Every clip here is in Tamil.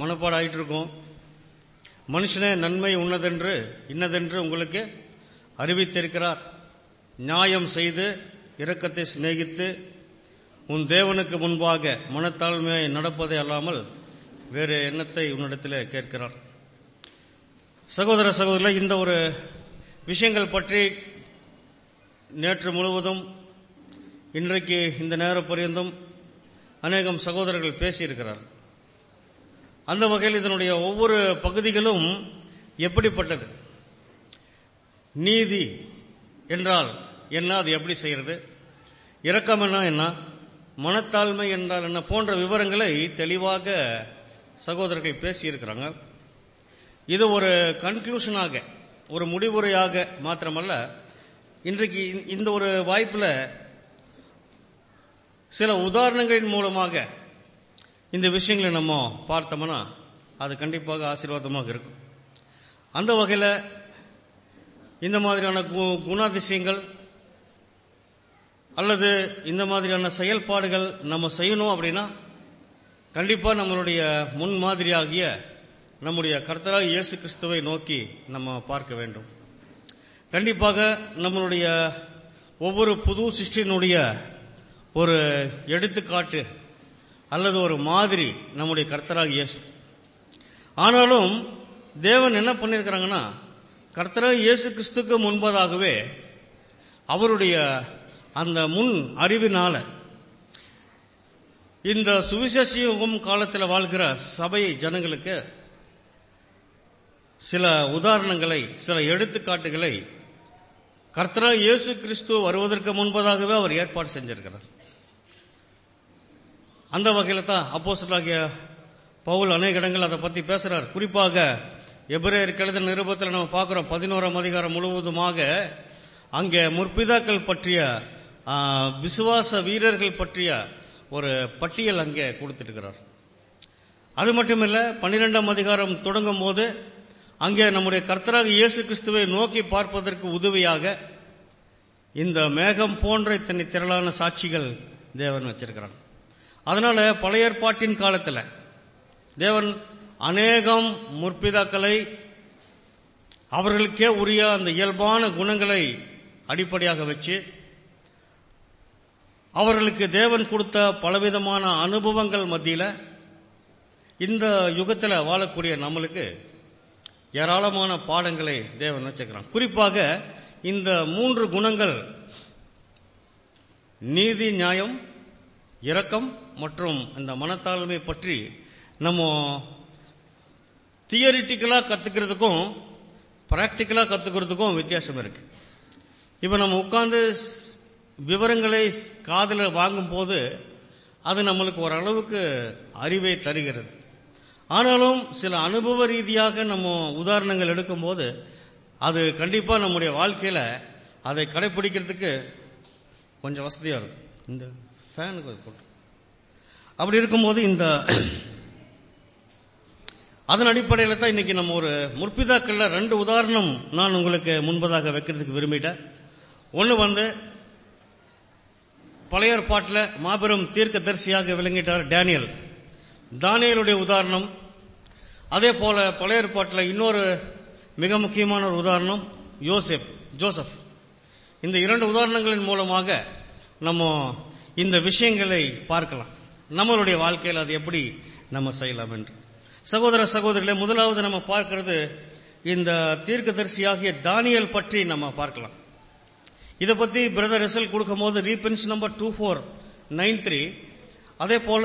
மனப்பாடம் ஆயிட்டு இருக்கும் மனுஷனே நன்மை உன்னதென்று இன்னதென்று உங்களுக்கு அறிவித்திருக்கிறார் நியாயம் செய்து இரக்கத்தை சிநேகித்து உன் தேவனுக்கு முன்பாக மனத்தாழ்மையை நடப்பதே அல்லாமல் வேறு எண்ணத்தை உன்னிடத்தில் கேட்கிறார் சகோதர சகோதரர்களே இந்த ஒரு விஷயங்கள் பற்றி நேற்று முழுவதும் இன்றைக்கு இந்த நேரம் பரியந்தம் அநேகம் சகோதரர்கள் பேசியிருக்கிறார் அந்த வகையில் இதனுடைய ஒவ்வொரு பகுதிகளும் எப்படிப்பட்டது நீதி என்றால் என்ன அது எப்படி செய்யறது இரக்கம் என்ன மனத்தாழ்மை என்றால் என்ன போன்ற விவரங்களை தெளிவாக சகோதரர்கள் பேசியிருக்கிறாங்க இது ஒரு கன்க்ளூஷனாக ஒரு முடிவுரையாக மாத்திரமல்ல இன்றைக்கு இந்த ஒரு வாய்ப்பில் சில உதாரணங்களின் மூலமாக இந்த விஷயங்களை நம்ம பார்த்தோம்னா அது கண்டிப்பாக ஆசீர்வாதமாக இருக்கும் அந்த வகையில் இந்த மாதிரியான கு- குணாதிசயங்கள் அல்லது இந்த மாதிரியான செயல்பாடுகள் நம்ம செய்யணும் அப்படின்னா கண்டிப்பா நம்மளுடைய முன்மாதிரியாகிய நம்முடைய கர்த்தராக இயேசு கிறிஸ்துவை நோக்கி நம்ம பார்க்க வேண்டும் கண்டிப்பாக நம்மளுடைய ஒவ்வொரு புது சிருஷ்டியினுடைய ஒரு எடுத்துக்காட்டு அல்லது ஒரு மாதிரி நம்முடைய கர்த்தராக இயேசு ஆனாலும் தேவன் என்ன பண்ணியிருக்கிறாங்கன்னா கர்த்தராக இயேசு கிறிஸ்துக்கு முன்பதாகவே அவருடைய அந்த முன் அறிவினால இந்த சுவிசேஷ யுகம் காலத்தில் வாழ்கிற சபை ஜனங்களுக்கு சில உதாரணங்களை சில எடுத்துக்காட்டுகளை கர்த்தராக இயேசு கிறிஸ்து வருவதற்கு முன்பதாகவே அவர் ஏற்பாடு செஞ்சிருக்கிறார் அந்த வகையில தான் அப்போஸ்தலராகிய பவுல் அநேக இடங்கள் அதை பத்தி பேசுறார் குறிப்பாக எபிரேயர் கழுத நிருபத்தில் நம்ம பார்க்கிறோம் பதினோராம் அதிகாரம் முழுவதுமாக அங்கே முற்பிதாக்கள் பற்றிய ஆ, விசுவாச வீரர்கள் பற்றிய ஒரு பட்டியல் அங்கே கொடுத்திருக்கிறார் அது மட்டுமில்ல பன்னிரெண்டாம் அதிகாரம் தொடங்கும் போது அங்கே நம்முடைய கர்த்தராக இயேசு கிறிஸ்துவை நோக்கி பார்ப்பதற்கு உதவியாக இந்த மேகம் போன்ற இத்தனை திரளான சாட்சிகள் தேவன் வச்சிருக்கிறான் அதனால பழைய ஏற்பாட்டின் காலத்துல தேவன் அநேகம் முற்பிதாக்களை அவர்களுக்கே உரிய அந்த இயல்பான குணங்களை அடிப்படையாக வச்சு அவர்களுக்கு தேவன் கொடுத்த பலவிதமான அனுபவங்கள் மத்தியில இந்த யுகத்துல வாழக்கூடிய நம்மளுக்கு ஏராளமான பாடங்களை தேவன் வச்சிருக்கிறான் குறிப்பாக இந்த மூன்று குணங்கள் நீதி நியாயம் இரக்கம் மற்றும் இந்த மனத்தாழ்மை பற்றி நம்ம தியரிட்டிக்கலா கத்துக்கிறதுக்கும் பிராக்டிக்கலா கத்துக்கிறதுக்கும் வித்தியாசம் இருக்கு இப்ப நம்ம உட்கார்ந்து விவரங்களை காதல வாங்கும் போது அது நம்மளுக்கு ஓரளவுக்கு அறிவை தருகிறது ஆனாலும் சில அனுபவ ரீதியாக நம்ம உதாரணங்கள் எடுக்கும்போது அது கண்டிப்பா நம்முடைய வாழ்க்கையில அதை கடைபிடிக்கிறதுக்கு கொஞ்சம் வசதியா இருக்கும் இந்த ஃபேனுக்கு போட்டு அப்படி இருக்கும்போது இந்த அதன் அடிப்படையில் தான் இன்னைக்கு நம்ம ஒரு முற்பிதாக்கள்ல ரெண்டு உதாரணம் நான் உங்களுக்கு முன்பதாக வைக்கிறதுக்கு விரும்பிட்டேன் ஒன்று வந்து பழைய ஏற்பாட்டில் மாபெரும் தீர்க்கதரிசியாக விளங்கிட்டார் டேனியல் தானியலுடைய உதாரணம் அதே போல பழைய ஏற்பாட்டில் இன்னொரு மிக முக்கியமான ஒரு உதாரணம் யோசேப் ஜோசப் இந்த இரண்டு உதாரணங்களின் மூலமாக நம்ம இந்த விஷயங்களை பார்க்கலாம் நம்மளுடைய வாழ்க்கையில் அது எப்படி நம்ம செய்யலாம் என்று சகோதர சகோதரிகளே முதலாவது நம்ம பார்க்கிறது இந்த தீர்க்கதரிசியாகிய தானியல் பற்றி நம்ம பார்க்கலாம் இதை பத்தி பிரதர் ரிசல் கொடுக்கும்போது reference number two four nine three அதே போல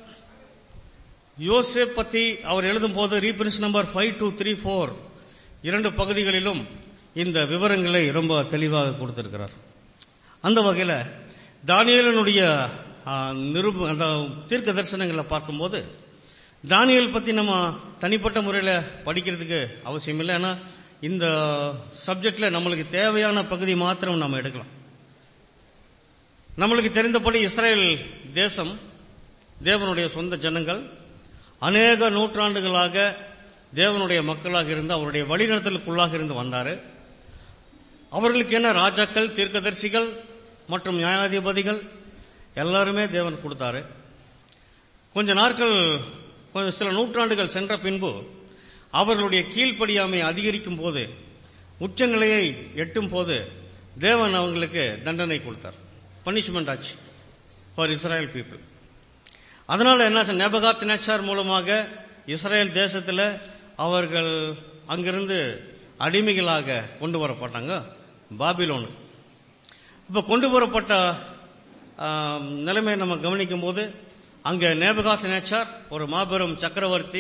யோசேப் பத்தி அவர் எழுதும் போது reference number five two three four இரண்டு பகுதிகளிலும் இந்த விவரங்களை ரொம்ப தெளிவாக கொடுத்திருக்கிறார் அந்த வகையில தானியலனுடைய ஆ, நிருப அந்த தீர்க்க தரிசனங்களை பார்க்கும்போது தானியல் பத்தி நம்ம தனிப்பட்ட முறையில் படிக்கிறதுக்கு அவசியம் இல்லை ஏன்னா இந்த சப்ஜெக்ட்ல நம்மளுக்கு தேவையான பகுதி மாத்திரம் நம்ம எடுக்கலாம் நம்மளுக்கு தெரிந்தபடி இஸ்ரேல் தேசம் தேவனுடைய சொந்த ஜனங்கள் அநேக நூற்றாண்டுகளாக தேவனுடைய மக்களாக இருந்து அவருடைய வழிநடத்தலுக்குள்ளாக இருந்து வந்தாரு அவர்களுக்கு என்ன ராஜாக்கள் தீர்க்கதரிசிகள் மற்றும் நியாயாதிபதிகள் எல்லாருமே தேவன் கொடுத்தாரு கொஞ்ச நாட்கள் கொஞ்சம் சில நூற்றாண்டுகள் சென்ற பின்பு அவர்களுடைய கீழ்ப்படியாமை அதிகரிக்கும் போது உச்சநிலையை எட்டும் போது தேவன் அவங்களுக்கு தண்டனை கொடுத்தார் பனிஷ்மெண்ட் ஆச்சு ஃபார் இஸ்ராயல் பீப்புள் அதனால என்ன நெபகாத் நேச்சார் மூலமாக இஸ்ரேல் தேசத்துல அவர்கள் அங்கிருந்து அடிமைகளாக கொண்டு வரப்பட்டாங்க பாபிலோனு இப்ப கொண்டு வரப்பட்ட ஆம், நிலைமையை நம்ம கவனிக்கும் போது அங்க நேபகாத் நேச்சார் ஒரு மாபெரும் சக்கரவர்த்தி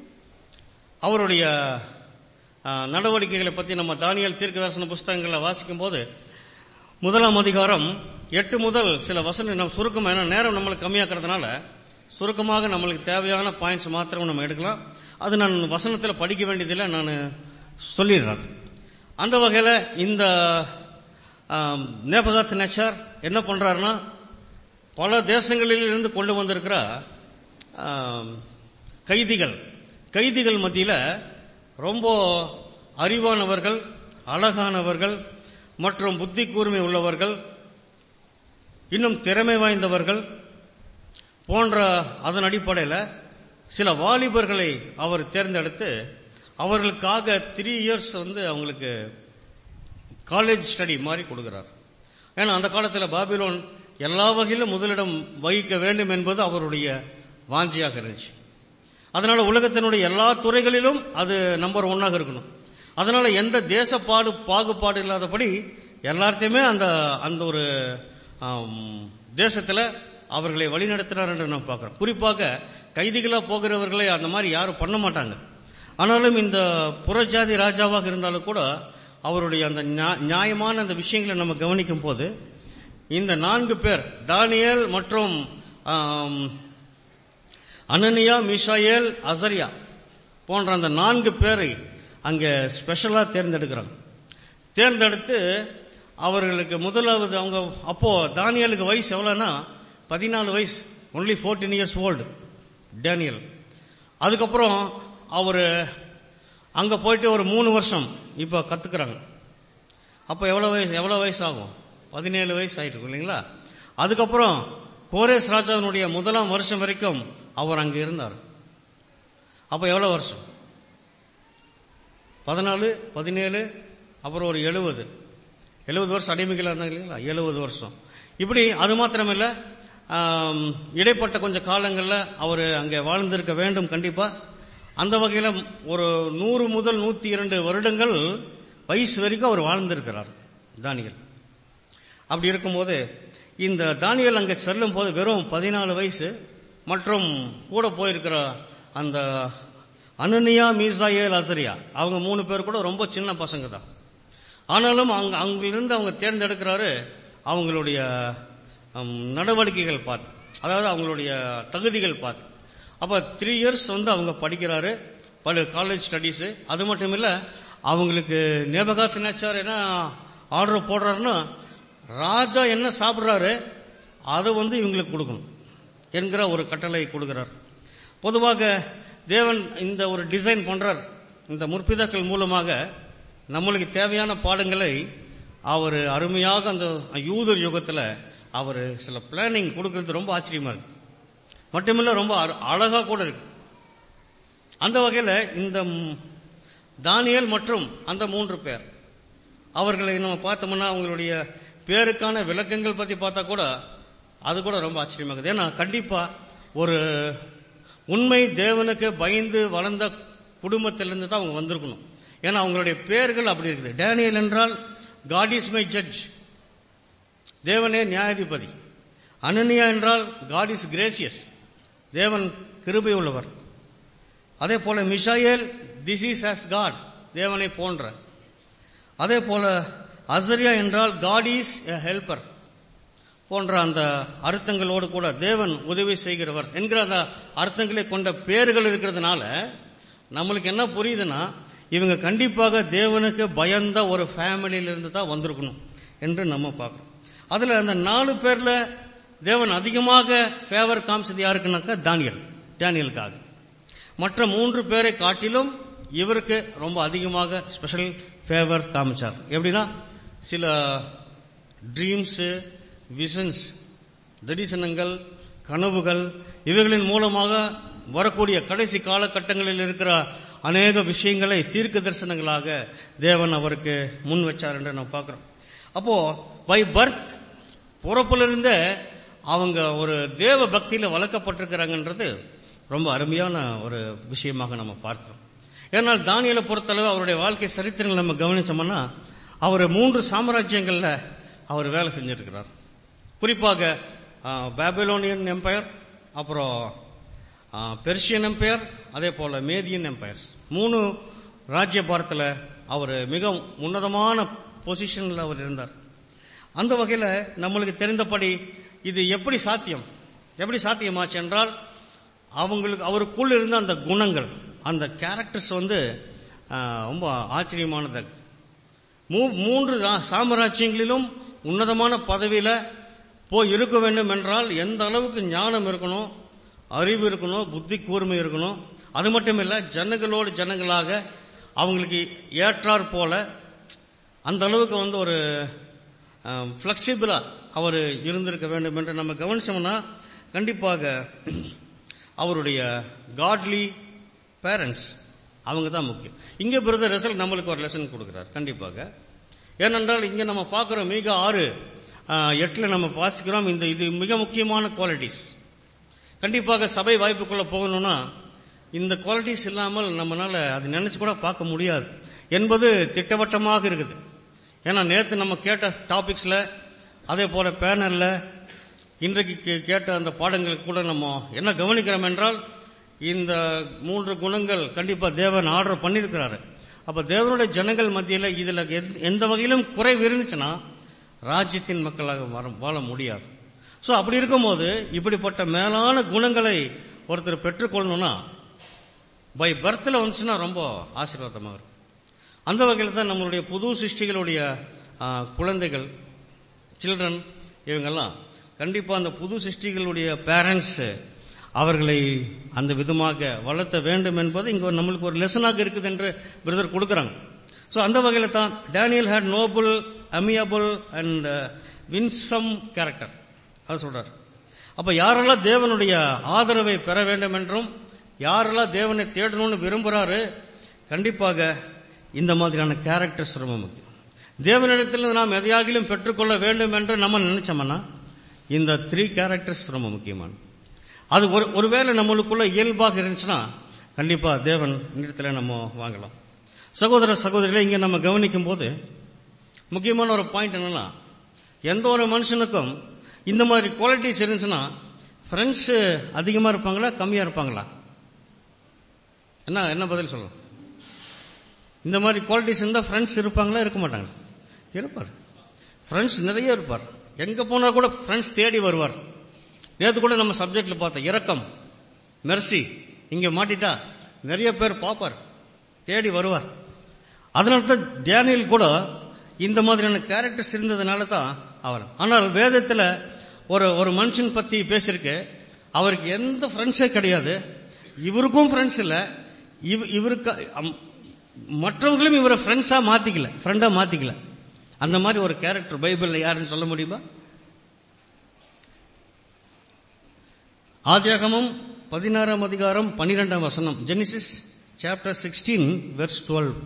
அவருடைய ஆ, நடவடிக்கைகளை பத்தி நம்ம தானியல் தீர்க்கதர்சன புஸ்தகங்களை வாசிக்கும் போது முதலாம் அதிகாரம் எட்டு முதல் சில வசனம் நம்ம சுருக்கம் ஏன்னா நேரம் நம்மளுக்கு கம்மியாக்குறதுனால சுருக்கமாக நம்மளுக்கு தேவையான பாயிண்ட்ஸ் மாத்திரம் நம்ம எடுக்கலாம் அது நான் வசனத்தில் படிக்க வேண்டியதில்லை நான் சொல்லிடுறேன் அந்த வகையில் இந்த ஆம், நேபகாத் நேச்சார் என்ன பண்றாருன்னா பல தேசங்களில் இருந்து கொண்டு வந்திருக்கிற ஆம், கைதிகள் கைதிகள் மத்தியில ரொம்ப அறிவானவர்கள் அழகானவர்கள் மற்றும் புத்தி கூர்மை உள்ளவர்கள் இன்னும் திறமை வாய்ந்தவர்கள் போன்ற அதன் அடிப்படையில் சில வாலிபர்களை அவர் தேர்ந்தெடுத்து அவர்களுக்காக த்ரீ இயர்ஸ் வந்து அவங்களுக்கு காலேஜ் ஸ்டடி மாதிரி கொடுக்கிறார் ஏன்னா அந்த காலத்தில் பாபிலோன் எல்லா வகையிலும் முதலிடம் வகிக்க வேண்டும் என்பது அவருடைய வாஞ்சியாக இருந்துச்சு அதனால உலகத்தினுடைய எல்லா துறைகளிலும் அது நம்பர் ஒன்னாக இருக்கணும் அதனால எந்த தேசப்பாடு பாகுபாடு இல்லாதபடி எல்லாத்தையுமே அந்த அந்த ஒரு ஆம், தேசத்துல அவர்களை வழிநடத்தினார் என்று நாம் பார்க்கிறோம் குறிப்பாக கைதிகளா போகிறவர்களை அந்த மாதிரி யாரும் பண்ண மாட்டாங்க ஆனாலும் இந்த புறஜாதி ராஜாவாக இருந்தாலும் கூட அவருடைய அந்த நியா- நியாயமான அந்த விஷயங்களை நம்ம கவனிக்கும் போது இந்த நான்கு பேர் தானியேல் மற்றும் ஆம், அனனியா மிஷாயேல் அசரியா போன்ற அந்த நான்கு பேரை அங்க ஸ்பெஷலா தேர்ந்தெடுக்கிறாங்க தேர்ந்தெடுத்து அவர்களுக்கு முதலாவது அவங்க அப்போ தானியலுக்கு வயசு எவ்வளவுன்னா பதினாலு வயசு ஒன்லி 14 இயர்ஸ் ஓல்டு டேனியல் அதுக்கப்புறம் அவரு அங்க போயிட்டு ஒரு மூணு வருஷம் இப்ப கத்துக்கிறாங்க அப்ப எவ்வளவு வயசு எவ்வளவு வயசு ஆகும் பதினேழு வயசு ஆயிட்டு இருக்கும் இல்லைங்களா அதுக்கப்புறம் கோரேஸ் ராஜாவினுடைய முதலாம் வருஷம் வரைக்கும் அவர் அங்க இருந்தார் அப்ப எவ்வளவு வருஷம் பதினாலு பதினேழு அப்புறம் ஒரு எழுபது எழுபது வருஷம் அடிமைகளா இருந்தாங்க இல்லைங்களா எழுபது வருஷம் இப்படி அது மாத்திரமில்ல ஆம், இடைப்பட்ட கொஞ்ச காலங்கள்ல அவர் அங்கே வாழ்ந்திருக்க வேண்டும் கண்டிப்பா அந்த வகையில ஒரு நூறு முதல் நூத்தி இரண்டு வருடங்கள் வயசு வரைக்கும் அவர் வாழ்ந்திருக்கிறார் தானியல் அப்படி இருக்கும்போது இந்த தானியல் அங்கே செல்லும் போது வெறும் பதினாலு வயசு மற்றும் கூட போயிருக்கிற அந்த அனனியா மீசாயேல் அசரியா அவங்க மூணு பேர் கூட ரொம்ப சின்ன பசங்க தான் ஆனாலும் அங்க அங்கிருந்து அவங்க தேர்ந்தெடுக்கிறாரு அவங்களுடைய ஹம், நடவடிக்கைகள் பார்த்து அதாவது அவங்களுடைய தகுதிகள் பார்த்து அப்ப த்ரீ இயர்ஸ் வந்து அவங்க படிக்கிறாரு பல காலேஜ் ஸ்டடீஸ் அது மட்டும் இல்ல அவங்களுக்கு நேபகாத் நேச்சார் என்ன ஆர்டர் போடுறாருன்னா ராஜா என்ன சாப்பிடுறாரு அதை வந்து இவங்களுக்கு கொடுக்கணும் என்கிற ஒரு கட்டளை கொடுக்கிறார் பொதுவாக தேவன் இந்த ஒரு டிசைன் பண்றார் இந்த முற்பிதாக்கள் மூலமாக நம்மளுக்கு தேவையான பாடங்களை அவர் அருமையாக அந்த யூதர் யுகத்துல அவர் சில பிளானிங் கொடுக்கிறது ரொம்ப ஆச்சரியமா இருக்கு மட்டுமில்ல ரொம்ப அழ- அழகா கூட இருக்கு அந்த வகையில இந்த ம், தானியேல் மற்றும் அந்த மூன்று பேர் அவர்களை நம்ம பார்த்தோம்னா அவங்களுடைய பேருக்கான விளக்கங்கள் பத்தி பார்த்தா கூட அது கூட ரொம்ப ஆச்சரியமா இருக்குது ஏன்னா கண்டிப்பா ஒரு உண்மை தேவனுக்கு பயந்து வளர்ந்த குடும்பத்திலிருந்து தான் அவங்க வந்திருக்கணும் ஏன்னா அவங்களுடைய பேர்கள் அப்படி இருக்குது டேனியல் என்றால் காட் இஸ் மை ஜட்ஜ் தேவனே நியாயாதிபதி அனனியா என்றால் காட் இஸ் கிரேசியஸ் தேவன் கிருபை உள்ளவர் அதே போல மிஷாயேல் திஸ் இஸ் ஹஸ் காட் தேவனை போன்ற அதே போல அசரியா என்றால் காட் இஸ் எ ஹெல்பர் போன்ற அந்த அர்த்தங்களோடு கூட தேவன் உதவி செய்கிறவர் என்கிற அந்த அர்த்தங்களை கொண்ட பேர்கள் இருக்கிறதுனால நம்மளுக்கு என்ன புரியுதுன்னா இவங்க கண்டிப்பாக தேவனுக்கு பயந்த ஒரு ஃபேமிலியில இருந்து தான் வந்திருக்கணும் என்று நம்ம பார்க்கிறோம் அதுல அந்த நாலு பேர்ல தேவன் அதிகமாக ஃபேவர் காமிச்சது யாருக்குனாக்கா தானியல் டேனியலுக்காக மற்ற மூன்று பேரை காட்டிலும் இவருக்கு ரொம்ப அதிகமாக ஸ்பெஷல் ஃபேவர் காமிச்சார் எப்படின்னா சில ட்ரீம்ஸ் விஷன்ஸ் தரிசனங்கள் கனவுகள் இவைகளின் மூலமாக வரக்கூடிய கடைசி காலகட்டங்களில் இருக்கிற அநேக விஷயங்களை தீர்க்க தரிசனங்களாக தேவன் அவருக்கு முன் வச்சார் என்று நாம் பார்க்கிறோம் அப்போ பை பர்த் பிறப்பிலிருந்தே அவங்க ஒரு தேவ பக்தியில வளர்க்கப்பட்டிருக்கிறாங்கன்றது ரொம்ப அருமையான ஒரு விஷயமாக நம்ம பார்க்கிறோம் ஏன்னால் தானியலை பொறுத்தளவு அவருடைய வாழ்க்கை சரித்திரங்கள் நம்ம கவனிச்சோம்னா அவர் மூன்று சாம்ராஜ்யங்கள்ல அவர் வேலை செஞ்சிருக்கிறார் குறிப்பாக பாபிலோனியன் எம்பையர் அப்புறம் பெர்ஷியன் எம்பையர் அதே போல மேதியன் எம்பையர்ஸ் மூணு ராஜ்ய பாரத்தில் அவர் மிக உன்னதமான பொசிஷன்ல அவர் இருந்தார் அந்த வகையில் நம்மளுக்கு தெரிந்தபடி இது எப்படி சாத்தியம் எப்படி சாத்தியமாச்சு என்றால் அவங்களுக்கு அவருக்குள் இருந்த அந்த குணங்கள் அந்த கேரக்டர்ஸ் வந்து ரொம்ப ஆச்சரியமானது மூன்று சாம்ராஜ்யங்களிலும் உன்னதமான பதவியில போய் இருக்க வேண்டும் என்றால் எந்த அளவுக்கு ஞானம் இருக்கணும் அறிவு இருக்கணும் புத்தி கூர்மை இருக்கணும் அது மட்டும் இல்ல ஜனங்களோடு ஜனங்களாக அவங்களுக்கு ஏற்றார் போல அந்த அளவுக்கு வந்து ஒரு பிளெக்சிபிளா அவர் இருந்திருக்க வேண்டும் என்று நம்ம கவனிச்சோம்னா கண்டிப்பாக அவருடைய காட்லி பேரண்ட்ஸ் அவங்க தான் முக்கியம் இங்க பிரதர் ரிசல்ட் நம்மளுக்கு ஒரு லெசன் கொடுக்கிறார் கண்டிப்பாக ஏனென்றால் இங்க நம்ம பார்க்கிறோம் மிக ஆறு எட்டுல நம்ம வாசிக்கிறோம் இந்த இது மிக முக்கியமான குவாலிட்டிஸ் கண்டிப்பாக சபை வாய்ப்புக்குள்ள போகணும்னா இந்த குவாலிட்டிஸ் இல்லாமல் நம்மளால அது நினைச்சு கூட பார்க்க முடியாது என்பது திட்டவட்டமாக இருக்குது ஏன்னா நேற்று நம்ம கேட்ட டாபிக்ஸ்ல அதே போல பேனர்ல இன்றைக்கு கேட்ட அந்த பாடங்களுக்கு கூட நம்ம என்ன கவனிக்கிறோம் என்றால் இந்த மூன்று குணங்கள் கண்டிப்பா தேவன் ஆர்டர் பண்ணிருக்கிறாரு அப்ப தேவனுடைய ஜனங்கள் மத்தியில இதுல எந்த வகையிலும் குறைவு இருந்துச்சுன்னா ராஜ்யத்தின் மக்களாக வாழ முடியாது சோ அப்படி இருக்கும்போது இப்படிப்பட்ட மேலான குணங்களை ஒருத்தர் பெற்றுக்கொள்ளணும்னா பை பர்த்ல வந்துச்சுன்னா ரொம்ப ஆசீர்வாதமா இருக்கும் அந்த வகையில் தான் நம்மளுடைய புது சிருஷ்டிகளுடைய குழந்தைகள் சில்ட்ரன் இவங்கெல்லாம் கண்டிப்பா அந்த புது சிருஷ்டிகளுடைய பேரண்ட்ஸ் அவர்களை அந்த விதமாக வளர்த்த வேண்டும் என்பது இங்க நம்மளுக்கு ஒரு லெசனாக இருக்குது என்று பிரதர் கொடுக்கிறாங்க சோ அந்த வகையில் தான் Daniel had noble amiable and winsome character அது சொல்றார் அப்ப யாரெல்லாம் தேவனுடைய ஆதரவை பெற வேண்டும் என்றும் யாரெல்லாம் தேவனை தேடணும்னு விரும்புறாரு கண்டிப்பாக இந்த மாதிரியான கேரக்டர்ஸ் ரொம்ப முக்கியம் தேவனிடத்தில் நாம் எதையாகிலும் பெற்றுக்கொள்ள வேண்டும் என்று நம்ம நினைச்சோம்னா இந்த த்ரீ கேரக்டர்ஸ் ரொம்ப முக்கியமானது அது ஒரு ஒருவேளை நம்மளுக்குள்ள இயல்பாக இருந்துச்சுன்னா கண்டிப்பா தேவன் இடத்துல நம்ம வாங்கலாம் சகோதர சகோதரிகளை இங்க நம்ம கவனிக்கும் போது முக்கியமான ஒரு பாயிண்ட் என்னன்னா எந்த ஒரு மனுஷனுக்கும் இந்த மாதிரி குவாலிட்டிஸ் இருந்துச்சுன்னா ஃப்ரெண்ட்ஸ் அதிகமா இருப்பாங்களா கம்மியா இருப்பாங்களா என்ன என்ன பதில் சொல்லலாம் இந்த மாதிரி குவாலிட்டிஸ் இருந்தால் ஃப்ரெண்ட்ஸ் இருப்பாங்களா இருக்க மாட்டாங்க இருப்பார் ஃப்ரெண்ட்ஸ் நிறைய இருப்பார் எங்க போனா கூட ஃப்ரெண்ட்ஸ் தேடி வருவார் நேற்று கூட நம்ம சப்ஜெக்ட்ல பார்த்தோம் இரக்கம் மெர்சி இங்க மாட்டிட்டா நிறைய பேர் பார்ப்பார் தேடி வருவார் அதனால தான் டேனியல் கூட இந்த மாதிரியான கேரக்டர்ஸ் இருந்ததுனால தான் அவர் ஆனால் வேதத்துல ஒரு ஒரு மனுஷன் பத்தி பேசியிருக்கு அவருக்கு எந்த ஃப்ரெண்ட்ஸே கிடையாது இவருக்கும் ஃப்ரெண்ட்ஸ் இல்ல இவருக்கு மற்றவங்களும் இவரை ஃப்ரெண்ட்ஸா மாத்திக்கல ஃப்ரெண்டா மாத்திக்கல அந்த மாதிரி ஒரு கேரக்டர் பைபிள்ல யாருன்னு சொல்ல முடியுமா ஆதியாகமும் பதினாறாம் அதிகாரம் பனிரெண்டாம் வசனம் Genesis chapter sixteen verse twelve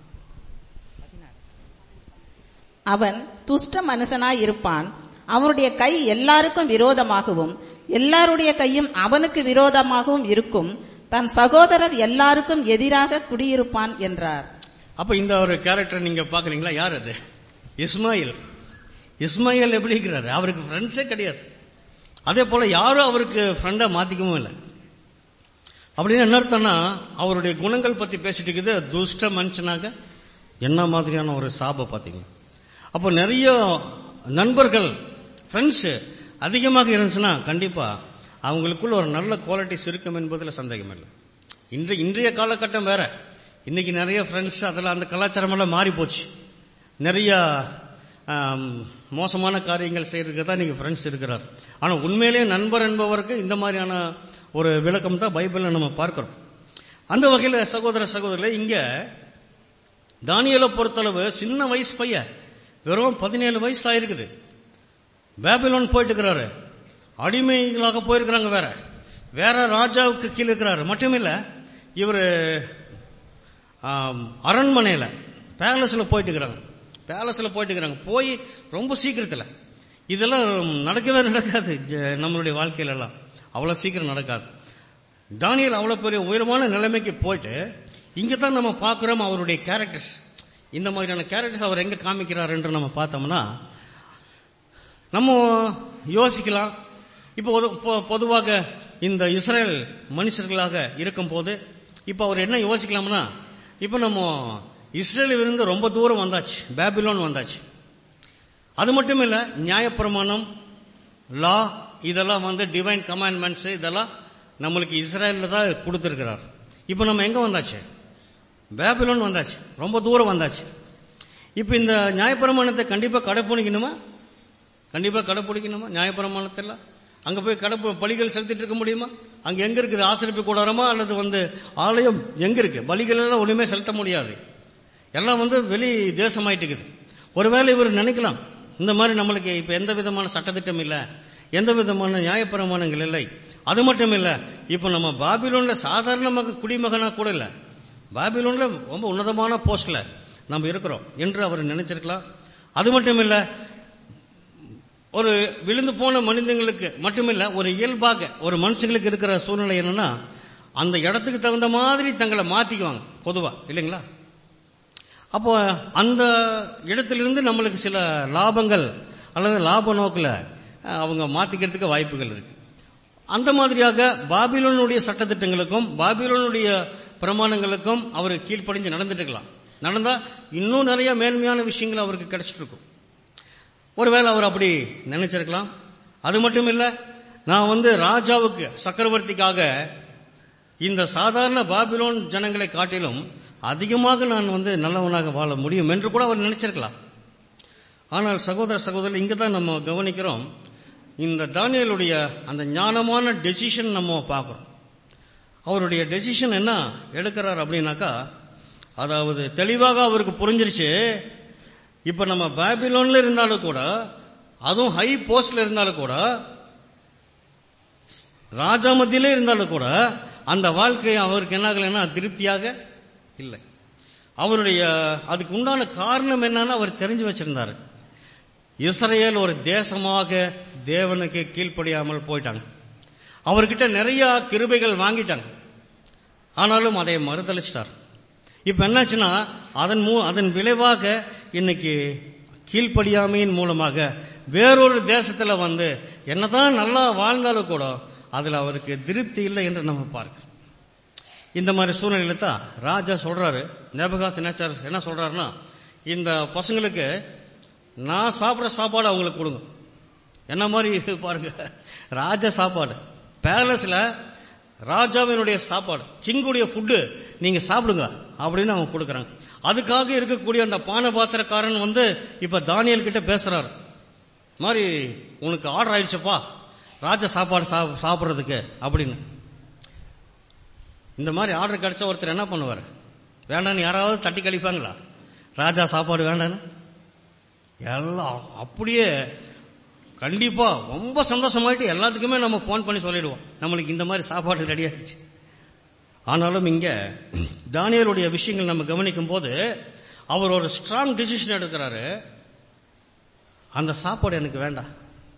அவன் துஷ்ட மனுஷனாய் இருப்பான் அவனுடைய கை எல்லாருக்கும் விரோதமாகவும் எல்லாருடைய கையும் அவனுக்கு விரோதமாகவும் இருக்கும் தன் சகோதரர் எல்லாருக்கும் எதிராக குடியிருப்பான் என்றார் அப்ப இந்த ஒரு கேரக்டர் நீங்க பாக்குறீங்களா யார் அது இஸ்மாயில் இஸ்மாயில் எப்படி இருக்கிறாரு அவருக்கு ஃப்ரெண்ட்ஸே கிடையாது அதே போல யாரும் அவருக்கு ஃப்ரெண்டா மாத்திக்கவும் இல்லை அப்படின்னு என்ன அர்த்தம்னா அவருடைய குணங்கள் பத்தி பேசிட்டு இருக்குது துஷ்ட மனுஷனாக என்ன மாதிரியான ஒரு சாப பாத்தீங்க அப்போ நிறைய நண்பர்கள் ஃப்ரெண்ட்ஸ் அதிகமாக இருந்துச்சுன்னா கண்டிப்பா அவங்களுக்குள்ள ஒரு நல்ல குவாலிட்டிஸ் இருக்கும் என்பதில் சந்தேகம் இல்லை இன்றைய இன்றைய காலகட்டம் வேற இன்னைக்கு நிறைய ஃப்ரெண்ட்ஸ் அதெல்லாம் அந்த கலாச்சாரம் எல்லாம் மாறி போச்சு நிறைய மோசமான காரியங்கள் செய்யறதுக்கு தான் நீங்க ஃப்ரெண்ட்ஸ் இருக்கிறார் ஆனா உண்மையிலேயே நண்பர் என்பவருக்கு இந்த மாதிரியான ஒரு விளக்கம் தான் பைபிள்ல நம்ம பார்க்கிறோம் அந்த வகையில சகோதர சகோதரில இங்க தானியலை பொறுத்தளவு சின்ன வயசு பையன் வெறும் பதினேழு வயசுல ஆயிருக்குது பேபிலோன் போயிட்டு இருக்கிறாரு அடிமைகளாக போயிருக்கிறாங்க வேற வேற ராஜாவுக்கு கீழே இருக்கிறாரு மட்டுமில்ல இவர் அரண்மனையில பேலஸ்ல போயிட்டு இருக்கிறாங்க பேலஸ்ல போயிட்டு இருக்கிறாங்க போய் ரொம்ப சீக்கிரத்துல இதெல்லாம் நடக்கவே நடக்காது ஜ- நம்மளுடைய வாழ்க்கையில எல்லாம் அவ்வளவு சீக்கிரம் நடக்காது தானியல் அவ்வளவு பெரிய உயரமான நிலைமைக்கு போயிட்டு இங்க தான் நம்ம பார்க்கிறோம் அவருடைய கேரக்டர்ஸ் இந்த மாதிரியான கேரக்டர்ஸ் அவர் எங்க காமிக்கிறார் என்று நம்ம பார்த்தோம்னா நம்ம யோசிக்கலாம் இப்போ பொது- பொ- பொதுவாக இந்த இஸ்ரேல் மனுஷர்களாக இருக்கும்போது இப்போ அவர் என்ன யோசிக்கலாம்னா இப்போ நம்ம இஸ்ரேலில் இருந்து ரொம்ப தூரம் வந்தாச்சு பேபிலோன் வந்தாச்சு அது மட்டும் இல்ல நியாயப்பிரமாணம் லா இதெல்லாம் வந்து டிவைன் கமாண்ட்மெண்ட்ஸ் இதெல்லாம் நம்மளுக்கு இஸ்ரேல்ல தான் கொடுத்திருக்கிறார் இப்போ நம்ம எங்க வந்தாச்சு பேபிலோன் வந்தாச்சு ரொம்ப தூரம் வந்தாச்சு இப்போ இந்த நியாயப்பிரமாணத்தை கண்டிப்பா கடைப்பிடிக்கணுமா கண்டிப்பா கடைப்பிடிக்கணுமா நியாயப்பிரமாணத்தில் அங்க போய் கடை பலிகள் செலுத்திட்டு இருக்க முடியுமா அங்க எங்க இருக்குது ஆசிரிப்பு கூடாரமா அல்லது வந்து ஆலயம் எங்க இருக்கு பலிகள் எல்லாம் ஒண்ணுமே செலுத்த முடியாது எல்லாம் வந்து வெளி தேசமாயிட்டு இருக்குது ஒருவேளை இவர் நினைக்கலாம் இந்த மாதிரி நம்மளுக்கு இப்ப எந்த விதமான சட்டத்திட்டம் இல்ல எந்த விதமான நியாயப்பிரமாணங்கள் இல்லை அது மட்டும் இல்ல இப்ப நம்ம பாபிலோன்ல சாதாரண மக குடிமகனா கூட இல்ல பாபிலோன்ல ரொம்ப உன்னதமான போஸ்ட்ல நம்ம இருக்கிறோம் என்று அவர் நினைச்சிருக்கலாம் அது மட்டும் இல்ல ஒரு விழுந்து போன மனிதங்களுக்கு மட்டுமில்ல ஒரு இயல்பாக ஒரு மனுஷங்களுக்கு இருக்கிற சூழ்நிலை என்னன்னா அந்த இடத்துக்கு தகுந்த மாதிரி தங்களை மாத்திக்குவாங்க பொதுவா இல்லைங்களா அப்போ அந்த இடத்திலிருந்து நம்மளுக்கு சில லாபங்கள் அல்லது லாப நோக்கில் அஹ், அவங்க மாத்திக்கிறதுக்கு வாய்ப்புகள் இருக்கு அந்த மாதிரியாக பாபிலோனுடைய சட்டத்திட்டங்களுக்கும் பாபிலோனுடைய பிரமாணங்களுக்கும் அவர் கீழ்ப்படிஞ்சு நடந்துட்டு இருக்கலாம் நடந்தா இன்னும் நிறைய மேன்மையான விஷயங்கள் அவருக்கு கிடைச்சிட்டு இருக்கும் ஒருவேளை அவர் அப்படி நினைச்சிருக்கலாம் அது மட்டும் இல்ல நான் வந்து ராஜாவுக்கு சக்கரவர்த்திக்காக இந்த சாதாரண பாபிலோன் ஜனங்களை காட்டிலும் அதிகமாக நான் வந்து நல்லவனாக வாழ முடியும் என்று கூட அவர் நினைச்சிருக்கலாம் ஆனால் சகோதர சகோதரர் இங்க தான் நம்ம கவனிக்கிறோம் இந்த தானியலுடைய அந்த ஞானமான டெசிஷன் நம்ம பார்க்கிறோம் அவருடைய டெசிஷன் என்ன எடுக்கிறார் அப்படின்னாக்கா அதாவது தெளிவாக அவருக்கு புரிஞ்சிருச்சு இப்ப நம்ம பாபிலோன்ல இருந்தாலும் கூட அதுவும் ஹை போஸ்ட்ல இருந்தாலும் கூட ராஜா மத்தியிலே இருந்தாலும் கூட அந்த வாழ்க்கை அவருக்கு என்ன ஆகலைன்னா திருப்தியாக இல்லை அவருடைய அதுக்கு உண்டான காரணம் என்னன்னு அவர் தெரிஞ்சு வச்சிருந்தாரு இஸ்ரேல் ஒரு தேசமாக தேவனுக்கு கீழ்ப்படியாமல் போயிட்டாங்க அவர்கிட்ட நிறைய கிருபைகள் வாங்கிட்டாங்க ஆனாலும் அதை மறுதளிச்சிட்டார் இப்ப என்னாச்சுன்னா அதன் மூ அதன் விளைவாக இன்னைக்கு கீழ்ப்படியாமையின் மூலமாக வேறொரு தேசத்துல வந்து என்னதான் நல்லா வாழ்ந்தாலும் கூட அதுல அவருக்கு திருப்தி இல்லை என்று நம்ம பார்க்கிறோம் இந்த மாதிரி சூழ்நிலையில தான் ராஜா சொல்றாரு நேபகாத் நேச்சார் என்ன சொல்றாருன்னா இந்த பசங்களுக்கு நான் சாப்பிட்ற சாப்பாடு அவங்களுக்கு கொடுங்க என்ன மாதிரி இது பாருங்க ராஜ சாப்பாடு பேலஸ்ல ராஜாவினுடைய சாப்பாடு கிங்குடைய ஃபுட்டு நீங்க சாப்பிடுங்க அப்படின்னு அவங்க கொடுக்கறாங்க அதுக்காக இருக்கக்கூடிய அந்த பானபாத்திரக்காரன் வந்து இப்ப தானியல் கிட்ட பேசுறாரு மாதிரி உனக்கு ஆர்டர் ஆயிடுச்சப்பா ராஜ சாப்பாடு சா- சாப்பிடுறதுக்கு அப்படின்னு இந்த மாதிரி ஆர்டர் கிடைச்ச ஒருத்தர் என்ன பண்ணுவார் வேண்டான்னு யாராவது தட்டி கழிப்பாங்களா ராஜா சாப்பாடு வேண்டான்னு எல்லாம் அப்படியே கண்டிப்பா ரொம்ப சந்தோஷமாயிட்டு எல்லாத்துக்குமே நம்ம ஃபோன் பண்ணி சொல்லிடுவோம் நம்மளுக்கு இந்த மாதிரி சாப்பாடு ரெடி ஆயிடுச்சு ஆனாலும் இங்க தானியலுடைய விஷயங்கள் நம்ம கவனிக்கும் போது அவர் ஒரு ஸ்ட்ராங் டிசிஷன் எடுக்கிறாரு அந்த சாப்பாடு எனக்கு வேண்டாம்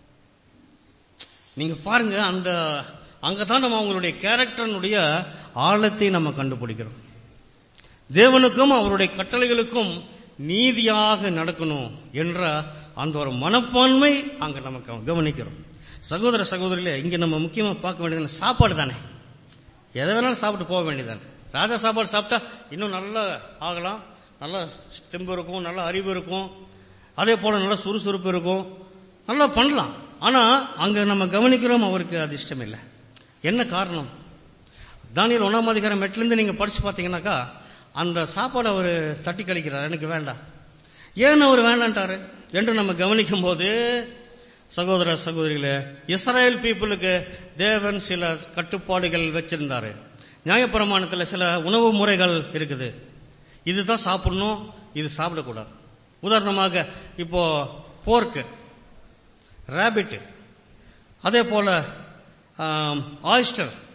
நீங்க பாருங்க அந்த அங்கதான் நம்ம அவங்களுடைய கேரக்டர்னுடைய ஆழத்தை நம்ம கண்டுபிடிக்கிறோம் தேவனுக்கும் அவருடைய கட்டளைகளுக்கும் நீதியாக நடக்கணும் என்ற அந்த ஒரு மனப்பான்மை அங்க நம்ம கவ- கவனிக்கிறோம் சகோதர சகோதரிகளே இங்க நம்ம முக்கியமா பார்க்க வேண்டியது சாப்பாடு தானே எதை வேணாலும் சாப்பிட்டு போக வேண்டியதானே ராஜா சாப்பாடு சாப்பிட்டா இன்னும் நல்லா ஆகலாம் நல்லா தெம்பு இருக்கும் நல்ல அறிவு இருக்கும் அதே போல நல்ல சுறுசுறுப்பு இருக்கும் நல்லா பண்ணலாம் ஆனா அங்க நம்ம கவனிக்கிறோம் அவருக்கு அது இஷ்டம் இல்லை என்ன காரணம் தானியல் ஒன்னாம் அதிகாரம் மெட்டிலிருந்து நீங்க படிச்சு பார்த்தீங்கன்னாக்கா அந்த சாப்பாடு அவர் தட்டி கழிக்கிறார் எனக்கு வேண்டாம் ஏன் அவர் வேண்டான்ட்டாரு என்று நம்ம கவனிக்கும் போது சகோதர சகோதரிகளே இஸ்ரேல் பீப்புளுக்கு தேவன் சில கட்டுப்பாடுகள் வச்சிருந்தாரு நியாயப்பிரமாணத்தில் சில உணவு முறைகள் இருக்குது இதுதான் சாப்பிடணும் இது சாப்பிடக்கூடாது உதாரணமாக இப்போ போர்க்கு ரேபிட் அதே போல ஆயிஸ்டர்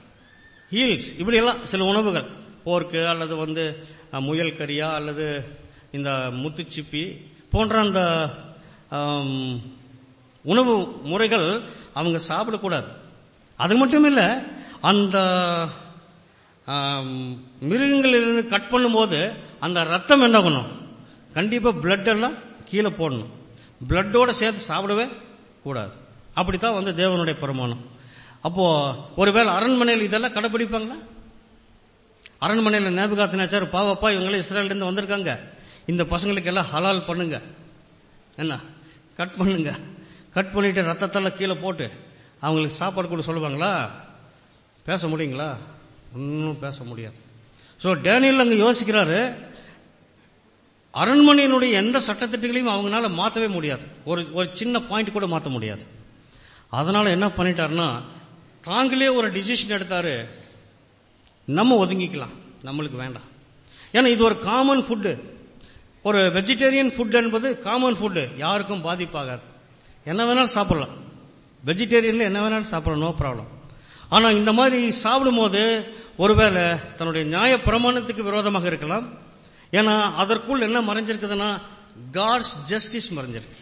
ஹீல்ஸ் இப்படியெல்லாம் சில உணவுகள் போர்க்கு அல்லது வந்து அஹ், முயல் கறியா அல்லது இந்த முத்துச்சிப்பி போன்ற அந்த ஆம், உணவு முறைகள் அவங்க சாப்பிடக்கூடாது அது மட்டும் இல்ல அந்த ஆம், மிருகங்களிலிருந்து கட் பண்ணும்போது அந்த ரத்தம் என்ன பண்ணும் கண்டிப்பா பிளட் எல்லாம் கீழே போடணும் பிளட்டோட சேர்த்து சாப்பிடவே கூடாது அப்படித்தான் வந்து தேவனுடைய பிரமாணம் அப்போ ஒருவேளை அரண்மனையில் இதெல்லாம் கடைபிடிப்பாங்களா அரண்மனையில் நேபுகாத்து நேச்சார் பாவப்பா இவங்களே இஸ்ரேல்ல இருந்து வந்திருக்காங்க இந்த பசங்களுக்கு எல்லாம் ஹலால் பண்ணுங்க என்ன கட் பண்ணுங்க கட் பண்ணிட்டு ரத்தத்தெல்லாம் கீழே போட்டு அவங்களுக்கு சாப்பாடு கூட சொல்லுவாங்களா பேச முடியுங்களா ஒன்றும் பேச முடியாது ஸோ டேனியல் அங்க யோசிக்கிறாரு அரண்மனையினுடைய எந்த சட்டத்திட்டங்களையும் அவங்களால மாற்றவே முடியாது ஒரு ஒரு சின்ன பாயிண்ட் கூட மாற்ற முடியாது அதனால என்ன பண்ணிட்டாருன்னா தாங்களே ஒரு டிசிஷன் எடுத்தாரு நம்ம ஒதுங்கிக்கலாம் நம்மளுக்கு வேண்டாம் ஏன்னா இது ஒரு காமன் ஃபுட்டு ஒரு வெஜிடேரியன் ஃபுட் என்பது காமன் ஃபுட்டு யாருக்கும் பாதிப்பாகாது என்ன வேணாலும் சாப்பிடலாம் வெஜிடேரியன்ல என்ன வேணாலும் சாப்பிடலாம் நோ ப்ராப்ளம் ஆனா இந்த மாதிரி சாப்பிடும்போது ஒருவேளை தன்னுடைய நியாய பிரமாணத்துக்கு விரோதமாக இருக்கலாம் ஏன்னா அதற்குள் என்ன மறைஞ்சிருக்குதுன்னா காட்ஸ் ஜஸ்டிஸ் மறைஞ்சிருக்கு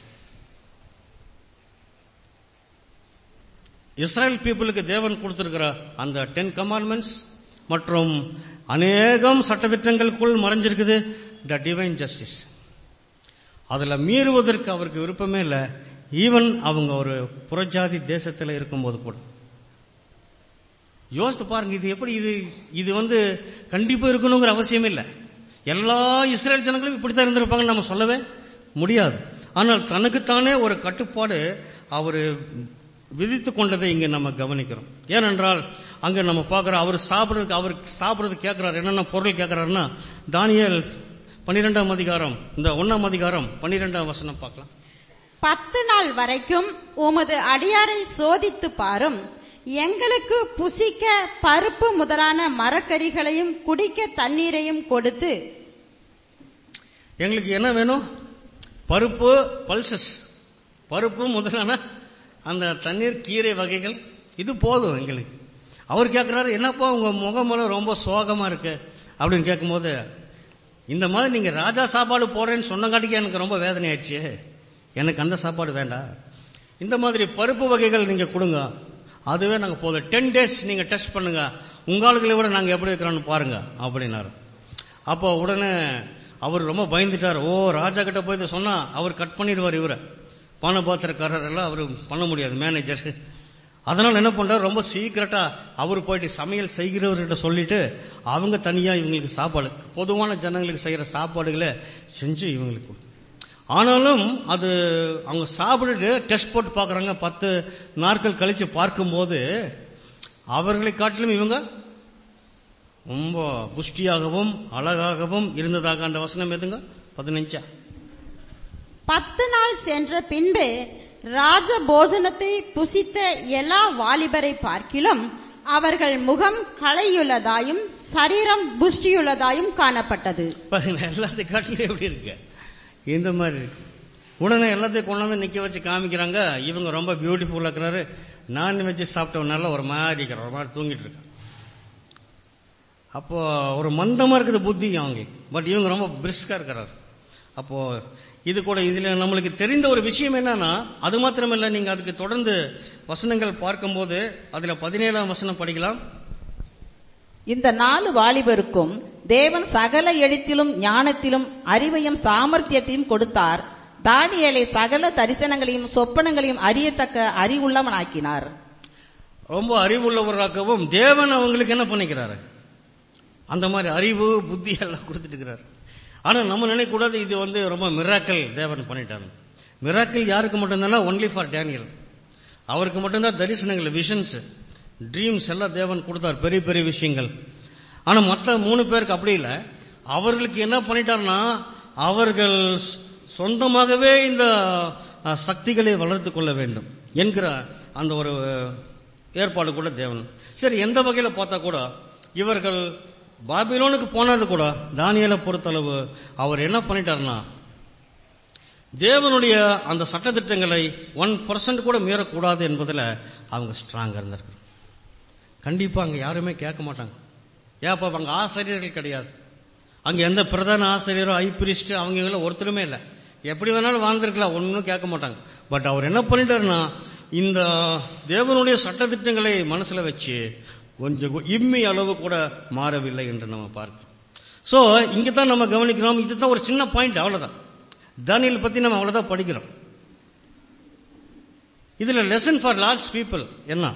இஸ்ரேல் பீப்புளுக்கு தேவன் கொடுத்திருக்கிற அந்த டென் கமாண்ட்மெண்ட்ஸ் மற்றும் அநேகம் சட்டத்திட்டங்களுக்குள் மறைஞ்சிருக்குது த டிவைன் ஜஸ்டிஸ் அதுல மீறுவதற்கு அவருக்கு விருப்பமே இல்லை ஈவன் அவங்க ஒரு புறஜாதி தேசத்தில் இருக்கும்போது கூட யோசித்து பாருங்க இது எப்படி இது இது வந்து கண்டிப்பா இருக்கணுங்கிற அவசியம் இல்லை எல்லா இஸ்ரேல் ஜனங்களும் இப்படித்தான் இருந்திருப்பாங்கன்னு நம்ம சொல்லவே முடியாது ஆனால் தனக்குத்தானே ஒரு கட்டுப்பாடு அவர் விதித்து கொண்டதை இங்க நம்ம கவனிக்கிறோம் ஏனென்றால் அங்க நம்ம பார்க்கிறோம் அவர் சாப்பிடுறதுக்கு அவர் சாப்பிடுறது கேட்கிறார் என்னென்ன பொருள் கேட்கிறாருன்னா தானியல் பன்னிரெண்டாம் அதிகாரம் இந்த ஒன்னாம் அதிகாரம் பன்னிரெண்டாம் வசனம் பார்க்கலாம் பத்து நாள் வரைக்கும் உமது அடியாரை சோதித்து பாரும் எங்களுக்கு புசிக்க பருப்பு முதலான மரக்கறிகளையும் குடிக்க தண்ணீரையும் கொடுத்து எங்களுக்கு என்ன வேணும் பருப்பு பல்சஸ் பருப்பு முதலான அந்த தண்ணீர் கீரை வகைகள் இது போதும் எங்களுக்கு அவர் கேட்கிறாரு என்னப்பா உங்க முகமெல்லாம் ரொம்ப சோகமா இருக்கு அப்படின்னு கேட்கும்போது இந்த மாதிரி நீங்க ராஜா சாப்பாடு போடுறேன்னு சொன்னங்காட்டிக்கு எனக்கு ரொம்ப வேதனை ஆயிடுச்சு எனக்கு அந்த சாப்பாடு வேண்டாம் இந்த மாதிரி பருப்பு வகைகள் நீங்க கொடுங்க அதுவே நாங்க போதும் டென் டேஸ் நீங்க டெஸ்ட் பண்ணுங்க உங்க ஆளுகளை விட நாங்க எப்படி இருக்கிறோம்னு பாருங்க அப்படின்னாரு அப்போ உடனே அவர் ரொம்ப பயந்துட்டார் ஓ ராஜா கிட்ட போய் இதை சொன்னா அவர் கட் பண்ணிடுவார் இவரை பானபாத்திரக்காரர் எல்லாம் அவர் பண்ண முடியாது மேனேஜர் அதனால என்ன பண்றாரு ரொம்ப சீக்கிரட்டா அவர் போயிட்டு சமையல் செய்கிறவர்கிட்ட சொல்லிட்டு அவங்க தனியா இவங்களுக்கு சாப்பாடு பொதுவான ஜனங்களுக்கு செய்யற சாப்பாடுகளை செஞ்சு இவங்களுக்கு கொடுத்து ஆனாலும் அது அவங்க சாப்பிட்டுட்டு டெஸ்ட் போட்டு பார்க்கறாங்க பத்து நாட்கள் கழிச்சு பார்க்கும்போது அவர்களை காட்டிலும் இவங்க ரொம்ப புஷ்டியாகவும் அழகாகவும் இருந்ததாக அந்த வசனம் எதுங்க பதினஞ்சா பத்து நாள் சென்ற பின்பு ராஜ போஜனத்தை புசித்த எல்லா வாலிபரை பார்க்கிலும் அவர்கள் முகம் களையுள்ளதாயும் சரீரம் புஷ்டியுள்ளதாயும் காணப்பட்டது பாருங்க எல்லாத்தையும் காட்டிலும் எப்படி இருக்கு இந்த மாதிரி இருக்கு உடனே எல்லாத்தையும் கொண்டாந்து நிக்க வச்சு காமிக்கிறாங்க இவங்க ரொம்ப பியூட்டிஃபுல்லா இருக்கிறாரு நான் வச்சு சாப்பிட்டவனால ஒரு மாதிரி இருக்கிற ஒரு மாதிரி தூங்கிட்டு இருக்கான் அப்போ ஒரு மந்தமா இருக்குது புத்தி அவங்களுக்கு பட் இவங்க ரொம்ப பிரிஸ்கா இருக்கிறாரு அப்போ இது கூட இதுல நம்மளுக்கு தெரிந்த ஒரு விஷயம் என்னன்னா அது மாத்திரமல்ல நீங்க அதுக்கு தொடர்ந்து வசனங்கள் பார்க்கும்போது அதுல பதினேழாம் வசனம் படிக்கலாம் இந்த நாலு வாலிபருக்கும் தேவன் சகல எழுத்திலும் ஞானத்திலும் அறிவையும் சாமர்த்தியத்தையும் கொடுத்தார் தானியேலை சகல தரிசனங்களையும் சொப்பனங்களையும் அறியத்தக்க அறிவுள்ளவனாக்கினார் ரொம்ப அறிவுள்ளவராகவும் தேவன் அவங்களுக்கு என்ன பண்ணிக்கிறாரு அந்த மாதிரி அறிவு புத்தி எல்லாம் கொடுத்துட்டு இருக்கிறாரு ஆனா நம்ம நினைக்கக்கூடாது இது வந்து ரொம்ப மிராக்கல் தேவன் பண்ணிட்டாரு மிராக்கல் யாருக்கு மட்டும்தானா ஒன்லி ஃபார் டேனியல் அவருக்கு மட்டும்தான் தரிசனங்கள் விஷன்ஸ் ட்ரீம்ஸ் எல்லாம் தேவன் கொடுத்தார் பெரிய பெரிய விஷயங்கள் ஆனா மற்ற மூணு பேருக்கு அப்படி இல்லை அவர்களுக்கு என்ன பண்ணிட்டாருன்னா அவர்கள் சொந்தமாகவே இந்த அஹ், சக்திகளை வளர்த்து கொள்ள வேண்டும் என்கிற அந்த ஒரு ஏற்பாடு கூட தேவன் சரி எந்த வகையில பார்த்தா கூட இவர்கள் பாபிலோனுக்கு போனது கூட தானியலை பொறுத்தளவு அவர் என்ன பண்ணிட்டாருன்னா தேவனுடைய அந்த சட்டத்திட்டங்களை ஒன் பர்சன்ட் கூட மீறக்கூடாது என்பதில் அவங்க ஸ்ட்ராங்கா இருந்திருக்கிறாங்க கண்டிப்பா அங்க யாருமே கேட்க மாட்டாங்க ஏப்பா அங்க ஆசிரியர்கள் கிடையாது அங்க எந்த பிரதான ஆசிரியரோ ஐபிரிஸ்ட் அவங்க இவங்கள ஒருத்தருமே இல்லை எப்படி வேணாலும் வாழ்ந்திருக்கலாம் ஒன்றும் கேட்க மாட்டாங்க பட் அவர் என்ன பண்ணிட்டாருன்னா இந்த தேவனுடைய சட்டத்திட்டங்களை மனசுல வச்சு கொஞ்சம் கு- இம்மி அளவு கூட மாறவில்லை என்று நம்ம பார்க்கிறோம் சோ இங்க தான் நம்ம கவனிக்கிறோம் இதுதான் ஒரு சின்ன பாயிண்ட் அவ்வளவுதான் தானியல் பத்தி நம்ம அவ்வளவுதான் படிக்கிறோம் இதுல லெசன் ஃபார் லார்ஜ் பீப்புள் என்ன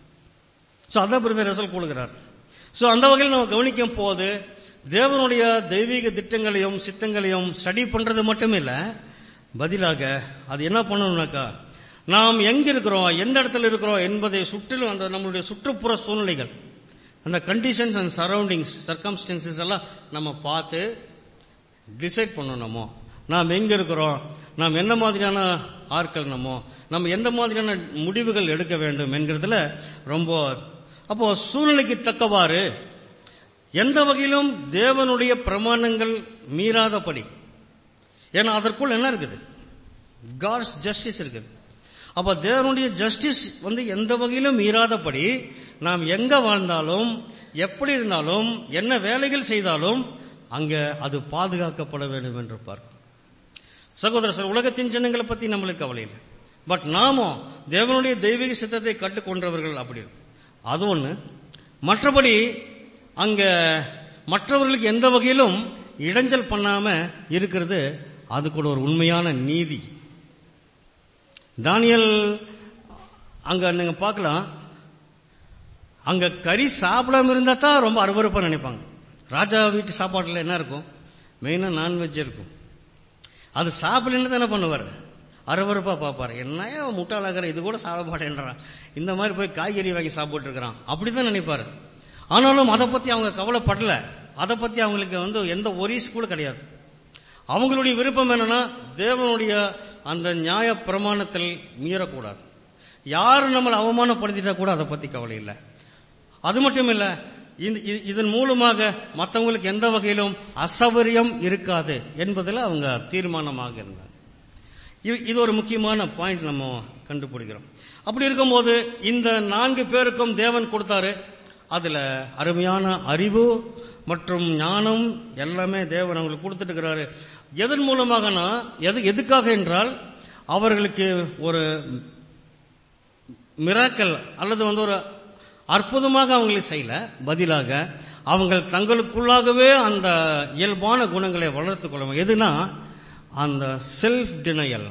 சோ அதான் பிரதர் ரிசல்ட் கொடுக்கிறார் சோ அந்த வகையில் நம்ம கவனிக்கும் போது தேவனுடைய தெய்வீக திட்டங்களையும் சித்தங்களையும் ஸ்டடி பண்றது மட்டும் இல்ல பதிலாக அது என்ன பண்ணணும்னாக்கா நாம் எங்க இருக்கிறோம் எந்த இடத்துல இருக்கிறோம் என்பதை சுற்றிலும் அந்த நம்மளுடைய சுற்றுப்புற சூழ்நிலைகள் அந்த கண்டிஷன்ஸ் அண்ட் சரௌண்டிங்ஸ் சர்க்கம்ஸ்டன்சஸ் எல்லாம் நம்ம பார்த்து டிசைட் பண்ணணுமோ நாம் எங்க இருக்கிறோம் நாம் என்ன மாதிரியான ஆட்கள் நம்மோ நம்ம எந்த மாதிரியான முடிவுகள் எடுக்க வேண்டும் என்கிறதுல ரொம்ப அப்போ சூழ்நிலைக்கு தக்கவாறு எந்த வகையிலும் தேவனுடைய பிரமாணங்கள் மீறாதபடி ஏன்னா அதற்குள் என்ன இருக்குது காட்ஸ் ஜஸ்டிஸ் இருக்குது அப்ப தேவனுடைய ஜஸ்டிஸ் வந்து எந்த வகையிலும் மீறாதபடி நாம் எங்க வாழ்ந்தாலும் எப்படி இருந்தாலும் என்ன வேலைகள் செய்தாலும் அங்க அது பாதுகாக்கப்பட வேண்டும் என்று பார்க்கும் சகோதர சார் உலகத்தின் ஜனங்களை பத்தி நம்மளுக்கு கவலை இல்லை பட் நாமோ தேவனுடைய தெய்வீக சித்தத்தை கற்றுக்கொண்டவர்கள் அப்படி அது ஒண்ணு மற்றபடி அங்க மற்றவர்களுக்கு எந்த வகையிலும் இடைஞ்சல் பண்ணாம இருக்கிறது அது கூட ஒரு உண்மையான நீதி தானியல் அங்க நீங்க பார்க்கலாம் அங்க கறி சாப்பிடாம இருந்தா தான் ரொம்ப அருவருப்பா நினைப்பாங்க ராஜா வீட்டு சாப்பாட்டுல என்ன இருக்கும் மெயினா நான்வெஜ் இருக்கும் அது சாப்பிடலன்னு தானே பண்ணுவார் அருவருப்பா பார்ப்பாரு என்னையா முட்டாளாகிற இது கூட சாப்பிட மாட்டேன்றான் இந்த மாதிரி போய் காய்கறி வாங்கி சாப்பிட்டு இருக்கிறான் அப்படிதான் நினைப்பாரு ஆனாலும் அதை பத்தி அவங்க கவலைப்படல அதை பத்தி அவங்களுக்கு வந்து எந்த ஒரீஸ் கூட கிடையாது அவங்களுடைய விருப்பம் என்னன்னா தேவனுடைய அந்த நியாய பிரமாணத்தில் மீறக்கூடாது யார் நம்மளை அவமானப்படுத்திட்டா கூட அதை பத்தி கவலை இல்லை அது மட்டும் இல்ல இந்த- இ- இதன் மூலமாக மற்றவங்களுக்கு எந்த வகையிலும் அசௌகரியம் இருக்காது என்பதில் அவங்க தீர்மானமாக இருந்தாங்க இது- இது ஒரு முக்கியமான பாயிண்ட் நம்ம கண்டுபிடிக்கிறோம் அப்படி இருக்கும்போது இந்த நான்கு பேருக்கும் தேவன் கொடுத்தாரு அதுல அருமையான அறிவு மற்றும் ஞானம் எல்லாமே தேவன் அவங்களுக்கு கொடுத்துட்டு இருக்கிறாரு எதன் மூலமாகனா எது எதுக்காக என்றால் அவர்களுக்கு ஒரு மிராக்கல் அல்லது வந்து ஒரு அற்புதமாக அவங்களுக்கு செய்யல பதிலாக அவங்க தங்களுக்குள்ளாகவே அந்த இயல்பான குணங்களை வளர்த்துக் கொள்ளும் எதுனா அந்த செல்ஃப் டினையல்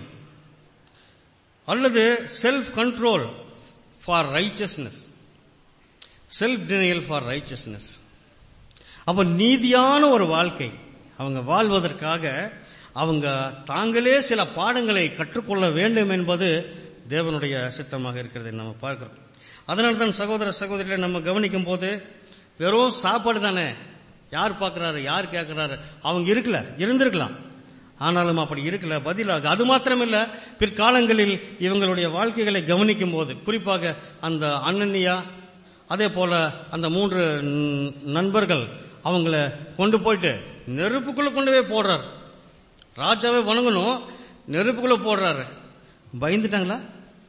அல்லது self control for righteousness self denial for righteousness அப்ப நீதியான ஒரு வாழ்க்கை அவங்க வாழ்வதற்காக அவங்க தாங்களே சில பாடங்களை கற்றுக்கொள்ள வேண்டும் என்பது தேவனுடைய சித்தமாக இருக்கிறதை நம்ம பார்க்கிறோம் அதனால தான் சகோதர சகோதரிகளை நம்ம கவனிக்கும் போது வெறும் சாப்பாடு தானே யார் பார்க்கறாரு யார் கேட்கிறாரு அவங்க இருக்கல இருந்திருக்கலாம் ஆனாலும் அப்படி இருக்கல பதிலாக அது மாத்திரமில்ல பிற்காலங்களில் இவங்களுடைய வாழ்க்கைகளை கவனிக்கும் போது குறிப்பாக அந்த அண்ணனியா அதே போல அந்த மூன்று ந- நண்பர்கள் அவங்கள கொண்டு போயிட்டு நெருப்புக்குள்ள கொண்டு போய் போடுறார் ராஜாவை வணங்கணும் நெருப்புக்குள்ள போடுறாரு பயந்துட்டாங்களா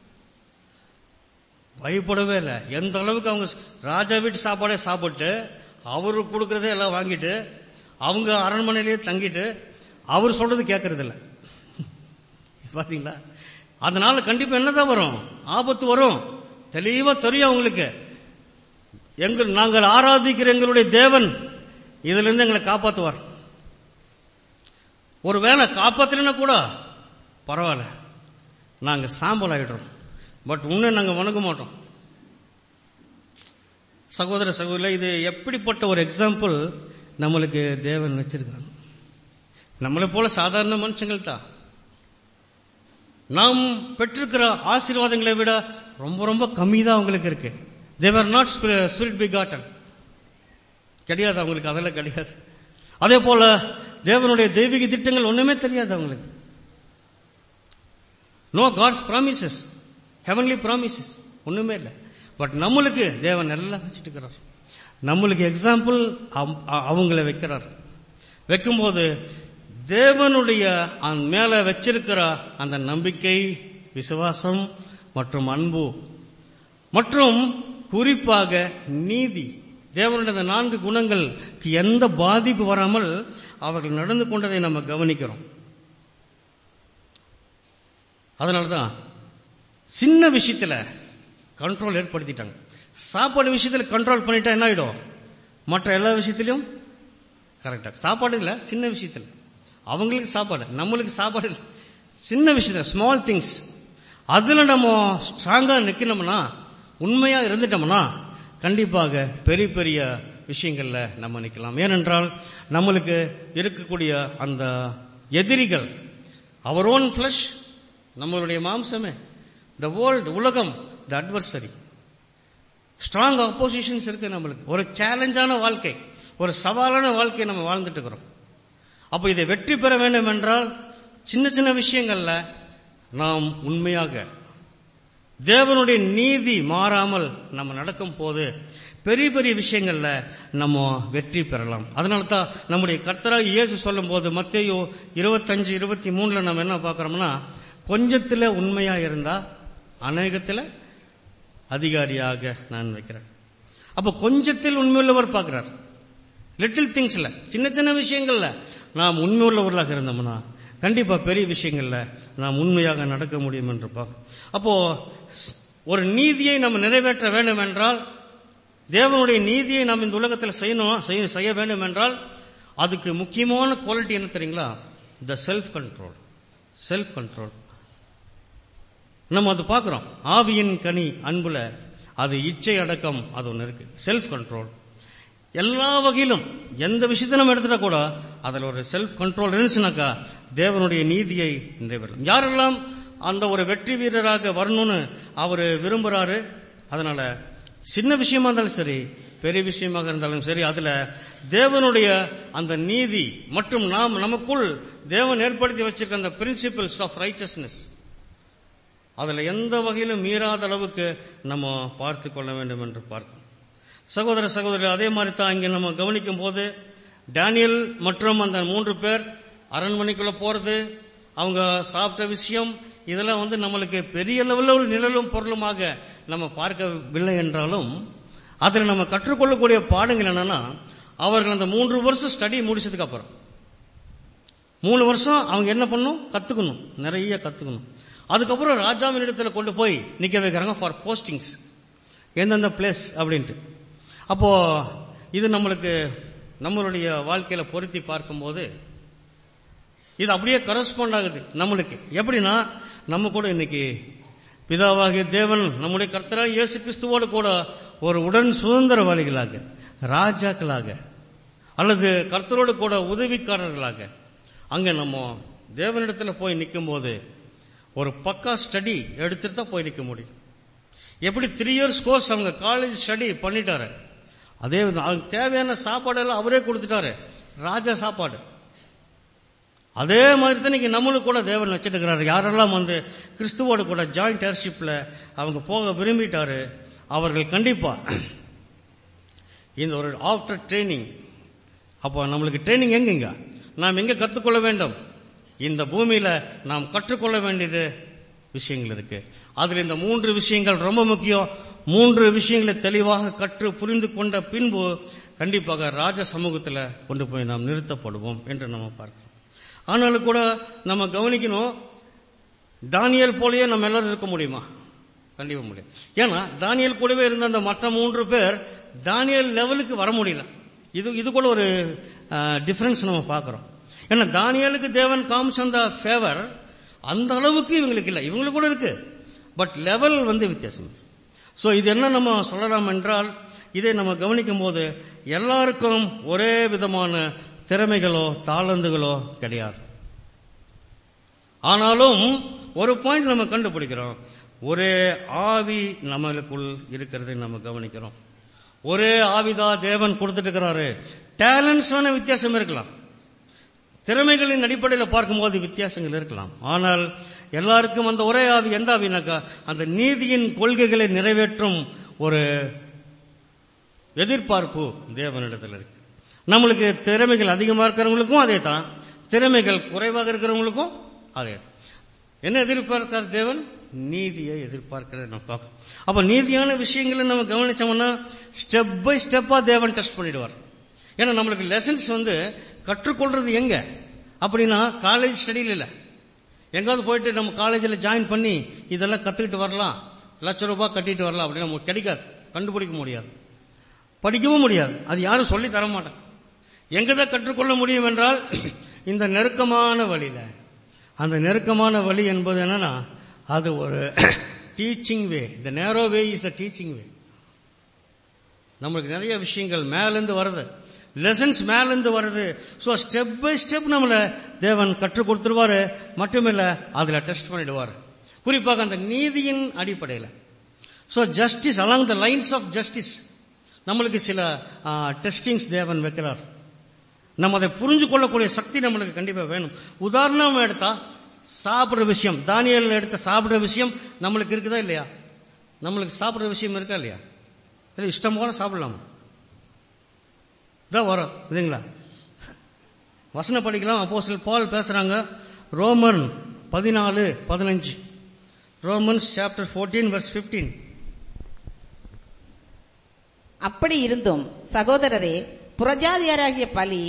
பயப்படவே இல்லை எந்த அளவுக்கு அவங்க ராஜா வீட்டு சாப்பாடே சாப்பிட்டு அவரு கொடுக்கறதே எல்லாம் வாங்கிட்டு அவங்க அரண்மனையிலேயே தங்கிட்டு அவர் சொல்றது கேட்கறது இல்ல பாத்தீங்களா அதனால கண்டிப்பா என்னதான் வரும் ஆபத்து வரும் தெளிவா தெரியும் அவங்களுக்கு எங்கள் நாங்கள் ஆராதிக்கிற எங்களுடைய தேவன் இதுல இருந்து எங்களை காப்பாத்துவார் ஒருவேளை காப்பாத்தலைன்னா கூட பரவாயில்ல நாங்க சாம்பல் ஆயிடுறோம் பட் உன்னை நாங்க வணங்க மாட்டோம் சகோதர சகோதரி இது எப்படிப்பட்ட ஒரு எக்ஸாம்பிள் நம்மளுக்கு தேவன் வச்சிருக்கிறாங்க நம்மளை போல சாதாரண மனுஷங்கள் தான் நாம் பெற்றிருக்கிற ஆசீர்வாதங்களை விட ரொம்ப ரொம்ப கம்மி தான் அவங்களுக்கு இருக்கு they are not spirit begotten கிடையாது அவங்களுக்கு அதெல்லாம் கிடையாது அதே போல தேவனுடைய தெய்வீக திட்டங்கள் ஒண்ணுமே தெரியாது அவங்களுக்கு no God's promises heavenly promises ஒண்ணுமே இல்லை பட் நம்மளுக்கு தேவன் எல்லாம் வச்சுட்டு இருக்கிறார் நம்மளுக்கு எக்ஸாம்பிள் அவங்கள வைக்கிறார் வைக்கும்போது தேவனுடைய அந்த மேல வச்சிருக்கிற அந்த நம்பிக்கை விசுவாசம் மற்றும் அன்பு மற்றும் குறிப்பாக நீதி தேவனுடைய அந்த நான்கு குணங்களுக்கு எந்த பாதிப்பு வராமல் அவர்கள் நடந்து கொண்டதை நம்ம கவனிக்கிறோம் அதனாலதான் சின்ன விஷயத்துல கண்ட்ரோல் ஏற்படுத்திட்டாங்க சாப்பாடு விஷயத்துல கண்ட்ரோல் பண்ணிட்டா என்ன ஆயிடும் மற்ற எல்லா விஷயத்திலையும் கரெக்டா சாப்பாடு இல்ல சின்ன விஷயத்துல அவங்களுக்கு சாப்பாடு நம்மளுக்கு சாப்பாடு இல்ல சின்ன விஷயத்துல ஸ்மால் திங்ஸ் அதுல நம்ம ஸ்ட்ராங்கா நிக்கணும்னா உண்மையா இருந்துட்டோம்னா கண்டிப்பாக பெரிய பெரிய விஷயங்கள்ல நம்ம நிக்கலாம் ஏனென்றால் நம்மளுக்கு இருக்கக்கூடிய அந்த எதிரிகள் அவர் ஓன் ஃபிளஷ் நம்மளுடைய மாம்சமே த வேர்ல்டு உலகம் த அட்வர்சரி ஸ்ட்ராங் அப்போசிஷன்ஸ் இருக்கு நம்மளுக்கு ஒரு சேலஞ்சான வாழ்க்கை ஒரு சவாலான வாழ்க்கையை நம்ம வாழ்ந்துட்டு இருக்கிறோம் அப்ப இதை வெற்றி பெற வேண்டும் என்றால் சின்ன சின்ன விஷயங்கள்ல நாம் உண்மையாக தேவனுடைய நீதி மாறாமல் நம்ம நடக்கும் போது பெரிய பெரிய விஷயங்கள்ல நம்ம வெற்றி பெறலாம் அதனால தான் நம்முடைய கர்த்தராக இயேசு சொல்லும் போது மத்தேயோ இருபத்தஞ்சு இருபத்தி மூணுல நம்ம என்ன பார்க்கறோம்னா கொஞ்சத்துல உண்மையா இருந்தா அநேகத்துல அதிகாரியாக நான் வைக்கிறேன் அப்ப கொஞ்சத்தில் உண்மையுள்ளவர் பார்க்கிறார் லிட்டில் திங்ஸ்ல சின்ன சின்ன விஷயங்கள்ல நாம் உண்மையுள்ளவர்களாக இருந்தோம்னா கண்டிப்பா பெரிய விஷயங்கள்ல நாம் உண்மையாக நடக்க முடியும் என்று பார்க்கிறோம் அப்போ ஒரு நீதியை நம்ம நிறைவேற்ற வேண்டும் என்றால் தேவனுடைய நீதியை நாம் இந்த உலகத்தில் செய்யணும் செய்ய- செய்ய வேண்டும் என்றால் அதுக்கு முக்கியமான குவாலிட்டி என்ன தெரியுங்களா the self control self control நம்ம அது பார்க்கிறோம் ஆவியின் கனி அன்புல அது இச்சை அடக்கம் அது ஒன்று இருக்கு செல்ஃப் கண்ட்ரோல் எல்லா வகையிலும் எந்த விஷயத்தை நம்ம எடுத்துட்டா கூட அதுல ஒரு செல்ஃப் கண்ட்ரோல் இருந்துச்சுனாக்கா தேவனுடைய நீதியை நிறைவேறும் யாரெல்லாம் அந்த ஒரு வெற்றி வீரராக வரணும்னு அவர் விரும்புறாரு அதனால சின்ன விஷயமா இருந்தாலும் சரி பெரிய விஷயமாக இருந்தாலும் சரி அதுல தேவனுடைய அந்த நீதி மற்றும் நாம் நமக்குள் தேவன் ஏற்படுத்தி வச்சிருக்க அந்த பிரின்சிபிள்ஸ் ஆஃப் ரைச்சஸ்னஸ் அதுல எந்த வகையிலும் மீறாத அளவுக்கு நம்ம பார்த்து கொள்ள வேண்டும் என்று பார்க்கணும் சகோதர சகோதரி அதே மாதிரி தான் இங்க நம்ம கவனிக்கும் போது டேனியல் மற்றும் அந்த மூன்று பேர் அரண்மனைக்குள்ள போறது அவங்க சாப்பிட்ட விஷயம் இதெல்லாம் வந்து நம்மளுக்கு பெரிய லெவலில் நிழலும் பொருளுமாக நம்ம பார்க்கவில்லை என்றாலும் அதில் நம்ம கற்றுக்கொள்ளக்கூடிய பாடங்கள் என்னன்னா அவர்கள் அந்த மூன்று வருஷம் ஸ்டடி முடிச்சதுக்கு அப்புறம் மூணு வருஷம் அவங்க என்ன பண்ணணும் கத்துக்கணும் நிறைய கத்துக்கணும் அதுக்கப்புறம் ராஜாவின் இடத்துல கொண்டு போய் நிக்க வைக்கிறாங்க ஃபார் போஸ்டிங்ஸ் எந்தெந்த பிளேஸ் அப்படின்ட்டு அப்போ இது நம்மளுக்கு நம்மளுடைய வாழ்க்கையில பொருத்தி பார்க்கும்போது இது அப்படியே கரஸ்பாண்ட் ஆகுது நம்மளுக்கு எப்படின்னா நம்ம கூட இன்னைக்கு பிதாவாகிய தேவன் நம்முடைய கர்த்தராக இயேசு கிறிஸ்துவோடு கூட ஒரு உடன் சுதந்திரவாளிகளாக ராஜாக்களாக அல்லது கர்த்தரோடு கூட உதவிக்காரர்களாக அங்க நம்ம தேவனிடத்துல போய் நிற்கும் போது ஒரு பக்கா ஸ்டடி எடுத்துட்டு தான் போய் நிற்க முடியும் எப்படி த்ரீ இயர்ஸ் கோர்ஸ் அவங்க காலேஜ் ஸ்டடி பண்ணிட்டாரு அதே விதம் அவங்களுக்கு தேவையான சாப்பாடு எல்லாம் அவரே கொடுத்துட்டாரு ராஜா சாப்பாடு அதே மாதிரி தான் இன்னைக்கு நம்மளுக்கு கூட தேவன் வச்சிட்டு இருக்கிறாரு யாரெல்லாம் வந்து கிறிஸ்துவோடு கூட ஜாயிண்ட் ஏர்ஷிப்ல அவங்க போக விரும்பிட்டாரு அவர்கள் கண்டிப்பா இந்த ஒரு ஆஃப்டர் ட்ரைனிங் அப்போ நம்மளுக்கு ட்ரைனிங் எங்கங்க நாம் எங்க கற்றுக்கொள்ள வேண்டும் இந்த பூமியில நாம் கற்றுக்கொள்ள வேண்டியது விஷயங்கள் இருக்கு அதுல இந்த மூன்று விஷயங்கள் ரொம்ப முக்கியம் மூன்று விஷயங்களை தெளிவாக கற்று புரிந்து கொண்ட பின்பு கண்டிப்பாக ராஜ சமூகத்துல கொண்டு போய் நாம் நிறுத்தப்படுவோம் என்று நம்ம பார்க்கிறோம் ஆனாலும் கூட நம்ம கவனிக்கணும் தானியல் போலயே நம்ம எல்லாரும் இருக்க முடியுமா கண்டிப்பா முடியும் ஏன்னா தானியல் கூடவே இருந்த அந்த மற்ற மூன்று பேர் தானியல் லெவலுக்கு வர முடியல இது இது கூட ஒரு டிஃபரன்ஸ் நம்ம பார்க்கிறோம் ஏன்னா தானியலுக்கு தேவன் காமிச்ச அந்த ஃபேவர் அந்த அளவுக்கு இவங்களுக்கு இல்லை இவங்களுக்கு கூட இருக்கு பட் லெவல் வந்து வித்தியாசம் சோ இது என்ன நம்ம சொல்லலாம் என்றால் இதை நம்ம கவனிக்கும் போது எல்லாருக்கும் ஒரே விதமான திறமைகளோ தாளந்துகளோ கிடையாது ஆனாலும் ஒரு பாயிண்ட் நம்ம கண்டுபிடிக்கிறோம் ஒரே ஆவி நம்மளுக்குள் இருக்கிறதை நம்ம கவனிக்கிறோம் ஒரே ஆவிதான் தேவன் கொடுத்துட்டு இருக்கிறாரு டேலண்ட்ஸ் வித்தியாசம் இருக்கலாம் திறமைகளின் அடிப்படையில் பார்க்கும்போது வித்தியாசங்கள் இருக்கலாம் ஆனால் எல்லாருக்கும் அந்த ஒரே ஆவி எந்த ஆவினாக்கா அந்த நீதியின் கொள்கைகளை நிறைவேற்றும் ஒரு எதிர்பார்ப்பு தேவனிடத்தில் இருக்கு நம்மளுக்கு திறமைகள் அதிகமா இருக்கிறவங்களுக்கும் அதே தான் திறமைகள் குறைவாக இருக்கிறவங்களுக்கும் அதே தான் என்ன எதிர்பார்க்கிறார் தேவன் நீதியை எதிர்பார்க்கிறத நம்ம பார்க்கணும் அப்ப நீதியான விஷயங்களை நம்ம கவனிச்சோம்னா ஸ்டெப் பை ஸ்டெப்பா தேவன் டெஸ்ட் பண்ணிடுவார் ஏன்னா நம்மளுக்கு லெசன்ஸ் வந்து கற்றுக்கொள்றது எங்க அப்படின்னா காலேஜ் ஸ்டடியில் இல்லை எங்காவது போயிட்டு நம்ம காலேஜில் ஜாயின் பண்ணி இதெல்லாம் கத்துக்கிட்டு வரலாம் லட்ச ரூபாய் கட்டிட்டு வரலாம் அப்படின்னு நமக்கு கிடைக்காது கண்டுபிடிக்க முடியாது படிக்கவும் முடியாது அது யாரும் சொல்லி தர மாட்டாங்க எங்கதான் கற்றுக்கொள்ள முடியும் என்றால் இந்த நெருக்கமான வழியில அந்த நெருக்கமான வழி என்பது என்னன்னா அது ஒரு டீச்சிங் வே இந்த நேரோ வே இஸ் த டீச்சிங் வே நம்மளுக்கு நிறைய விஷயங்கள் மேலிருந்து வருது லெசன்ஸ் மேலிருந்து வருது சோ ஸ்டெப் பை ஸ்டெப் நம்மள தேவன் கற்றுக் கொடுத்துருவாரு மட்டுமில்ல அதுல டெஸ்ட் பண்ணிடுவார் குறிப்பாக அந்த நீதியின் அடிப்படையில் so justice along the lines of justice நம்மளுக்கு சில டெஸ்டிங்ஸ் தேவன் வைக்கிறார் நம்ம அதை புரிஞ்சு கொள்ளக்கூடிய சக்தி நம்மளுக்கு கண்டிப்பா வேணும் உதாரணம் எடுத்தா சாப்பிடுற விஷயம் தானியல் எடுத்த சாப்பிடுற விஷயம் நம்மளுக்கு இருக்குதா இல்லையா நம்மளுக்கு சாப்பிடுற விஷயம் இருக்கா இல்லையா இல்லை இஷ்டம் போல சாப்பிடலாமா இதான் வரும் இல்லைங்களா வசனம் படிக்கலாம் அப்போ பால் பேசுறாங்க ரோமன் பதினாலு பதினஞ்சு Romans chapter fourteen verse fifteen அப்படி இருந்தும் சகோதரரே புறஜாதியாராகிய பலி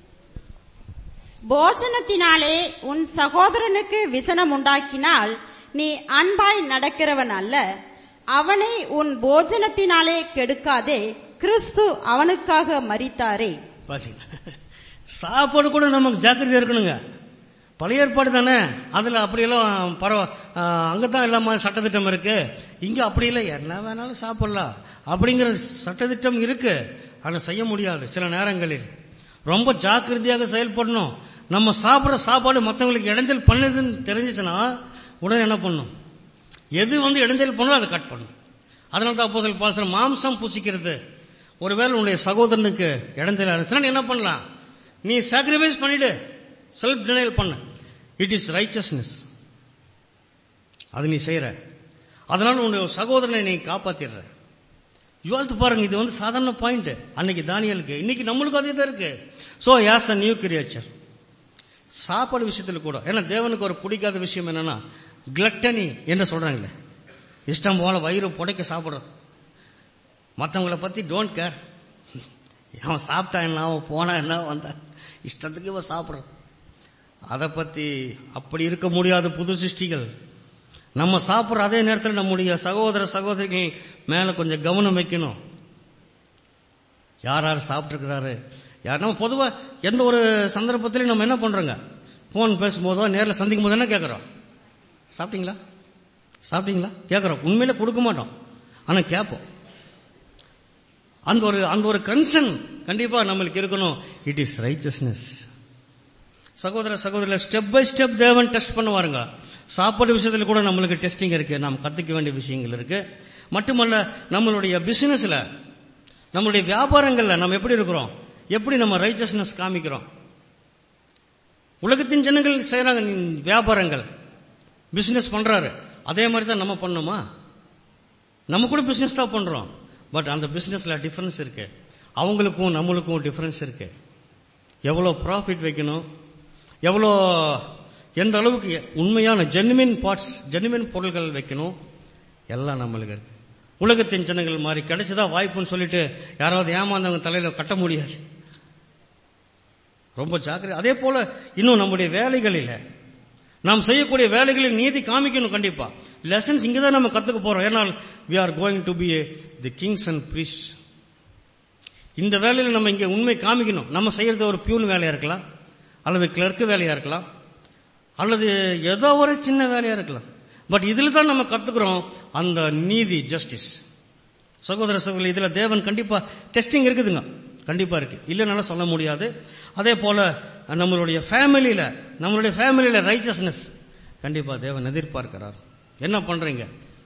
போஜனத்தினாலே உன் சகோதரனுக்கு விசனம் உண்டாக்கினால் நீ அன்பாய் நடக்கிறவன் அல்ல அவனை உன் போஜனத்தினாலே கெடுக்காதே கிறிஸ்து அவனுக்காக மரித்தாரே பாத்தீங்களா சாப்பாடு கூட நமக்கு ஜாக்கிரதையா இருக்கணுங்க பழைய ஏற்பாடு தானே அதுல அப்படியெல்லாம் பரவ அங்கதான் இல்லாம சட்டத்திட்டம் இருக்கு இங்க அப்படி இல்லை என்ன வேணாலும் சாப்பிடலாம் அப்படிங்கிற சட்டத்திட்டம் இருக்கு ஆனா செய்ய முடியாது சில நேரங்களில் ரொம்ப ஜாக்கிரதையாக செயல்படணும் நம்ம சாப்பிடுற சாப்பாடு மற்றவங்களுக்கு இடைஞ்சல் பண்ணுதுன்னு தெரிஞ்சிச்சுன்னா உடனே என்ன பண்ணும் எது வந்து இடைஞ்சல் பண்ணும் அதை கட் பண்ணும் அதனால தான் அப்போ பாசன மாம்சம் பூசிக்கிறது ஒருவேளை உன்னுடைய சகோதரனுக்கு இடைஞ்சல் இருந்துச்சுன்னா நீ என்ன பண்ணலாம் நீ சாக்ரிஃபைஸ் பண்ணிடு செல்ஃப் டினைல் பண்ண இட் இஸ் ரைச்சஸ்னஸ் அது நீ செய்யற அதனால உன்னுடைய சகோதரனை நீ காப்பாத்திடுற யோசித்து பாருங்க இது வந்து சாதாரண பாயிண்ட் அன்னைக்கு தானியலுக்கு இன்னைக்கு நம்மளுக்கு அதே தான் இருக்கு so as a new creature சாப்பாடு விஷயத்துல கூட ஏன்னா தேவனுக்கு ஒரு பிடிக்காத விஷயம் என்னன்னா கிளட்டனி என்று சொல்றாங்களே இஷ்டம் போல வயிறு புடைக்க சாப்பிடுறது மற்றவங்களை பத்தி டோன்ட் கேர் அவன் சாப்பிட்டா என்ன அவன் போனா என்ன வந்தா இஷ்டத்துக்கு இவன் சாப்பிடுறது அதை பத்தி அப்படி இருக்க முடியாத புது சிருஷ்டிகள் நம்ம சாப்பிடுற அதே நேரத்தில் நம்முடைய சகோதர சகோதரிகள் மேல கொஞ்சம் கவனம் வைக்கணும் யார் யார் சாப்பிட்டுருக்கிறாரு யார் நம்ம பொதுவா எந்த ஒரு சந்தர்ப்பத்திலையும் நம்ம என்ன பண்றோங்க போன் பேசும்போதோ நேரில் சந்திக்கும் போது என்ன கேட்கறோம் சாப்பிட்டீங்களா சாப்பிட்டீங்களா கேட்கறோம் உண்மையில கொடுக்க மாட்டோம் ஆனா கேட்போம் அந்த ஒரு அந்த ஒரு கன்சர்ன் கண்டிப்பா நம்மளுக்கு இருக்கணும் இட் இஸ் ரைச்சஸ்னஸ் சகோதர சகோதரில் ஸ்டெப் பை ஸ்டெப் தேவன் டெஸ்ட் பண்ணுவாருங்க சாப்பாடு விஷயத்துல கூட நம்மளுக்கு டெஸ்டிங் இருக்கு நாம் கத்துக்க வேண்டிய விஷயங்கள் இருக்கு மட்டுமல்ல நம்மளுடைய பிசினஸ்ல நம்மளுடைய வியாபாரங்கள்ல நம்ம எப்படி இருக்கிறோம் எப்படி நம்ம ரைச்சஸ்னஸ் காமிக்கிறோம் உலகத்தின் ஜனங்கள் செய்யறாங்க வியாபாரங்கள் பிசினஸ் பண்றாரு அதே மாதிரி தான் நம்ம பண்ணுமா நம்ம கூட பிசினஸ் தான் பண்றோம் பட் அந்த பிசினஸ்ல டிஃபரன்ஸ் இருக்கு அவங்களுக்கும் நம்மளுக்கும் டிஃபரன்ஸ் இருக்கு எவ்வளவு ப்ராஃபிட் வைக்கணும் எவ்வளோ எந்த அளவுக்கு உண்மையான ஜென்மின் பார்ட்ஸ் ஜென்மின் பொருள்கள் வைக்கணும் எல்லாம் நம்மளுக்கு இருக்கு உலகத்தின் ஜனங்கள் மாதிரி கிடைச்சதா வாய்ப்புன்னு சொல்லிட்டு யாராவது ஏமாந்தவங்க தலையில கட்ட முடியாது ரொம்ப ஜாக்கிரதை அதே போல இன்னும் நம்முடைய வேலைகளில் நாம் செய்யக்கூடிய வேலைகளில் நீதி காமிக்கணும் கண்டிப்பா லெசன்ஸ் இங்க தான் நம்ம கத்துக்க போறோம் ஏன்னால் we are going to be the kings and priests இந்த வேலையில நம்ம இங்க உண்மை காமிக்கணும் நம்ம செய்யறது ஒரு பியூன் வேலையா இருக்கலாம் அல்லது கிளர்க்கு வேலையா இருக்கலாம் அல்லது ஏதோ ஒரு சின்ன வேலையா இருக்கலாம் பட் இதுல தான் நம்ம கத்துக்கிறோம் அந்த நீதி ஜஸ்டிஸ் சகோதர சகோதரி இதுல தேவன் கண்டிப்பா டெஸ்டிங் இருக்குதுங்க கண்டிப்பா இருக்கு இல்லைனால சொல்ல முடியாது அதே போல நம்மளுடைய ஃபேமிலியில நம்மளுடைய ஃபேமிலியில ரைச்சஸ்னஸ் கண்டிப்பா தேவன் எதிர்பார்க்கிறார் என்ன பண்றீங்க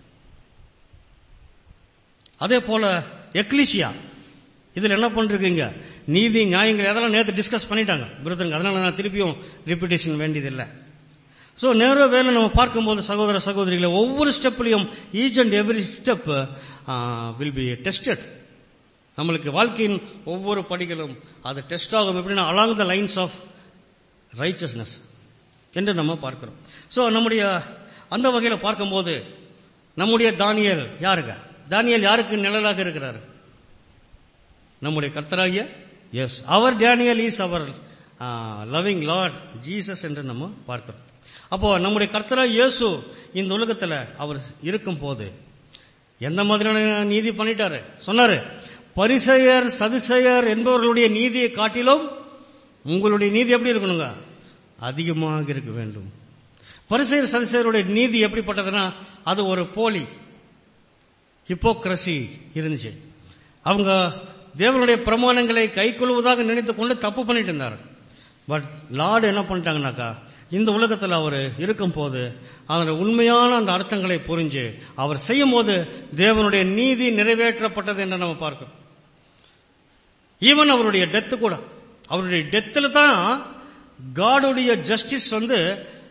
அதே போல எக்லிஷியா இதுல என்ன பண்றீங்க நீதி நியாயங்கள் அதெல்லாம் நேற்று டிஸ்கஸ் பண்ணிட்டாங்க விருதுங்க அதனால நான் திருப்பியும் ரிப்பீட்டேஷன் வேண்டியதில்லை சோ நேர வேலை நம்ம பார்க்கும்போது சகோதர சகோதரிகளை ஒவ்வொரு ஸ்டெப்லையும் each and every step will be tested நம்மளுக்கு வாழ்க்கையின் ஒவ்வொரு படிகளும் அது டெஸ்ட் ஆகும் எப்படின்னா along the lines of righteousness என்று நம்ம பார்க்கிறோம் சோ நம்முடைய அந்த வகையில பார்க்கும்போது நம்முடைய தானியல் யாருங்க தானியல் யாருக்கு நிழலாக இருக்கிறாரு நம்முடைய கர்த்தராகிய yes our Daniel is our loving Lord Jesus என்று நம்ம பார்க்கிறோம் அப்போ நம்முடைய கர்த்தராக இயேசு இந்த உலகத்துல அவர் இருக்கும் போது எந்த மாதிரியான நீதி பண்ணிட்டாரு சொன்னாரு பரிசெயர் சதுசெயர் என்பவர்களுடைய நீதியை காட்டிலும் உங்களுடைய நீதி எப்படி இருக்கணுங்க அதிகமாக இருக்க வேண்டும் பரிசெயர் சதுசெயருடைய நீதி எப்படிப்பட்டதுன்னா அது ஒரு போலி ஹிப்போக்ரசி இருந்துச்சு அவங்க தேவனுடைய பிரமாணங்களை கைக்கொள்வதாக நினைத்து கொண்டு தப்பு பண்ணிட்டு இருந்தார் பட் லார்டு என்ன பண்ணிட்டாங்கனாக்கா இந்த உலகத்தில் அவர் இருக்கும் போது அதனுடைய உண்மையான அந்த அர்த்தங்களை புரிஞ்சு அவர் செய்யும் போது தேவனுடைய நீதி நிறைவேற்றப்பட்டது என்று நம்ம பார்க்கிறோம் ஈவன் அவருடைய டெத்து கூட அவருடைய டெத்தில் தான் காடுடைய ஜஸ்டிஸ் வந்து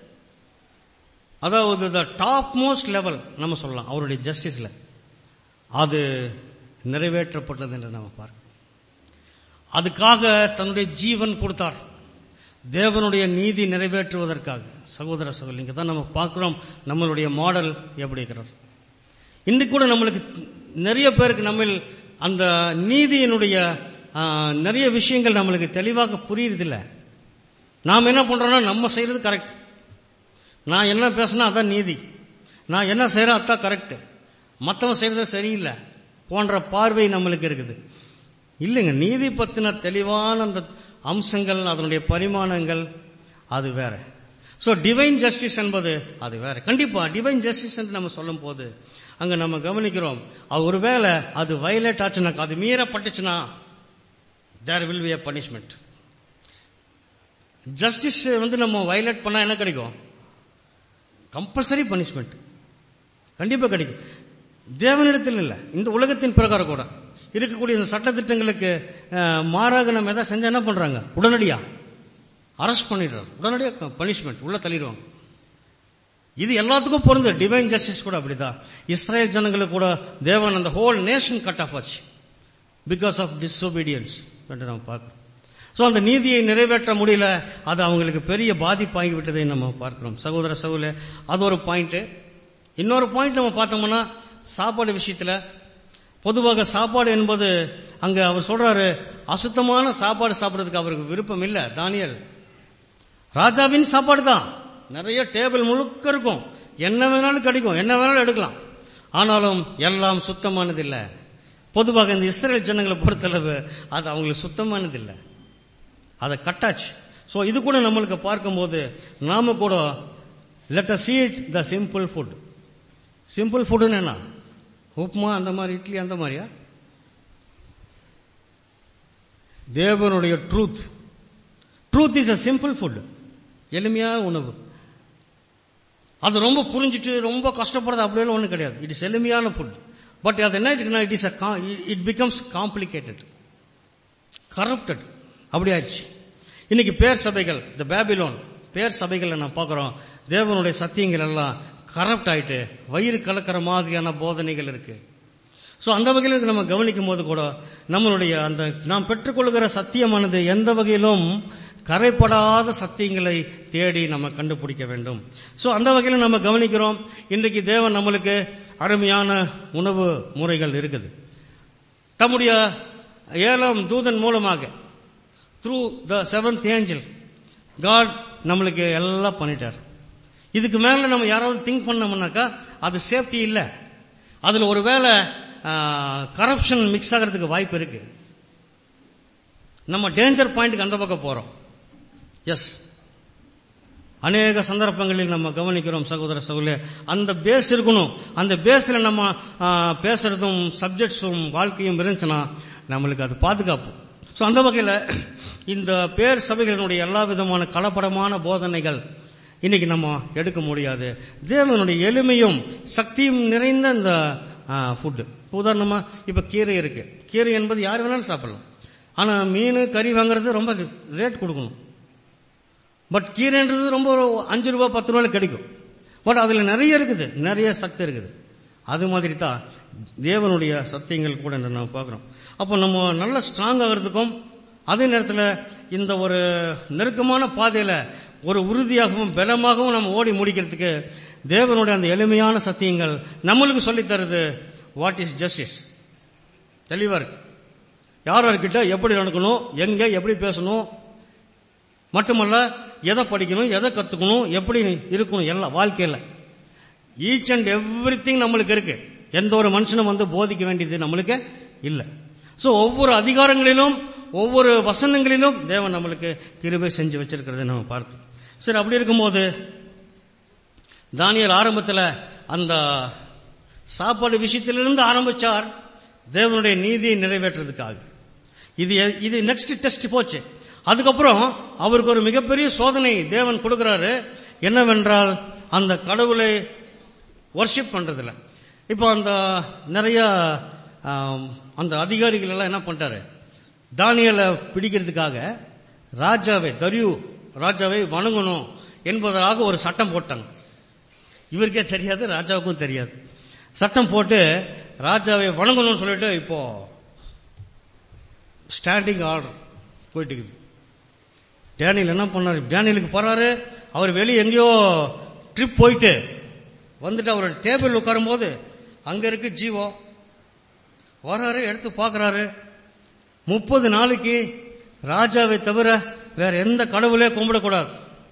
அதாவது த டாப் மோஸ்ட் லெவல் நம்ம சொல்லலாம் அவருடைய ஜஸ்டிஸ்ல அது நிறைவேற்றப்பட்டது என்று நம்ம பார்க்கிறோம் அதுக்காக தன்னுடைய ஜீவன் கொடுத்தார் தேவனுடைய நீதி நிறைவேற்றுவதற்காக சகோதர சகோதரி இங்க தான் நம்ம பார்க்கிறோம் நம்மளுடைய மாடல் எப்படி இருக்கிறார் இன்னைக்கு கூட நம்மளுக்கு நிறைய பேருக்கு நம்ம அந்த நீதியினுடைய ஆ, நிறைய விஷயங்கள் நம்மளுக்கு தெளிவாக புரியுறதில்ல நாம் என்ன பண்றோம்னா நம்ம செய்யறது கரெக்ட் நான் என்ன பேசினா அதான் நீதி நான் என்ன செய்யறேன் அதான் கரெக்ட் மற்றவன் செய்யறது சரியில்லை போன்ற பார்வை நம்மளுக்கு இருக்குது இல்லைங்க நீதி பத்தின தெளிவான அந்த அம்சங்கள் அதனுடைய பரிமாணங்கள் அது வேற சோ டிவைன் ஜஸ்டிஸ் என்பது அது வேற கண்டிப்பா டிவைன் ஜஸ்டிஸ் என்று நம்ம சொல்லும் போது அங்க நம்ம கவனிக்கிறோம் அது ஒருவேளை அது வயலேட் ஆச்சுனாக்கா அது மீறப்பட்டுச்சுன்னா there will be a punishment justice வந்து நம்ம வயலேட் பண்ணா என்ன கிடைக்கும் கம்பல்சரி பனிஷ்மெண்ட் கண்டிப்பா கிடைக்கும் தேவனிடத்தில் இல்ல இந்த உலகத்தின் பிரகாரம் கூட இருக்கக்கூடிய இந்த சட்டத்திட்டங்களுக்கு அஹ், மாறாக நம்ம எதாவது செஞ்சா என்ன பண்றாங்க உடனடியா அரெஸ்ட் பண்ணிடுறாங்க உடனடியா பனிஷ்மெண்ட் உள்ள தள்ளிடுவாங்க இது எல்லாத்துக்கும் பொருந்து டிவைன் ஜஸ்டிஸ் கூட அப்படிதான் இஸ்ரேல் ஜனங்களுக்கு கூட தேவன் அந்த ஹோல் நேஷன் கட் ஆஃப் ஆச்சு பிகாஸ் ஆஃப் டிஸ்ஒபீடியன்ஸ் என்று நம்ம பார்க்கிறோம் ஸோ அந்த நீதியை நிறைவேற்ற முடியல அது அவங்களுக்கு பெரிய பாதிப்பாகி விட்டதை நம்ம பார்க்கிறோம் சகோதர சகோதர அது ஒரு பாயிண்ட் இன்னொரு பாயிண்ட் நம்ம பார்த்தோம்னா சாப்பாடு விஷயத்துல பொதுவாக சாப்பாடு என்பது அங்க அவர் சொல்றாரு அசுத்தமான சாப்பாடு சாப்பிடுறதுக்கு அவருக்கு விருப்பம் இல்ல தானியல் ராஜாவின் சாப்பாடு தான் நிறைய டேபிள் முழுக்க இருக்கும் என்ன வேணாலும் கிடைக்கும் என்ன வேணாலும் எடுக்கலாம் ஆனாலும் எல்லாம் சுத்தமானது இல்ல பொதுவாக இந்த இஸ்ரேல் ஜனங்களை பொறுத்தளவு அது அவங்களுக்கு சுத்தமானது இல்ல அதை கட்டாச்சு சோ இது கூட நம்மளுக்கு பார்க்கும்போது நாம கூட let us eat the simple food simple ஃபுட்னு என்ன உப்புமா அந்த மாதிரி இட்லி அந்த மாதிரியா தேவனுடைய truth truth is a simple food எளிமையான உணவு அது ரொம்ப புரிஞ்சுட்டு ரொம்ப கஷ்டப்படுறது அப்படியெல்லாம் ஒன்றும் கிடையாது இட் இஸ் எளிமையான ஃபுட் பட் அது என்ன இருக்குன்னா it is it becomes complicated corrupted அப்படி ஆயிடுச்சு இன்னைக்கு பேர் சபைகள் இந்த பேபிலோன் பேர் சபைகளை நான் பார்க்கிறோம் தேவனுடைய சத்தியங்கள் எல்லாம் கரப்ட் ஆயிட்டு வயிறு கலக்கிற மாதிரியான போதனைகள் இருக்கு சோ அந்த வகையில் நம்ம கவனிக்கும் போது கூட நம்மளுடைய அந்த நாம் பெற்றுக்கொள்கிற சத்தியமானது எந்த வகையிலும் கரைப்படாத சத்தியங்களை தேடி நம்ம கண்டுபிடிக்க வேண்டும் சோ அந்த வகையில் நம்ம கவனிக்கிறோம் இன்றைக்கு தேவன் நம்மளுக்கு அருமையான உணவு முறைகள் இருக்குது தம்முடைய ஏழாம் தூதன் மூலமாக through the seventh angel God நம்மளுக்கு எல்லாம் பண்ணிட்டார் இதுக்கு மேல நம்ம யாராவது திங்க் பண்ணோம்னாக்கா அது சேஃப்டி இல்ல அதுல ஒருவேளை கரப்ஷன் மிக்ஸ் ஆகிறதுக்கு வாய்ப்பு இருக்கு நம்ம டேஞ்சர் பாயிண்ட்க்கு அந்த பக்கம் போறோம் எஸ் அநேக சந்தர்ப்பங்களில் நம்ம கவனிக்கிறோம் சகோதர சகோதர அந்த பேஸ் இருக்கணும் அந்த பேஸ்ல நம்ம ஆ, பேசுறதும் சப்ஜெக்ட்ஸும் வாழ்க்கையும் இருந்துச்சுன்னா நம்மளுக்கு அது பாதுகாப்பு சோ அந்த வகையில இந்த பேர் சபைகளினுடைய எல்லா விதமான கலப்படமான போதனைகள் இன்னைக்கு நம்ம எடுக்க முடியாது தேவனுடைய எளிமையும் சக்தியும் நிறைந்த இந்த ஃபுட் உதாரணமா இப்ப கீரை இருக்கு கீரை என்பது யார் வேணாலும் சாப்பிடலாம் ஆனா மீன் கறி வாங்குறது ரொம்ப ரேட் கொடுக்கணும் பட் கீரைன்றது ரொம்ப ஒரு அஞ்சு ரூபாய் பத்து ரூபாய்ல கிடைக்கும் பட் அதுல நிறைய இருக்குது நிறைய சக்தி இருக்குது அது மாதிரி தான் தேவனுடைய சத்தியங்கள் கூட நம்ம பார்க்கிறோம் அப்போ நம்ம நல்ல ஸ்ட்ராங் ஆகிறதுக்கும் அதே நேரத்தில் இந்த ஒரு நெருக்கமான பாதையில ஒரு உறுதியாகவும் பலமாகவும் நம்ம ஓடி முடிக்கிறதுக்கு தேவனுடைய அந்த எளிமையான சத்தியங்கள் நம்மளுக்கு சொல்லித் தருது வாட் இஸ் ஜஸ்டிஸ் தெளிவா இருக்கு யார் யார்கிட்ட எப்படி நடக்கணும் எங்க எப்படி பேசணும் மட்டுமல்ல எதை படிக்கணும் எதை கத்துக்கணும் எப்படி இருக்கணும் எல்லாம் வாழ்க்கையில ஈச் அண்ட் எவ்ரி நம்மளுக்கு இருக்கு எந்த ஒரு மனுஷனும் வந்து போதிக்க வேண்டியது நம்மளுக்கு இல்ல சோ ஒவ்வொரு அதிகாரங்களிலும் ஒவ்வொரு வசனங்களிலும் தேவன் நம்மளுக்கு கிருபை செஞ்சு வச்சிருக்கிறதை நம்ம பார்க்கணும் சரி அப்படி இருக்கும்போது தானியல் ஆரம்பத்துல அந்த சாப்பாடு விஷயத்திலிருந்து ஆரம்பிச்சார் தேவனுடைய நீதியை நிறைவேற்றுறதுக்காக இது இது நெக்ஸ்ட் டெஸ்ட் போச்சு அதுக்கப்புறம் அவருக்கு ஒரு மிகப்பெரிய சோதனை தேவன் கொடுக்கிறாரு என்னவென்றால் அந்த கடவுளை வர்ஷிப் பண்றதுல இப்போ அந்த நிறைய ஆம், அந்த அதிகாரிகள் எல்லாம் என்ன பண்ணிட்டாரு தானியலை பிடிக்கிறதுக்காக ராஜாவை தரியு ராஜாவை வணங்கணும் என்பதாக ஒரு சட்டம் போட்டாங்க இவருக்கே தெரியாது ராஜாவுக்கும் தெரியாது சட்டம் போட்டு ராஜாவை வணங்கணும்னு சொல்லிட்டு இப்போ ஸ்டாண்டிங் ஆர்டர் போயிட்டு இருக்குது டேனியல் என்ன பண்ணாரு டேனியலுக்கு போறாரு அவர் வெளியே எங்கேயோ ட்ரிப் போயிட்டு வந்துட்டு அவர் டேபிள் உட்காரும்போது அங்க இருக்கு ஜீவோ வராரு எடுத்து பார்க்கறாரு முப்பது நாளைக்கு ராஜாவை தவிர வேற எந்த கடவுளே கும்பிடக்கூடாது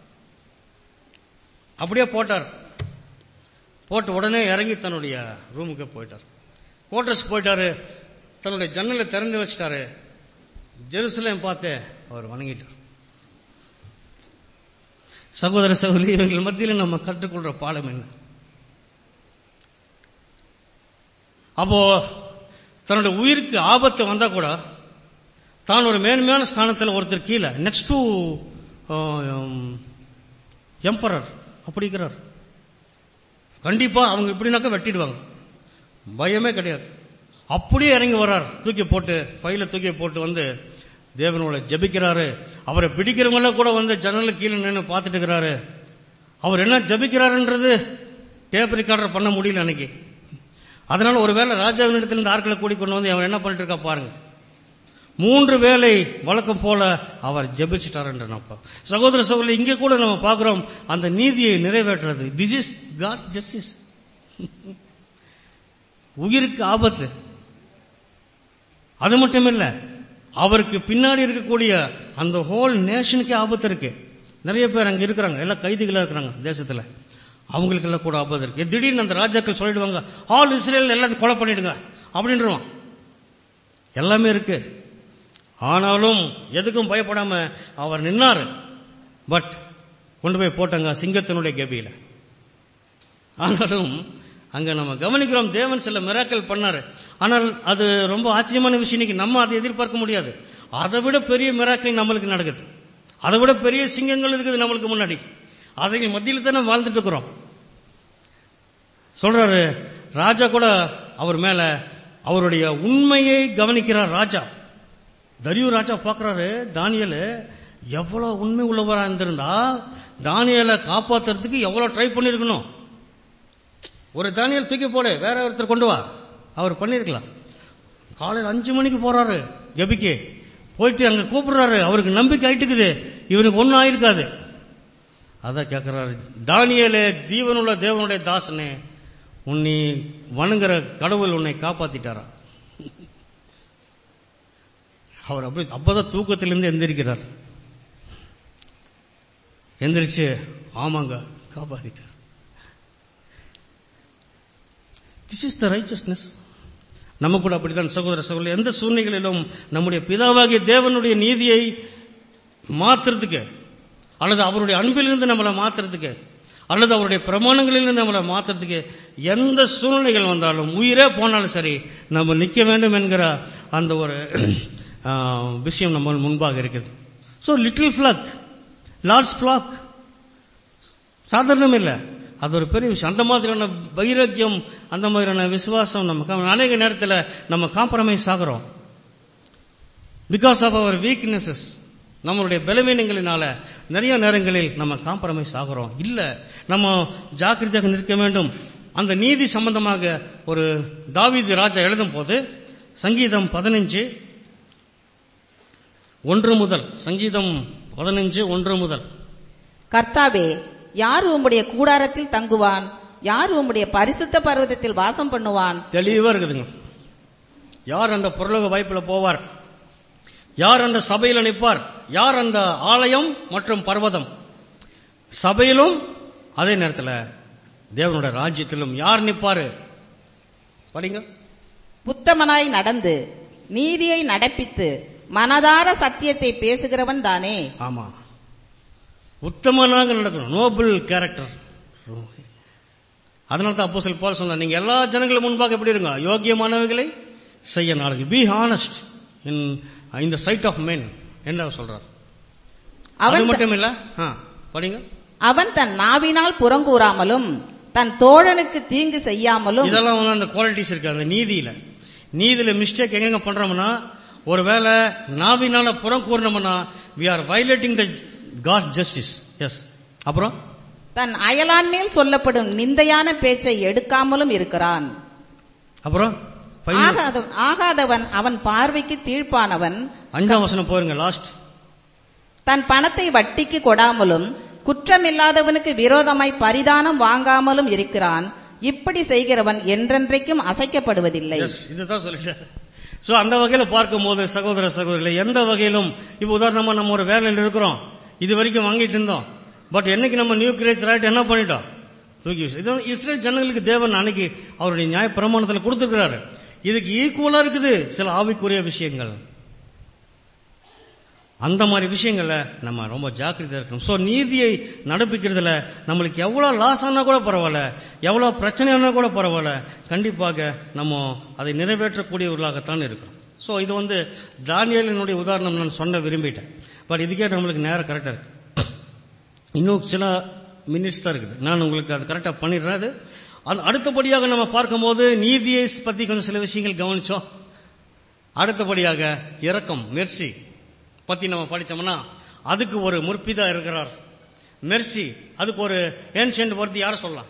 அப்படியே போட்டார் போட்டு உடனே இறங்கி தன்னுடைய ரூமுக்கு போயிட்டார் கோட்ரஸ் போயிட்டாரு தன்னுடைய ஜன்னலை திறந்து வச்சிட்டாரு ஜெருசலேம் பார்த்து அவர் வணங்கிட்டார் சகோதர சகோதரி இவங்கள் மத்தியில் நம்ம கற்றுக்கொள்ற பாடம் என்ன அப்போ தன்னுடைய உயிருக்கு ஆபத்து வந்தா கூட தான் ஒரு மேன்மையான ஸ்தானத்தில் ஒருத்தர் கீழே நெக்ஸ்ட் டு எம்பரர் அப்படிங்கிறார் கண்டிப்பா அவங்க இப்படினாக்கா வெட்டிடுவாங்க பயமே கிடையாது அப்படியே இறங்கி வர்றார் தூக்கி போட்டு ஃபைல தூக்கி போட்டு வந்து தேவனோட ஜெபிக்கிறாரு அவரை பிடிக்கிறவங்கள கூட வந்து ஜன்னல் கீழே நின்று பார்த்துட்டு இருக்கிறாரு அவர் என்ன ஜெபிக்கிறாருன்றது டேப் ரெக்கார்டர் பண்ண முடியல அன்னைக்கு அதனால ஒருவேளை ராஜாவின் இடத்துல இருந்து ஆட்களை கூடி கொண்டு வந்து அவர் என்ன பண்ணிட்டு இருக்கா பாருங்க மூன்று வேளை வழக்கம் போல அவர் ஜெபிச்சிட்டாருன்றப்ப சகோதர சகோதரி இங்க கூட நம்ம பார்க்கிறோம் அந்த நீதியை நிறைவேற்றுறது திஸ் இஸ் காட் ஜஸ்டிஸ் உயிருக்கு ஆபத்து அது மட்டும் இல்ல அவருக்கு பின்னாடி இருக்கக்கூடிய அந்த ஹோல் நேஷனுக்கே ஆபத்து இருக்கு நிறைய பேர் அங்க இருக்கிறாங்க எல்லாம் கைதிகளா இருக்கிறாங்க தேசத்துல அவங்களுக்கு எல்லாம் கூட ஆபத்து இருக்கு திடீர்னு அந்த ராஜாக்கள் சொல்லிடுவாங்க ஆல் இஸ்ரேல் எல்லாத்தையும் கொலை பண்ணிடுங்க அப்படின்றவான் எல்லாமே இருக்கு ஆனாலும் எதுக்கும் பயப்படாம அவர் நின்னாரு பட் கொண்டு போய் போட்டாங்க சிங்கத்தினுடைய கபியில ஆனாலும் அங்க நம்ம கவனிக்கிறோம் தேவன் சில மிராக்கள் பண்ணாரு ஆனால் அது ரொம்ப ஆச்சரியமான விஷயம் இன்னைக்கு நம்ம அதை எதிர்பார்க்க முடியாது அதை விட பெரிய மிராக்கள் நம்மளுக்கு நடக்குது அதை விட பெரிய சிங்கங்கள் இருக்குது நம்மளுக்கு முன்னாடி அதை மத்தியில் தானே வாழ்ந்துட்டு இருக்கிறோம் சொல்றாரு ராஜா கூட அவர் மேல அவருடைய உண்மையை கவனிக்கிறார் ராஜா தரியு ராஜா பார்க்கறாரு தானியல் எவ்வளவு உண்மை உள்ளவரா இருந்திருந்தா தானியலை காப்பாத்துறதுக்கு எவ்வளவு ட்ரை பண்ணிருக்கணும் ஒரு தானியல் தூக்கி போடு வேற ஒருத்தர் கொண்டு வா அவர் பண்ணிருக்கலாம் காலையில் அஞ்சு மணிக்கு போறாரு கபிக்கு போயிட்டு அங்க கூப்பிடுறாரு அவருக்கு நம்பிக்கை ஆயிட்டுக்குது இவனுக்கு ஒன்னும் ஆயிருக்காது அதான் கேட்கிறாரு தானியலே ஜீவனுள்ள தேவனுடைய தாசனே உன்னை வணங்குற கடவுள் உன்னை காப்பாத்திட்டாரா அவர் அப்படி அப்பதான் தூக்கத்திலிருந்து எந்திரிக்கிறார் எந்திரிச்சு ஆமாங்க காப்பாத்திட்டார் திஸ் இஸ் த ரைச்சஸ்னஸ் நம்ம கூட அப்படித்தான் சகோதர சகோதரி எந்த சூழ்நிலைகளிலும் நம்முடைய பிதாவாகிய தேவனுடைய நீதியை மாத்துறதுக்கு அல்லது அவருடைய அன்பிலிருந்து நம்மளை மாத்துறதுக்கு அல்லது அவருடைய பிரமாணங்களிலிருந்து நம்மளை மாத்துறதுக்கு எந்த சூழ்நிலைகள் வந்தாலும் உயிரே போனாலும் சரி நம்ம நிற்க வேண்டும் என்கிற அந்த ஒரு ஆ, விஷயம் நம்ம முன்பாக இருக்குது so little flock large flock சாதாரணம் இல்ல அது ஒரு பெரிய விஷயம் அந்த மாதிரியான வைராக்கியம் அந்த மாதிரியான விசுவாசம் நம்ம கா- அநேக நேரத்தில் நம்ம காம்ப்ரமைஸ் ஆகிறோம் பிகாஸ் ஆஃப் அவர் வீக்னஸஸ் நம்மளுடைய பலவீனங்களினால நிறைய நேரங்களில் நம்ம காம்ப்ரமைஸ் ஆகிறோம் இல்ல நம்ம ஜாக்கிரதையாக நிற்க வேண்டும் அந்த நீதி சம்பந்தமாக ஒரு தாவீது ராஜா எழுதும் போது சங்கீதம் பதினஞ்சு ஒன்று முதல் சங்கீதம் பதினஞ்சு ஒன்று முதல் கர்த்தாவே யார் உம்முடைய கூடாரத்தில் தங்குவான் யார் உம்முடைய பரிசுத்த பர்வதத்தில் வாசம் பண்ணுவான் தெளிவா இருக்குதுங்க யார் அந்த பரலோக வாய்ப்புல போவார் யார் அந்த சபையில நிற்பார் யார் அந்த ஆலயம் மற்றும் பர்வதம் சபையிலும் அதே நேரத்தில் தேவனுடைய ராஜ்யத்திலும் யார் நிற்பாரு படிங்க உத்தமனாய் நடந்து நீதியை நடப்பித்து மனதார சத்தியத்தை பேசுகிறவன் தானே ஆமா உத்தமனாக நடக்கணும் நோபல் கேரக்டர் அதனால தான் அப்போ சில போல சொன்னார் நீங்க எல்லா ஜனங்களும் முன்பாக எப்படி இருங்க யோக்கியமானவைகளை செய்ய நாளைக்கு பி ஹானஸ்ட் இன் இந்த சைட் ஆஃப் men என்ன அவர் சொல்றார் அது அவன் த- மட்டும் இல்ல ஆ, படிங்க அவன் தன் நாவினால் புறங்கூறாமலும் தன் தோழனுக்கு தீங்கு செய்யாமலும் இதெல்லாம் வந்து அந்த குவாலிட்டிஸ் இருக்கு அந்த நீதியில நீதியில மிஸ்டேக் எங்கெங்க பண்றோம்னா ஒருவேளை நாவினால புறம் கூறினோம்னா we are violating the God justice yes அப்புறம் தன் அயலான் மேல் சொல்லப்படும் நிந்தையான பேச்சை எடுக்காமலும் இருக்கிறான் அப்புறம் final- ஆகாதவன் ஆகாதவன் அவன் பார்வைக்கு தீழ்ப்பானவன் அஞ்சாம் வசனம் போருங்க லாஸ்ட் தன் பணத்தை வட்டிக்கு கொடாமலும் குற்றமில்லாதவனுக்கு விரோதமாய் பரிதானம் வாங்காமலும் இருக்கிறான் இப்படி செய்கிறவன் என்றென்றைக்கும் அசைக்கப்படுவதில்லை எஸ் இதுதான் சொல்லிட்டேன் சோ அந்த வகையில பார்க்கும்போது சகோதர சகோதரிகளை எந்த வகையிலும் இப்ப உதாரணமா நம்ம ஒரு வேலையில் இருக்கிறோம் இது வரைக்கும் வாங்கிட்டு இருந்தோம் பட் என்னைக்கு நம்ம நியூ கிரேஸ் ரைட் என்ன பண்ணிட்டோம் தூக்கி வீசு. இது வந்து இஸ்ரேல் ஜனங்களுக்கு தேவன் அன்னைக்கு அவருடைய நியாய பிரமாணத்தில் கொடுத்திருக்கிறாரு இதுக்கு ஈக்குவலா இருக்குது சில ஆவிக்குரிய விஷயங்கள் அந்த மாதிரி விஷயங்கள்ல நம்ம ரொம்ப ஜாக்கிரதையா இருக்கணும் சோ நீதியை நடப்பிக்கிறதுல நம்மளுக்கு எவ்வளவு லாஸ் ஆனா கூட பரவாயில்ல எவ்வளவு பிரச்சனை ஆனா கூட பரவாயில்ல கண்டிப்பாக நம்ம அதை நிறைவேற்றக்கூடியவர்களாகத்தான் இருக்கிறோம் சோ இது வந்து தானியலினுடைய உதாரணம் நான் சொன்ன விரும்பிட்டேன் பட் இதுக்கே நம்மளுக்கு நேரம் கரெக்டா இருக்கு இன்னும் சில மினிட்ஸ் தான் இருக்குது நான் உங்களுக்கு அது கரெக்டா பண்ணிடுறேன் அது அது அடுத்தபடியாக நம்ம பார்க்கும்போது நீதியை பத்தி கொஞ்சம் சில விஷயங்கள் கவனிச்சோம் அடுத்தபடியாக இரக்கம் மெர்சி பத்தி நம்ம படிச்சோம்னா அதுக்கு ஒரு முற்பிதா இருக்கிறார் மெர்சி அதுக்கு ஒரு ஏன்ஷியன்ட் worth யார சொல்லலாம்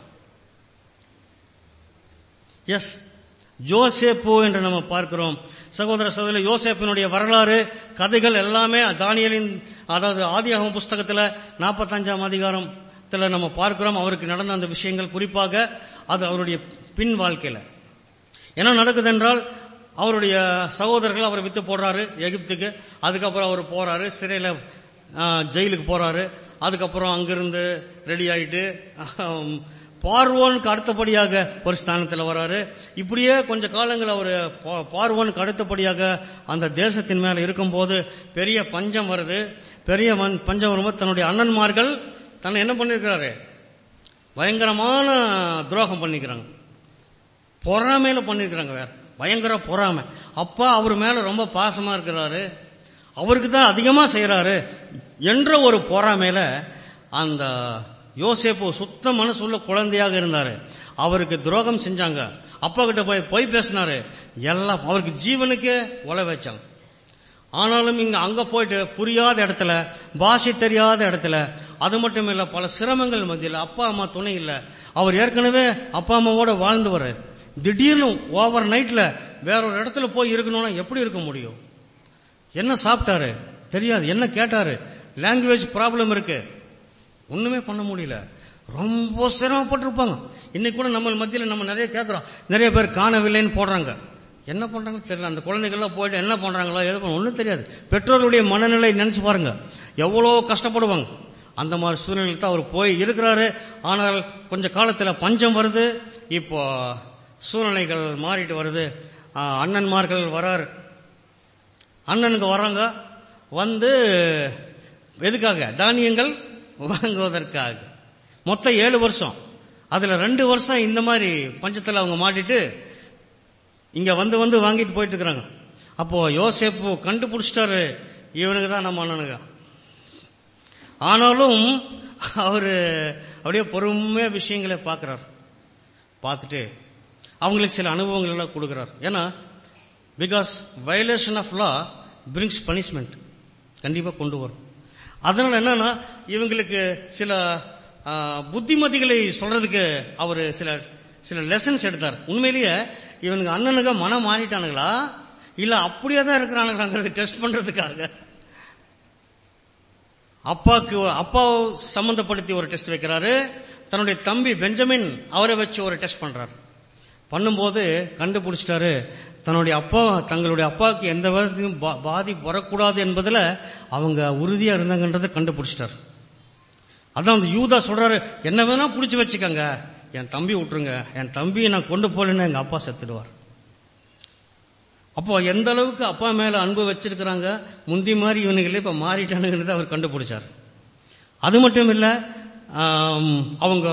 எஸ் ஜோசேப்பு என்று நம்ம பார்க்கிறோம் சகோதர சகோதரி யோசேப்பினுடைய வரலாறு கதைகள் எல்லாமே தானியலின் அதாவது ஆதியாகம புஸ்தகத்துல நாற்பத்தஞ்சாம் அதிகாரத்துல நம்ம பார்க்கிறோம் அவருக்கு நடந்த அந்த விஷயங்கள் குறிப்பாக அது அவருடைய பின் வாழ்க்கையில என்ன நடக்குது என்றால் அவருடைய சகோதரர்கள் அவரை வித்து போடுறாரு எகிப்துக்கு அதுக்கப்புறம் அவர் போறாரு சிறையில ஆ, ஜெயிலுக்கு போறாரு அதுக்கப்புறம் அங்கிருந்து ரெடி ஆயிட்டு ஆம், பார்வோனுக்கு அடுத்தபடியாக ஒரு ஸ்தானத்தில் வராரு இப்படியே கொஞ்ச காலங்கள் அவர் பா- பார்வோனுக்கு அடுத்தபடியாக அந்த தேசத்தின் மேல இருக்கும்போது பெரிய பஞ்சம் வருது பெரிய மண்- பஞ்சம் வரும்போது தன்னுடைய அண்ணன்மார்கள் தன்னை என்ன பண்ணிருக்கிறாரு பயங்கரமான துரோகம் பண்ணிக்கிறாங்க பொறாமையில பண்ணிருக்கிறாங்க வேற பயங்கர பொறாமை அப்பா அவர் மேல ரொம்ப பாசமா இருக்கிறாரு அவருக்கு தான் அதிகமா செய்யறாரு என்ற ஒரு பொறாமையில அந்த யோசேப்பு சுத்த மனசுள்ள குழந்தையாக இருந்தாரு அவருக்கு துரோகம் செஞ்சாங்க அப்பா கிட்ட போய் பொய் பேசினாரு எல்லாம் அவருக்கு ஜீவனுக்கே உழ வச்சாங்க ஆனாலும் இங்க அங்க போயிட்டு புரியாத இடத்துல பாஷை தெரியாத இடத்துல அது மட்டும் இல்ல பல சிரமங்கள் மத்தியில் அப்பா அம்மா துணை இல்ல அவர் ஏற்கனவே அப்பா அம்மாவோட வாழ்ந்தவர் திடீர்னு ஓவர் நைட்ல வேற ஒரு இடத்துல போய் இருக்கணும்னா எப்படி இருக்க முடியும் என்ன சாப்பிட்டாரு தெரியாது என்ன கேட்டாரு லாங்குவேஜ் ப்ராப்ளம் இருக்கு ஒண்ணுமே பண்ண முடியல ரொம்ப சிரமப்பட்டிருப்பாங்க இன்னைக்கு கூட நம்ம மத்தியில நம்ம நிறைய கேட்கிறோம் நிறைய பேர் காணவில்லைன்னு போடுறாங்க என்ன பண்றாங்கன்னு தெரியல அந்த குழந்தைகள்லாம் போயிட்டு என்ன பண்றாங்களோ எது பண்ண ஒன்றும் தெரியாது பெற்றோருடைய மனநிலை நினைச்சு பாருங்க எவ்வளோ கஷ்டப்படுவாங்க அந்த மாதிரி சூழ்நிலையில் தான் அவர் போய் இருக்கிறாரு ஆனால் கொஞ்ச காலத்துல பஞ்சம் வருது இப்போ சூழ்நிலைகள் மாறிட்டு வருது ஆ, அண்ணன்மார்கள் வராரு அண்ணனுக்கு வராங்க வந்து எதுக்காக தானியங்கள் வாங்குவதற்காக மொத்தம் ஏழு வருஷம் அதுல ரெண்டு வருஷம் இந்த மாதிரி பஞ்சத்துல அவங்க மாட்டிட்டு இங்க வந்து வந்து வாங்கிட்டு போயிட்டு இருக்கிறாங்க அப்போ யோசேப்பு கண்டுபிடிச்சிட்டாரு இவனுக்கு தான் நம்ம அண்ணனுங்க ஆனாலும் அவரு அப்படியே பொறுமையா விஷயங்களை பார்க்கிறார் பார்த்துட்டு அவங்களுக்கு சில அனுபவங்கள் எல்லாம் கொடுக்கிறார் ஏன்னா because violation of law brings punishment கண்டிப்பா கொண்டு வரும் அதனால என்னன்னா இவங்களுக்கு சில ஆ, புத்திமதிகளை சொல்றதுக்கு அவர் சில சில லெசன்ஸ் எடுத்தார் உண்மையிலேயே இவனுக்கு அண்ணனுங்க மனம் மாறிட்டானுங்களா இல்ல அப்படியே தான் இருக்கிறானுங்கிறது டெஸ்ட் பண்றதுக்காக அப்பாக்கு அப்பா சம்பந்தப்படுத்தி ஒரு டெஸ்ட் வைக்கிறாரு தன்னுடைய தம்பி பெஞ்சமின் அவரை வச்சு ஒரு டெஸ்ட் பண்றாரு பண்ணும்போது கண்டுபிடிச்சிட்டாரு தன்னுடைய அப்பா தங்களுடைய அப்பாவுக்கு எந்த விதத்தையும் பா- பாதிப்பு வரக்கூடாது என்பதுல அவங்க உறுதியா இருந்தாங்கன்றதை கண்டுபிடிச்சிட்டாரு அதான் அந்த யூதா சொல்றாரு என்ன வேணா புடிச்சு வச்சுக்கங்க என் தம்பி விட்டுருங்க என் தம்பியை நான் கொண்டு போலன்னு எங்க அப்பா செத்துடுவார் அப்போ எந்த அளவுக்கு அப்பா மேல அன்பு வச்சிருக்கிறாங்க முந்தி மாதிரி இவனுங்களே இப்ப மாறிட்டானுங்கிறத அவர் கண்டுபிடிச்சார் அது மட்டும் இல்ல ஆம், அவங்க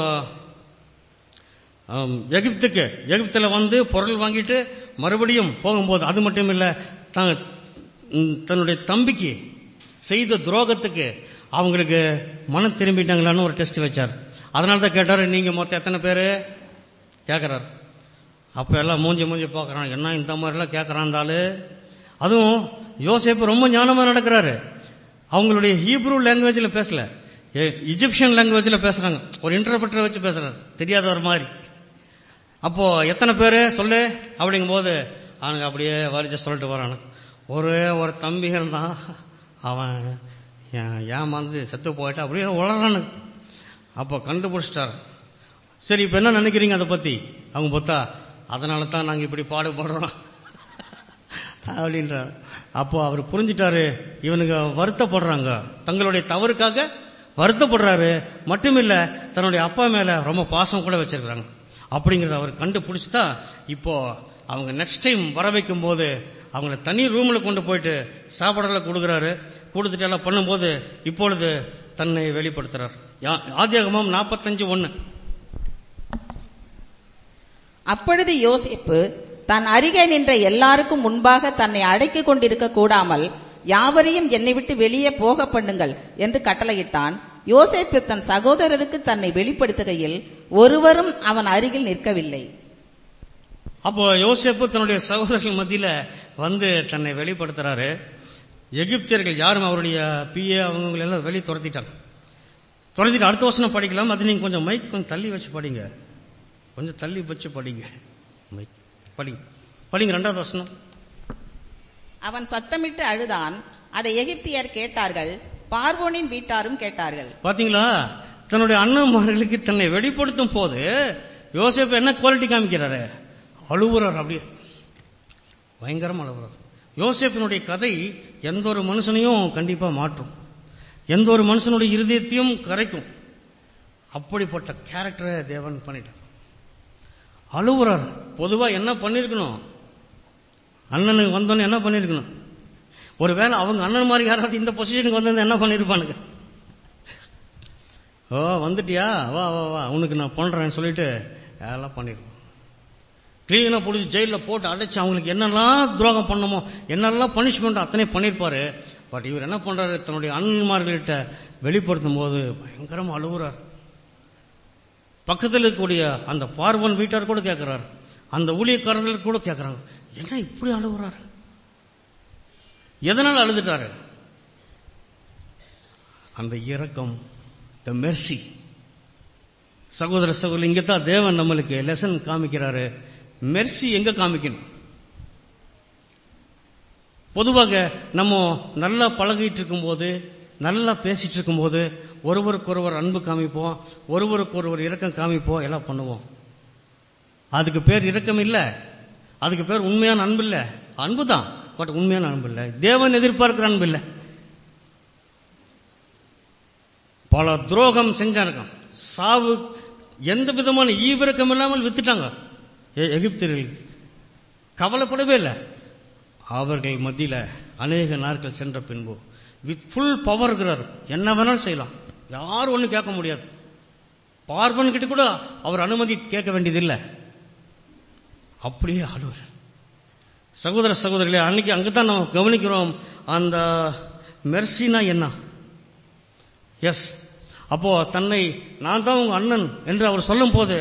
ஆம், எகிப்துக்கு எகிப்துல வந்து பொருள் வாங்கிட்டு மறுபடியும் போகும்போது அது மட்டும் இல்ல தான் ம், தன்னுடைய தம்பிக்கு செய்த துரோகத்துக்கு அவங்களுக்கு மனம் திரும்பிட்டாங்களான்னு ஒரு டெஸ்ட் வச்சார் அதனால தான் கேட்டாரு நீங்க மொத்தம் எத்தனை பேரு கேட்கிறாரு அப்ப எல்லாம் மூஞ்சி மூஞ்சி பார்க்கறான் என்ன இந்த மாதிரிலாம் கேட்கறான் இந்த ஆளு அதுவும் யோசேப்பு ரொம்ப ஞானமா நடக்கிறாரு அவங்களுடைய ஹீப்ரூ லாங்குவேஜ்ல பேசல எ- இஜிப்சியன் லாங்குவேஜ்ல பேசுறாங்க ஒரு இன்டர்பிரட்டரை வச்சு பேசுறாரு தெரியாத ஒரு மாதிரி அப்போ எத்தனை பேரு சொல்லு அப்படிங்கும் போது அவனுக்கு அப்படியே வரிச்சு சொல்லிட்டு வரானு ஒரே ஒரு தம்பி இருந்தான் அவன் ஏன் ஏமாந்து செத்து போயிட்டு அப்படியே உளறானு அப்போ கண்டுபிடிச்சிட்டார் சரி இப்ப என்ன நினைக்கிறீங்க அதை பத்தி அவங்க பார்த்தா அதனால தான் நாங்க இப்படி பாடுபடுறோம் அப்படின்றார் அப்போ அவர் புரிஞ்சிட்டாரு இவனுங்க வருத்தப்படுறாங்க தங்களுடைய தவறுக்காக வருத்தப்படுறாரு மட்டுமில்ல தன்னுடைய அப்பா மேல ரொம்ப பாசம் கூட வச்சிருக்கிறாங்க அப்படிங்கறத அவர் கண்டுபிடிச்சுதான் இப்போ அவங்க நெக்ஸ்ட் டைம் வர வைக்கும் போது அவங்கள தனி ரூம்ல கொண்டு போயிட்டு சாப்பாடெல்லாம் கொடுக்குறாரு கொடுத்துட்டு எல்லாம் பண்ணும்போது இப்பொழுது தன்னை வெளிப்படுத்துறார் யா- ஆதியாகமம் நாற்பத்தஞ்சு ஒன்னு அப்பொழுது யோசேப்பு தன் அருகே நின்ற எல்லாருக்கும் முன்பாக தன்னை அடக்கிக் கொண்டிருக்க கூடாமல் யாவரையும் என்னை விட்டு வெளியே போக பண்ணுங்கள் என்று கட்டளையிட்டான் யோசேப்பு தன் சகோதரருக்கு தன்னை வெளிப்படுத்துகையில் ஒருவரும் அவன் அருகில் நிற்கவில்லை அப்போ யோசேப்பு தன்னுடைய சகோதரர்கள் மத்தியில வந்து தன்னை வெளிப்படுத்துறாரு எகிப்தியர்கள் யாரும் அவருடைய பிஏ அவங்க எல்லாம் வெளியே துரத்திட்டாங்க துரத்திட்டு அடுத்த வசனம் படிக்கலாம் அது நீங்க கொஞ்சம் மைக் கொஞ்சம் தள்ளி வச்சு படிங்க கொஞ்சம் தள்ளி வச்சு படிங்க மைக் படிங்க படிங்க ரெண்டாவது வசனம் அவன் சத்தமிட்டு அழுதான் அதை எகிப்தியர் கேட்டார்கள் பார்வோனின் வீட்டாரும் கேட்டார்கள் பாத்தீங்களா தன்னுடைய அண்ணன்மார்களுக்கு தன்னை வெளிப்படுத்தும் போது யோசேப்பு என்ன குவாலிட்டி காமிக்கிறாரு அழுவுறார் அப்படியே பயங்கரமா அழுவுறார் யோசேப்பினுடைய கதை எந்த ஒரு மனுஷனையும் கண்டிப்பா மாற்றும் எந்த ஒரு மனுஷனுடைய இருதயத்தையும் கரைக்கும் அப்படிப்பட்ட கேரக்டரை தேவன் பண்ணிட்டார் அழுவுறார் பொதுவா என்ன பண்ணிருக்கணும் அண்ணனுக்கு வந்தோன்னு என்ன பண்ணிருக்கணும் ஒருவேளை அவங்க அண்ணன் மாதிரி யாராவது இந்த பொசிஷனுக்கு வந்திருந்தா என்ன பண்ணிருப்பானுங்க ஓ வந்துட்டியா வா வா வா உனக்கு நான் பண்றேன்னு சொல்லிட்டு எல்லாம் பண்ணிருக்கோம் கிளீனா பிடிச்சி ஜெயிலில் போட்டு அடைச்சு அவங்களுக்கு என்னெல்லாம் துரோகம் பண்ணணுமோ என்னெல்லாம் பனிஷ்மெண்ட் அத்தனை பண்ணிருப்பாரு பட் இவர் என்ன பண்றாரு தன்னுடைய அண்ணன்மார்கள்கிட்ட வெளிப்படுத்தும் போது பயங்கரமா அழுகுறார் பக்கத்தில் இருக்கக்கூடிய அந்த பார்வன் வீட்டார் கூட கேட்கிறார் அந்த ஊழியக்காரர்கள் கூட கேட்கறாங்க என்ன இப்படி அழுகுறாரு எதனால் அழுதுட்டாரு அந்த இரக்கம் த மெர்சி சகோதர சகோதரி இங்க தான் தேவன் நம்மளுக்கு லெசன் காமிக்கிறாரு மெர்சி எங்க காமிக்கணும் பொதுவாக நம்ம நல்லா பழகிட்டு இருக்கும்போது நல்லா பேசிட்டு இருக்கும்போது ஒருவருக்கொருவர் அன்பு காமிப்போம் ஒருவருக்கொருவர் இரக்கம் காமிப்போம் எல்லாம் பண்ணுவோம் அதுக்கு பேர் இரக்கம் இல்ல அதுக்கு பேர் உண்மையான அன்பு இல்ல அன்பு தான் பட் உண்மையான அன்பு இல்ல தேவன் எதிர்பார்க்கிற அன்பு இல்ல பல துரோகம் செஞ்சாங்க சாவு எந்த விதமான ஈவிரக்கம் இல்லாமல் வித்துட்டாங்க எ- எகிப்தியர்கள் கவலைப்படவே இல்லை அவர்கள் மத்தியில அநேக நாட்கள் சென்ற பின்பு வித் ஃபுல் பவர் இருக்கிறார் என்ன வேணாலும் செய்யலாம் யாரும் ஒண்ணும் கேட்க முடியாது பார்வன் கிட்ட கூட அவர் அனுமதி கேட்க வேண்டியதில்லை அப்படியே ஆளுவர் சகோதர சகோதரிகளே அன்னைக்கு அங்கதான் நம்ம கவனிக்கிறோம் அந்த மெர்சினா என்ன எஸ் அப்போ தன்னை நான் தான் உங்க அண்ணன் என்று அவர் சொல்லும் போது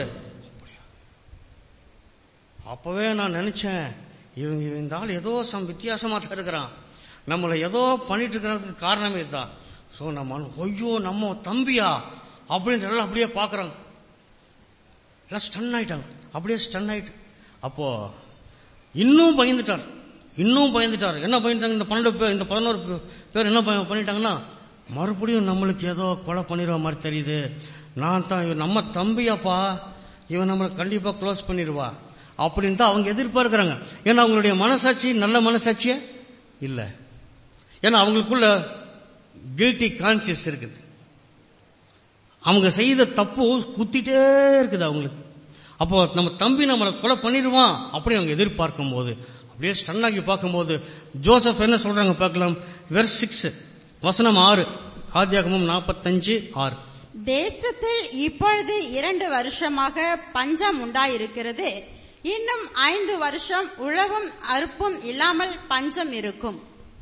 அப்பவே நான் நினைச்சேன் இவங்க இந்த ஆள் ஏதோ சம் வித்தியாசமா தான் இருக்கிறான் நம்மளை ஏதோ பண்ணிட்டு இருக்கிறதுக்கு காரணமே இதுதான் சோ நம்ம ஐயோ நம்ம தம்பியா அப்படின்னு எல்லாம் அப்படியே பாக்குறாங்க எல்லாம் ஸ்டன் ஆயிட்டாங்க அப்படியே ஸ்டன் ஆயிட்டு அப்போ இன்னும் பயந்துட்டார் இன்னும் பயந்துட்டார் என்ன பயந்துட்டாங்க இந்த பன்னெண்டு பேர் இந்த பதினோரு பேர் என்ன பய- பண்ணிட்டாங்கன்னா மறுபடியும் நம்மளுக்கு ஏதோ கொலை பண்ணிடுற மாதிரி தெரியுது நான் தான் இவன் நம்ம தம்பியாப்பா இவன் நம்மளை கண்டிப்பா க்ளோஸ் பண்ணிடுவா அப்படின்னு தான் அவங்க எதிர்பார்க்கறாங்க ஏன்னா அவங்களுடைய மனசாட்சி நல்ல மனசாட்சியே இல்ல ஏன்னா அவங்களுக்குள்ள கில்ட்டி கான்சியஸ் இருக்குது அவங்க செய்த தப்பு குத்திட்டே இருக்குது அவங்களுக்கு அப்போ நம்ம தம்பி நம்மளை கொலை பண்ணிடுவான் அப்படி அவங்க எதிர்பார்க்கும் போது அப்படியே ஸ்டன் ஆகி பார்க்கும்போது ஜோசப் என்ன சொல்றாங்க பார்க்கலாம் வெர்ஸ் சிக்ஸ் வசனம் ஆறு ஆத்தியாகமம் நாற்பத்தஞ்சு ஆறு தேசத்தில் இப்பொழுது இரண்டு வருஷமாக பஞ்சம் உண்டாயிருக்கிறது இன்னும் ஐந்து வருஷம் உழவும் அறுப்பும் இல்லாமல் பஞ்சம் இருக்கும்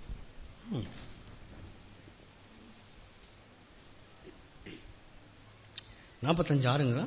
நாற்பத்தஞ்சு ஆறுங்களா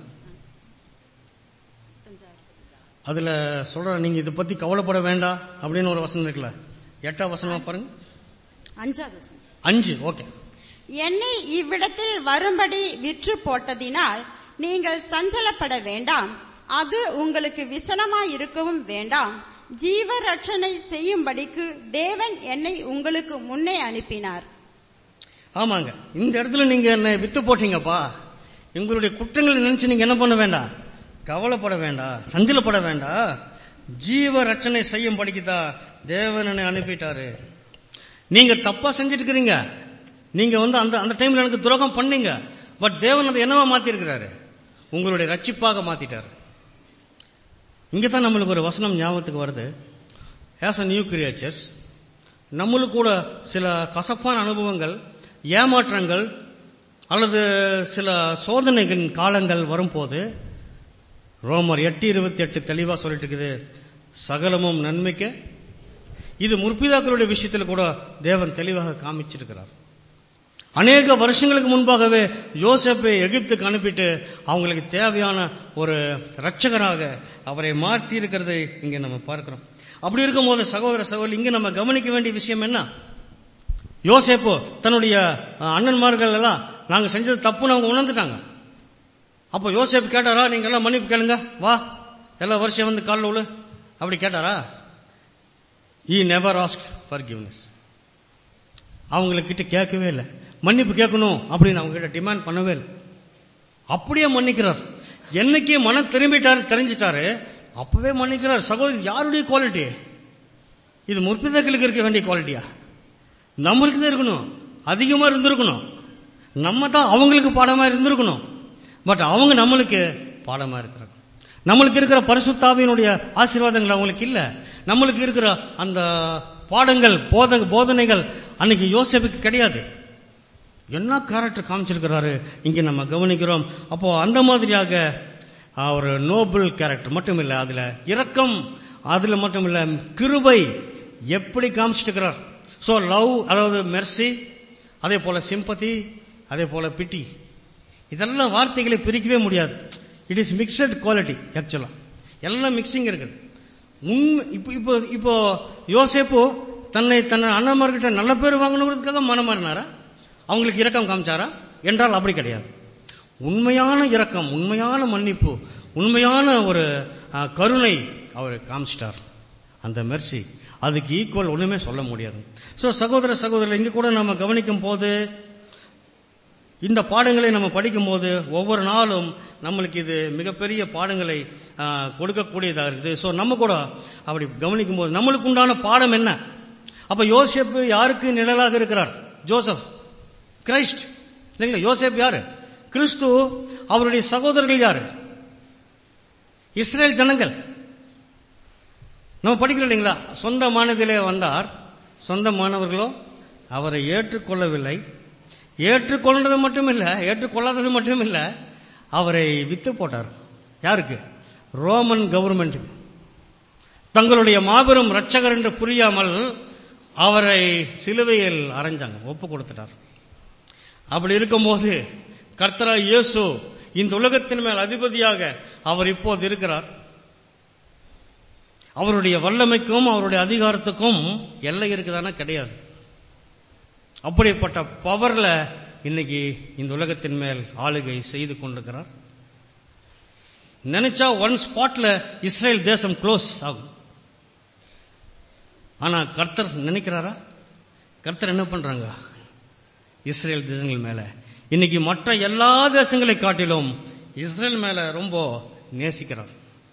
அதுல சொல்ற நீங்க இதை பத்தி கவலைப்பட வேண்டாம் அப்படின்னு ஒரு வசனம் இருக்குல்ல எட்டாம் வசனமா பாருங்க அஞ்சாவது வசனம். அஞ்சு ஓகே என்னை இவ்விடத்தில் வரும்படி விற்று போட்டதினால் நீங்கள் சஞ்சலப்பட வேண்டாம் அது உங்களுக்கு விசனமாய் இருக்கவும் வேண்டாம் ஜீவ ரட்சணை செய்யும்படிக்கு தேவன் என்னை உங்களுக்கு முன்னே அனுப்பினார் ஆமாங்க இந்த இடத்துல நீங்க என்ன வித்து போட்டீங்கப்பா உங்களுடைய குற்றங்களை நினைச்சு நீங்க என்ன பண்ண வேண்டாம் கவலைப்பட வேண்டாம் சஞ்சலப்பட வேண்டாம் ஜீவ ரட்சணை செய்யும் படிக்குதா தேவன் என்னை அனுப்பிட்டாரு நீங்க தப்பா செஞ்சுட்டு இருக்கிறீங்க நீங்க வந்து அந்த அந்த டைம்ல எனக்கு துரோகம் பண்ணீங்க பட் தேவன் அதை என்னவா மாத்தி இருக்கிறாரு உங்களுடைய ரட்சிப்பாக மாத்திட்டாரு இங்க தான் நம்மளுக்கு ஒரு வசனம் ஞாபகத்துக்கு வருது ஆஸ் அ நியூ கிரியேச்சர்ஸ் நம்மளுக்கு கூட சில கசப்பான அனுபவங்கள் ஏமாற்றங்கள் அல்லது சில சோதனைகளின் காலங்கள் வரும்போது ரோமர் எட்டு இருபத்தி எட்டு தெளிவா சொல்லிட்டு இருக்குது சகலமும் நன்மைக்கு இது முற்பிதாக்களுடைய விஷயத்தில் கூட தேவன் தெளிவாக காமிச்சிருக்கிறார் அநேக வருஷங்களுக்கு முன்பாகவே யோசேப்பை எகிப்துக்கு அனுப்பிட்டு அவங்களுக்கு தேவையான ஒரு ரட்சகராக அவரை மாற்றி இருக்கிறதை இங்க நம்ம பார்க்கிறோம் அப்படி இருக்கும்போது சகோதர சகோதரி இங்க நம்ம கவனிக்க வேண்டிய விஷயம் என்ன யோசேப்பு தன்னுடைய அஹ், அண்ணன்மார்கள் எல்லாம் நாங்க செஞ்சது தப்புன்னு அவங்க உணர்ந்துட்டாங்க அப்போ யோசேப்பு கேட்டாரா நீங்க எல்லாம் மன்னிப்பு கேளுங்க வா எல்லா வருஷம் வந்து காலில் விழு அப்படி கேட்டாரா he never ask forgiveness அவங்கக்கிட்ட கேட்கவே இல்லை மன்னிப்பு கேட்கணும் அப்படின்னு அவங்க கிட்ட டிமாண்ட் பண்ணவே இல்லை அப்படியே மன்னிக்கிறார் என்னைக்கு மனம் திரும்பிட்டாரு தெரிஞ்சிட்டாரு அப்பவே மன்னிக்கிறார் சகோதரி யாருடைய குவாலிட்டி இது முற்பிதாக்களுக்கு இருக்க வேண்டிய குவாலிட்டியா நம்மளுக்கு தான் இருக்கணும் அதிகமா இருந்திருக்கணும் நம்ம தான் அவங்களுக்கு பாடமா இருந்திருக்கணும் பட் அவங்க நம்மளுக்கு பாடமா இருக்கிறாங்க நம்மளுக்கு இருக்கிற பரிசுத்தாவியினுடைய ஆசீர்வாதங்கள் அவங்களுக்கு இல்ல நம்மளுக்கு இருக்கிற அந்த பாடங்கள் போத போதனைகள் அன்னைக்கு யோசேப்புக்கு கிடையாது என்ன கேரக்டர் காமிச்சிருக்கிறாரு இங்க நம்ம கவனிக்கிறோம் அப்போ அந்த மாதிரியாக ஆ, ஒரு நோபல் கேரக்டர் மட்டும் இல்ல அதுல இரக்கம் அதுல மட்டும் இல்ல கிருபை எப்படி காமிச்சிருக்கிறார் சோ லவ் அதாவது மெர்சி அதே போல சிம்பத்தி அதே போல பிட்டி இதெல்லாம் வார்த்தைகளை பிரிக்கவே முடியாது இட் இஸ் மிக்சட் குவாலிட்டி ஆக்சுவலா எல்லாம் மிக்சிங் இருக்குது உண்மை இப்போ இப்போ இப்போ யோசேப்பு தன்னை தன்னை அண்ணன்மார்கிட்ட நல்ல பேர் வாங்கணுங்கிறதுக்காக மனமாறினாரா அவங்களுக்கு இரக்கம் காமிச்சாரா என்றால் அப்படி கிடையாது உண்மையான இரக்கம் உண்மையான மன்னிப்பு உண்மையான ஒரு ஆ, கருணை அவர் காமிச்சிட்டார் அந்த மெர்சி அதுக்கு ஈக்குவல் ஒண்ணுமே சொல்ல முடியாது சோ சகோதர சகோதரர் இங்க கூட நம்ம கவனிக்கும் போது இந்த பாடங்களை நம்ம படிக்கும்போது ஒவ்வொரு நாளும் நம்மளுக்கு இது மிகப்பெரிய பாடங்களை ஆ, கொடுக்கக்கூடியதாக இருக்குது ஸோ நம்ம கூட அப்படி கவனிக்கும் போது நம்மளுக்கு உண்டான பாடம் என்ன அப்ப யோசேப்பு யாருக்கு நிழலாக இருக்கிறார் ஜோசப் கிரைஸ்ட் இல்லைங்களா யோசேப் யாரு கிறிஸ்து அவருடைய சகோதரர்கள் யாரு இஸ்ரேல் ஜனங்கள் நம்ம படிக்கிறோம் இல்லைங்களா சொந்தமானதிலே வந்தார் சொந்தமானவர்களோ அவரை ஏற்றுக்கொள்ளவில்லை ஏற்றுக்கொண்டது மட்டும் இல்ல ஏற்றுக்கொள்ளாதது மட்டும் இல்ல அவரை வித்து போட்டார் யாருக்கு ரோமன் கவர்மெண்ட் தங்களுடைய மாபெரும் ரட்சகர் என்று புரியாமல் அவரை சிலுவையில் அரைஞ்சாங்க ஒப்பு கொடுத்துட்டார் அப்படி இருக்கும்போது கர்த்தரா இயேசு இந்த உலகத்தின் மேல் அதிபதியாக அவர் இப்போது இருக்கிறார் அவருடைய வல்லமைக்கும் அவருடைய அதிகாரத்துக்கும் எல்லை இருக்குதானா கிடையாது அப்படிப்பட்ட பவர்ல இன்னைக்கு இந்த உலகத்தின் மேல் ஆளுகை செய்து கொண்டிருக்கிறார் நினைச்சா ஒன் ஸ்பாட்ல இஸ்ரேல் தேசம் க்ளோஸ் ஆகும் ஆனா கர்த்தர் நினைக்கிறாரா கர்த்தர் என்ன பண்றாங்க இஸ்ரேல் தேசங்கள் மேல இன்னைக்கு மற்ற எல்லா தேசங்களை காட்டிலும் இஸ்ரேல் மேல ரொம்ப நேசிக்கிறார்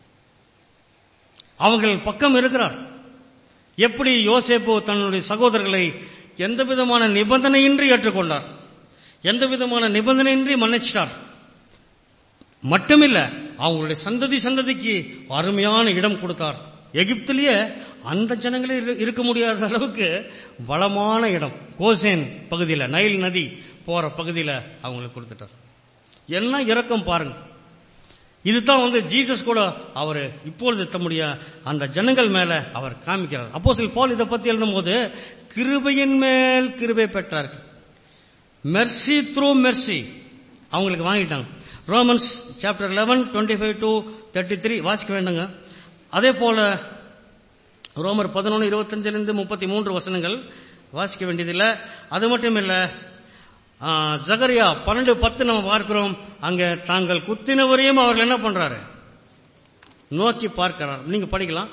அவர்கள் பக்கம் இருக்கிறார் எப்படி யோசேப்பு தன்னுடைய சகோதரர்களை எந்த விதமான நிபந்தனையின்றி ஏற்றுக்கொண்டார் எந்த விதமான நிபந்தனையின்றி மன்னிச்சிட்டார் மட்டுமில்ல அவங்களுடைய சந்ததி சந்ததிக்கு அருமையான இடம் கொடுத்தார் எகிப்திலேயே அந்த ஜனங்களே இரு- இருக்க முடியாத அளவுக்கு வளமான இடம் கோசேன் பகுதியில நைல் நதி போற பகுதியில அவங்களுக்கு கொடுத்துட்டார் என்ன இரக்கம் பாருங்க இதுதான் வந்து ஜீசஸ் கூட அவர் இப்பொழுது தம்முடைய அந்த ஜனங்கள் மேல அவர் காமிக்கிறார் அப்போ சில போல் இதை பத்தி எழுதும்போது கிருபையின் மேல் கிருபை பெற்றார்கள் மெர்சி த்ரூ மெர்சி அவங்களுக்கு வாங்கிட்டாங்க Romans chapter eleven twenty five to thirty three வாசிக்க வேண்டாங்க அதே போல ரோமர் பதினொன்று இருபத்தஞ்சிலிருந்து முப்பத்தி மூன்று வசனங்கள் வாசிக்க வேண்டியதில்லை அது மட்டும் இல்ல ஆ, ஜகரியா பன்னெண்டு பத்து நம்ம பார்க்கிறோம் அங்க தாங்கள் குத்தினவரையும் அவர்கள் என்ன பண்றாரு நோக்கி பார்க்கிறார் நீங்க படிக்கலாம்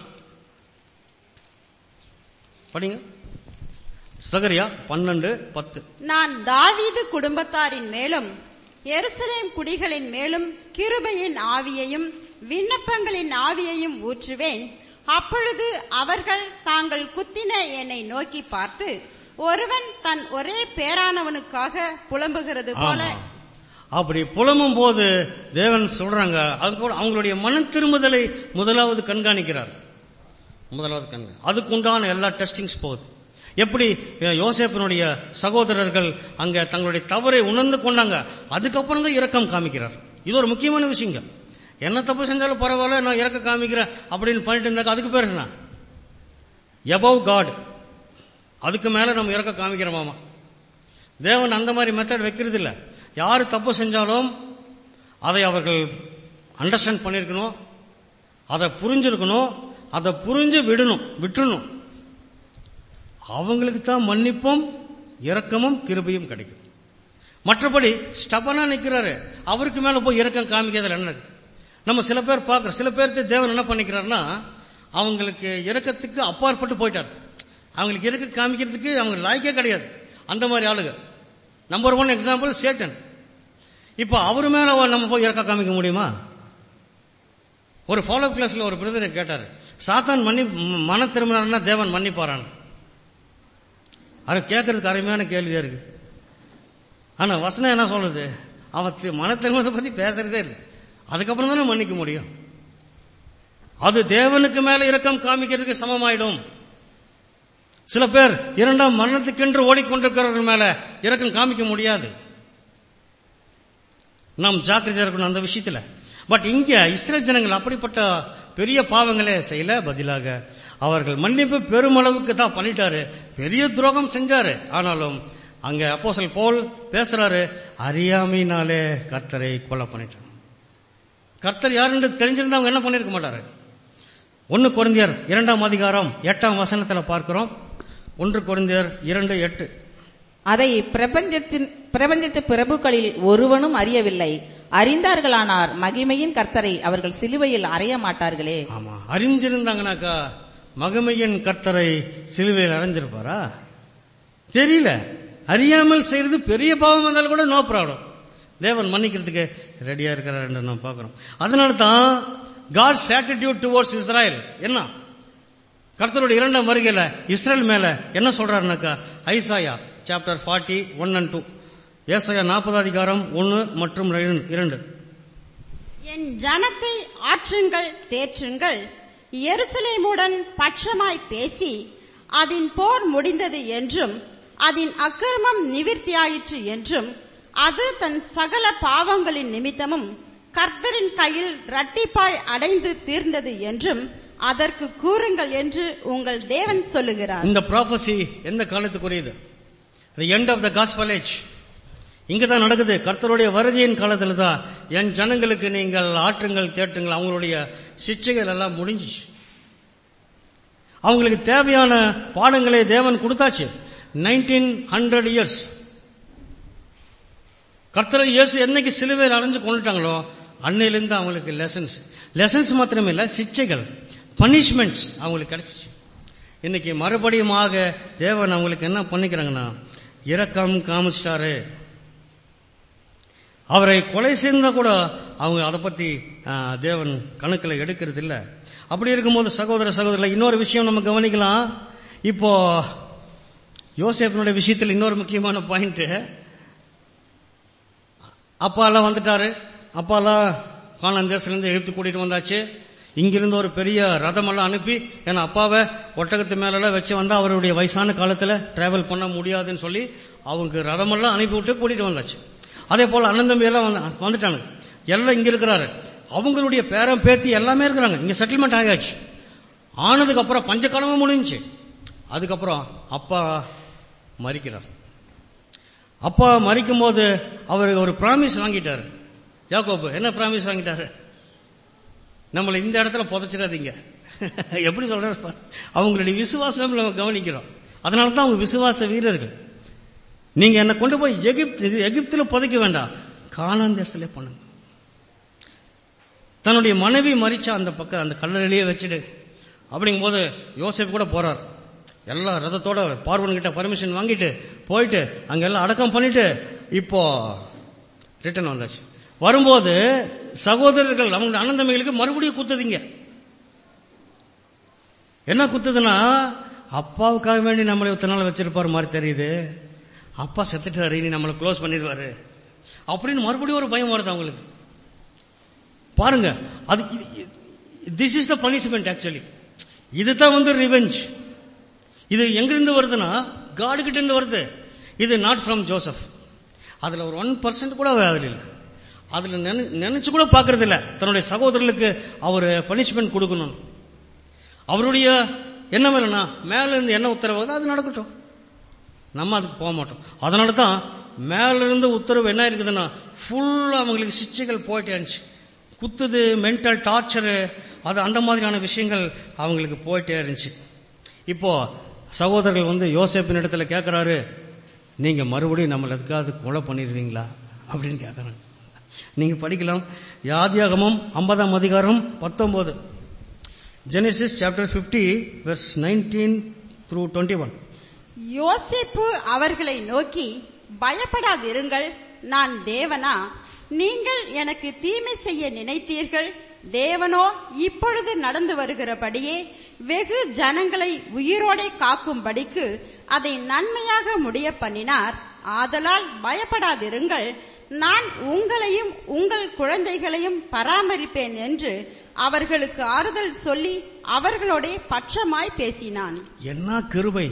படிங்க சகரியா பன்னெண்டு பத்து நான் தாவீது குடும்பத்தாரின் மேலும் எருசலேம் குடிகளின் மேலும் கிருபையின் ஆவியையும் விண்ணப்பங்களின் ஆவியையும் ஊற்றுவேன் அப்பொழுது அவர்கள் தாங்கள் குத்தின என்னை நோக்கி பார்த்து ஒருவன் தன் ஒரே பேரானவனுக்காக புலம்புகிறது போல ஆமா. அப்படி புலம்பும் போது தேவன் சொல்றாங்க அது கூட அவங்களுடைய மன திரும்புதலை முதலாவது கண்காணிக்கிறார் முதலாவது கண்காணி அதுக்கு உண்டான எல்லா டெஸ்டிங்ஸ் போகுது எப்படி அஹ், யோசேப்பினுடைய சகோதரர்கள் அங்க தங்களுடைய தவறை உணர்ந்து கொண்டாங்க அதுக்கப்புறம் தான் இரக்கம் காமிக்கிறார் இது ஒரு முக்கியமான விஷயங்க என்ன தப்பு செஞ்சாலும் பரவாயில்ல நான் இறக்க காமிக்கிறேன் அப்படின்னு பண்ணிட்டு இருந்தாக்க அதுக்கு பேர் என்ன எபவ் காட் அதுக்கு மேல நம்ம இறக்க காமிக்கிறோமாமா தேவன் அந்த மாதிரி மெத்தட் வைக்கிறது இல்ல யாரு தப்பு செஞ்சாலும் அதை அவர்கள் அண்டர்ஸ்டாண்ட் பண்ணிருக்கணும் அதை புரிஞ்சிருக்கணும் அதை புரிஞ்சு விடணும் விட்டுணும் அவங்களுக்கு தான் மன்னிப்பும் இரக்கமும் கிருபையும் கிடைக்கும் மற்றபடி ஸ்டபனா நிக்கிறாரு அவருக்கு மேல போய் இரக்கம் காமிக்கிறதுல என்ன இருக்கு நம்ம சில பேர் பார்க்கிறோம் சில பேருக்கு தேவன் என்ன பண்ணிக்கிறாருன்னா அவங்களுக்கு இரக்கத்துக்கு அப்பாற்பட்டு போயிட்டார் அவங்களுக்கு இறக்க காமிக்கிறதுக்கு அவங்க லாய்க்கே கிடையாது அந்த மாதிரி ஆளுங்க நம்பர் ஒன் எக்ஸாம்பிள் சேட்டன் இப்போ அவர் மேல நம்ம போய் இறக்க காமிக்க முடியுமா ஒரு ஃபாலோ கிளாஸ்ல ஒரு பிரதரை கேட்டாரு சாத்தான் மன்னி மன திரும்பினார்னா தேவன் மன்னிப்பாரான் அது கேட்கறதுக்கு அருமையான கேள்வியா இருக்கு ஆனா வசனம் என்ன சொல்லுது அவன் தி- மன திருமணத்தை பத்தி பேசுறதே இல்லை அதுக்கப்புறம் தானே மன்னிக்க முடியும் அது தேவனுக்கு மேல இரக்கம் காமிக்கிறதுக்கு சமமாயிடும் சில பேர் இரண்டாம் மரணத்துக்கென்று ஓடிக்கொண்டிருக்கிறவர்கள் மேல இரக்கம் காமிக்க முடியாது நாம் ஜாக்கிரதையா இருக்கணும் அந்த விஷயத்துல பட் இங்க இஸ்ரேல் ஜனங்கள் அப்படிப்பட்ட பெரிய பாவங்களே செய்யல பதிலாக அவர்கள் மன்னிப்பு பெருமளவுக்கு தான் பண்ணிட்டாரு பெரிய துரோகம் செஞ்சாரு ஆனாலும் அங்க அப்போஸ்தலன் போல் பேசுறாரு அறியாமையினாலே கர்த்தரை கொலை பண்ணிட்டாங்க கர்த்தர் யாருன்னு தெரிஞ்சிருந்தா அவங்க என்ன பண்ணிருக்க மாட்டாரு ஒன்னு கொரிந்தியர் இரண்டாம் அதிகாரம் எட்டாம் வசனத்துல பார்க்கிறோம் ஒன்று கொரிந்தியர் இரண்டு எட்டு அதை பிரபஞ்சத்தின் பிரபஞ்சத்து பிரபுக்களில் ஒருவனும் அறியவில்லை அறிந்தார்களானார் மகிமையின் கர்த்தரை அவர்கள் சிலுவையில் அறைய மாட்டார்களே ஆமா அறிஞ்சிருந்தாங்கனாக்கா மகிமையின் கர்த்தரை சிலுவையில் அரைஞ்சிருப்பாரா தெரியல அறியாமல் செய்யறது பெரிய பாவம் வந்தாலும் கூட நோ ப்ராப்ளம் தேவன் மன்னிக்கிறதுக்கு ரெடியா இருக்கிறார் என்று நாம் பார்க்கிறோம் அதனால தான் காட் ஆட்டிடியூட் டுவோர்ட்ஸ் இஸ்ராயல் என்ன கர்த்தருடைய இரண்டாம் வருகையில இஸ்ரேல் மேல என்ன சொல்றாருனாக்கா Isaiah chapter forty one and two ஏசாயா நாற்பது அதிகாரம் ஒன்னு மற்றும் இரண்டு என் ஜனத்தை ஆற்றுங்கள் தேற்றுங்கள் எருசலேமுடன் பட்சமாய் பேசி அதன் போர் முடிந்தது என்றும் அதன் அக்கிரமம் நிவிர்த்தியாயிற்று என்றும் அது தன் சகல பாவங்களின் நிமித்தமும் கர்த்தரின் கையில் இரட்டிப்பாய் அடைந்து தீர்ந்தது என்றும் அதற்கு கூறுங்கள் என்று உங்கள் தேவன் சொல்லுகிறார் இந்த ப்ராஃபசி எந்த காலத்துக்குரியது the end of the gospel age இங்க தான் நடக்குது கர்த்தருடைய வருகையின் காலத்துல தான் என் ஜனங்களுக்கு நீங்கள் ஆற்றுங்கள் தேட்டுங்கள் அவங்களுடைய சிக்ஷைகள் எல்லாம் முடிஞ்சிச்சு அவங்களுக்கு தேவையான பாடங்களை தேவன் கொடுத்தாச்சு நைன்டீன் ஹண்ட்ரட் இயர்ஸ் கர்த்தரை இயேசு என்னைக்கு சிலுவையில் அடைஞ்சு கொண்டுட்டாங்களோ அன்னையிலிருந்து அவங்களுக்கு லெசன்ஸ் லெசன்ஸ் மாத்திரமே இல்ல சிக்ஷைகள் பனிஷ்மெண்ட்ஸ் அவங்களுக்கு கிடைச்சிச்சு இன்னைக்கு மறுபடியுமாக தேவன் அவங்களுக்கு என்ன பண்ணிக்கிறாங்கன்னா இரக்கம் காமிச்சிட்டாரு அவரை கொலை செய்தா கூட அவங்க அதை பத்தி ஆ, தேவன் கணக்கில் எடுக்கிறது இல்ல அப்படி இருக்கும்போது சகோதர சகோதரர் இன்னொரு விஷயம் நம்ம கவனிக்கலாம் இப்போ யோசேப்பினுடைய விஷயத்தில் இன்னொரு முக்கியமான பாயிண்ட் அப்பாலாம் வந்துட்டாரு அப்பாலாம் கானான் தேசத்திலிருந்து எழுத்து கூட்டிட்டு வந்தாச்சு இங்கிருந்து ஒரு பெரிய ரதமெல்லாம் அனுப்பி ஏன்னா அப்பாவை ஒட்டகத்து மேல வச்சு வந்தா அவருடைய வயசான காலத்துல டிராவல் பண்ண முடியாதுன்னு சொல்லி அவங்க ரதமெல்லாம் அனுப்பி விட்டு கூட்டிட்டு வந்தாச்சு அதே போல அண்ணன் தம்பி எல்லாம் வந்து- வந்துட்டாங்க எல்லாம் இங்க இருக்கிறாரு அவங்களுடைய பேரன் பேத்தி எல்லாமே இருக்கிறாங்க இங்க செட்டில்மெண்ட் ஆயாச்சு ஆனதுக்கு அப்புறம் பஞ்சகாலமும் முடிஞ்சுச்சு அதுக்கப்புறம் அப்பா மறிக்கிறார் அப்பா மறிக்கும் போது அவர் ஒரு பிராமிஸ் வாங்கிட்டாரு யாக்கோபு என்ன பிராமிஸ் வாங்கிட்டாரு நம்மளை இந்த இடத்துல புதைச்சிடாதீங்க எப்படி சொல்றாரு பாரு. அவங்களுடைய விசுவாசம் நம்ம கவனிக்கிறோம் அதனால தான் அவங்க விசுவாச வீரர்கள் நீங்க என்ன கொண்டு போய் எகிப்து இது எகிப்துல புதைக்க வேண்டாம் கானான் தேசத்திலே பண்ணுங்க தன்னுடைய மனைவி மறிச்சா அந்த பக்கம் அந்த கல்லறையிலேயே வச்சுடு அப்படிங்கும்போது யோசேப் கூட போறார் எல்லா ரதத்தோட பார்வன் கிட்ட பர்மிஷன் வாங்கிட்டு போயிட்டு அங்க எல்லாம் அடக்கம் பண்ணிட்டு இப்போ ரிட்டர்ன் வந்தாச்சு வரும்போது சகோதரர்கள் அவங்க அண்ணன் தம்பிகளுக்கு மறுபடியும் குத்துதீங்க என்ன குத்துதுன்னா அப்பாவுக்காக வேண்டி நம்மளை இத்தனை நாள் வச்சிருப்பாரு மாதிரி தெரியுது அப்பா செத்துட்டாரு இனி நம்மளை க்ளோஸ் பண்ணிடுவாரு அப்படின்னு மறுபடியும் ஒரு பயம் வருது அவங்களுக்கு பாருங்க அது this is the punishment actually இதுதான் வந்து ரிவெஞ்ச் இது எங்கிருந்து வருதுன்னா காடு கிட்ட இருந்து வருது இது நாட் ஃப்ரம் ஜோசப் அதுல ஒரு ஒன் பர்சன்ட் கூட அதுல இல்லை அதுல நினை- நினைச்சு கூட பாக்குறது இல்ல தன்னுடைய சகோதரர்களுக்கு அவர் பனிஷ்மெண்ட் கொடுக்கணும் அவருடைய என்ன வேலைன்னா மேல இருந்து என்ன உத்தரவு வருதோ அது நடக்கட்டும் நம்ம அதுக்கு போக மாட்டோம் அதனால தான் மேல இருந்து உத்தரவு என்ன இருக்குதுன்னா ஃபுல்லா அவங்களுக்கு சிச்சைகள் போயிட்டே இருந்துச்சு குத்துது மென்டல் டார்ச்சரு அது அந்த மாதிரியான விஷயங்கள் அவங்களுக்கு போயிட்டே இருந்துச்சு இப்போ சகோதரர்கள் வந்து யோசேப்பின் இடத்துல கேட்கறாரு நீங்க மறுபடியும் நம்மள எதுக்காவது கொலை பண்ணிடுவீங்களா அப்படின்னு கேட்கறாங்க நீங்க படிக்கலாம் யாதியாகமம் ஐம்பதாம் அதிகாரம் பத்தொன்பது Genesis chapter 50 verse nineteen through twenty one யோசேப்பு அவர்களை நோக்கி பயப்படாதிருங்கள் நான் தேவனா நீங்கள் எனக்கு தீமை செய்ய நினைத்தீர்கள் தேவனோ இப்பொழுது நடந்து வருகிறபடியே வெகு ஜனங்களை உயிரோடே காக்கும்படிக்கு அதை நன்மையாக முடிய பண்ணினார் ஆதலால் பயப்படாதிருங்கள் நான் உங்களையும் உங்கள் குழந்தைகளையும் பராமரிப்பேன் என்று அவர்களுக்கு ஆறுதல் சொல்லி அவர்களோடே பட்சமாய் பேசினான் என்ன கிருபை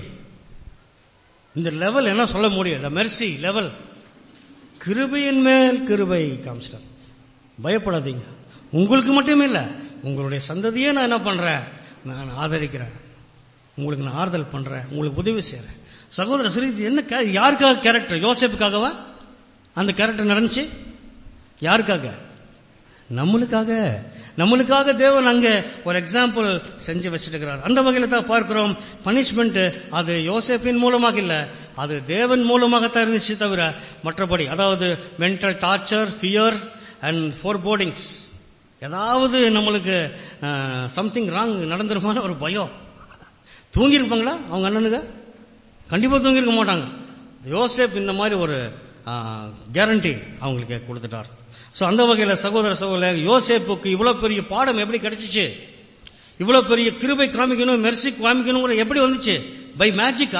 இந்த லெவல் என்ன சொல்ல முடியும் இந்த மெர்சி லெவல் கிருபையின் மேல் கிருபை காமிச்சிட்டார் பயப்படாதீங்க உங்களுக்கு மட்டுமே இல்ல உங்களுடைய சந்ததியே நான் என்ன பண்றேன் நான் ஆதரிக்கிறேன் உங்களுக்கு நான் ஆறுதல் பண்றேன் உங்களுக்கு உதவி செய்யறேன் சகோதர சரி இது என்ன கே- யாருக்காக கேரக்டர் யோசேப்புக்காகவா அந்த கேரக்டர் நடந்துச்சு யாருக்காக நம்மளுக்காக நம்மளுக்காக தேவன் அங்க ஒரு எக்ஸாம்பிள் செஞ்சு வச்சிருக்கிறார் அந்த வகையில தான் பார்க்கிறோம் பனிஷ்மெண்ட் அது யோசேப்பின் மூலமாக இல்ல அது தேவன் மூலமாகத்தான் இருந்துச்சு தவிர மற்றபடி அதாவது mental torture fear and forebodings ஏதாவது நம்மளுக்கு சம்திங் ராங் நடந்துருமான ஒரு பயம் தூங்கி இருப்பாங்களா அவங்க அண்ணனுங்க கண்டிப்பா தூங்கி இருக்க மாட்டாங்க யோசேப் இந்த மாதிரி ஒரு கேரண்டி அவங்களுக்கு கொடுத்துட்டார் சோ அந்த வகையில சகோதர சகோதர யோசேப்புக்கு இவ்வளவு பெரிய பாடம் எப்படி கிடைச்சிச்சு இவ்வளவு பெரிய கிருபை காமிக்கணும் மெர்சி காமிக்கணும் எப்படி வந்துச்சு பை மேஜிக்கா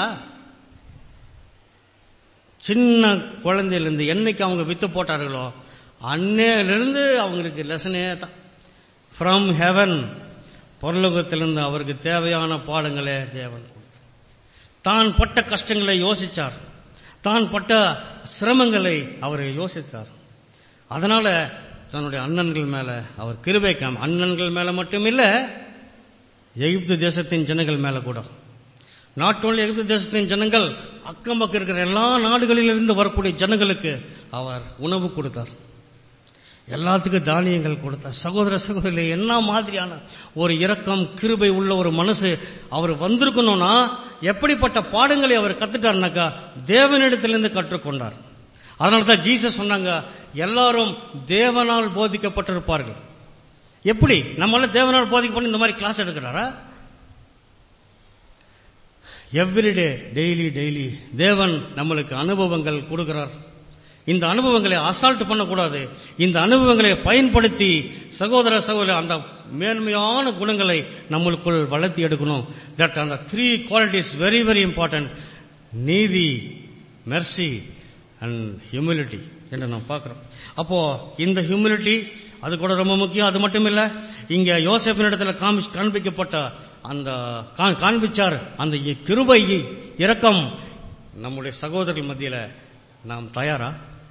சின்ன குழந்தையிலிருந்து என்னைக்கு அவங்க வித்து போட்டார்களோ அன்னையிலிருந்து அவங்களுக்கு லெசனே தான் ஃப்ரம் ஹெவன் பரலோகத்திலிருந்து அவருக்கு தேவையான பாடங்களே தேவன் கொடுத்தார். தான் பட்ட கஷ்டங்களை யோசிச்சார் தான் பட்ட சிரமங்களை அவர் யோசித்தார் அதனால தன்னுடைய அண்ணன்கள் மேல அவர் கிருபை காம அண்ணன்கள் மேல மட்டும் இல்ல எகிப்து தேசத்தின் ஜனங்கள் மேல கூட நாட் ஓன்லி எகிப்து தேசத்தின் ஜனங்கள் அக்கம் பக்கம் இருக்கிற எல்லா நாடுகளிலிருந்து வரக்கூடிய ஜனங்களுக்கு அவர் உணவு கொடுத்தார் எல்லாத்துக்கும் தானியங்கள் கொடுத்தார் சகோதர சகோதரி என்ன மாதிரியான ஒரு இரக்கம் கிருபை உள்ள ஒரு மனசு அவர் வந்திருக்கணும்னா எப்படிப்பட்ட பாடங்களை அவர் கத்துட்டாருனாக்கா தேவனிடத்திலிருந்து கற்றுக்கொண்டார் அதனால தான் ஜீசஸ் சொன்னாங்க எல்லாரும் தேவனால் போதிக்கப்பட்டிருப்பார்கள் எப்படி நம்மளால தேவனால் போதிக்கப்பட்டு இந்த மாதிரி கிளாஸ் எடுக்கிறாரா எவ்ரிடே டெய்லி டெய்லி தேவன் நம்மளுக்கு அனுபவங்கள் கொடுக்கிறார் இந்த அனுபவங்களை அசால்ட் பண்ணக்கூடாது இந்த அனுபவங்களை பயன்படுத்தி சகோதர சகோதர அந்த மேன்மையான குணங்களை நம்மளுக்குள் வளர்த்தி எடுக்கணும் தட் அந்த three qualities very very important நீதி மெர்சி அண்ட் ஹியூமிலிட்டி என்று நாம் பார்க்கிறோம் அப்போ இந்த ஹியூமிலிட்டி அது கூட ரொம்ப முக்கியம் அது மட்டும் இல்ல இங்க யோசேப்பின் இடத்துல காமி- காண்பிக்கப்பட்ட அந்த கா- காண்பிச்சார் அந்த இ- கிருபை இரக்கம் நம்முடைய சகோதரர்கள் மத்தியில நாம் தயாரா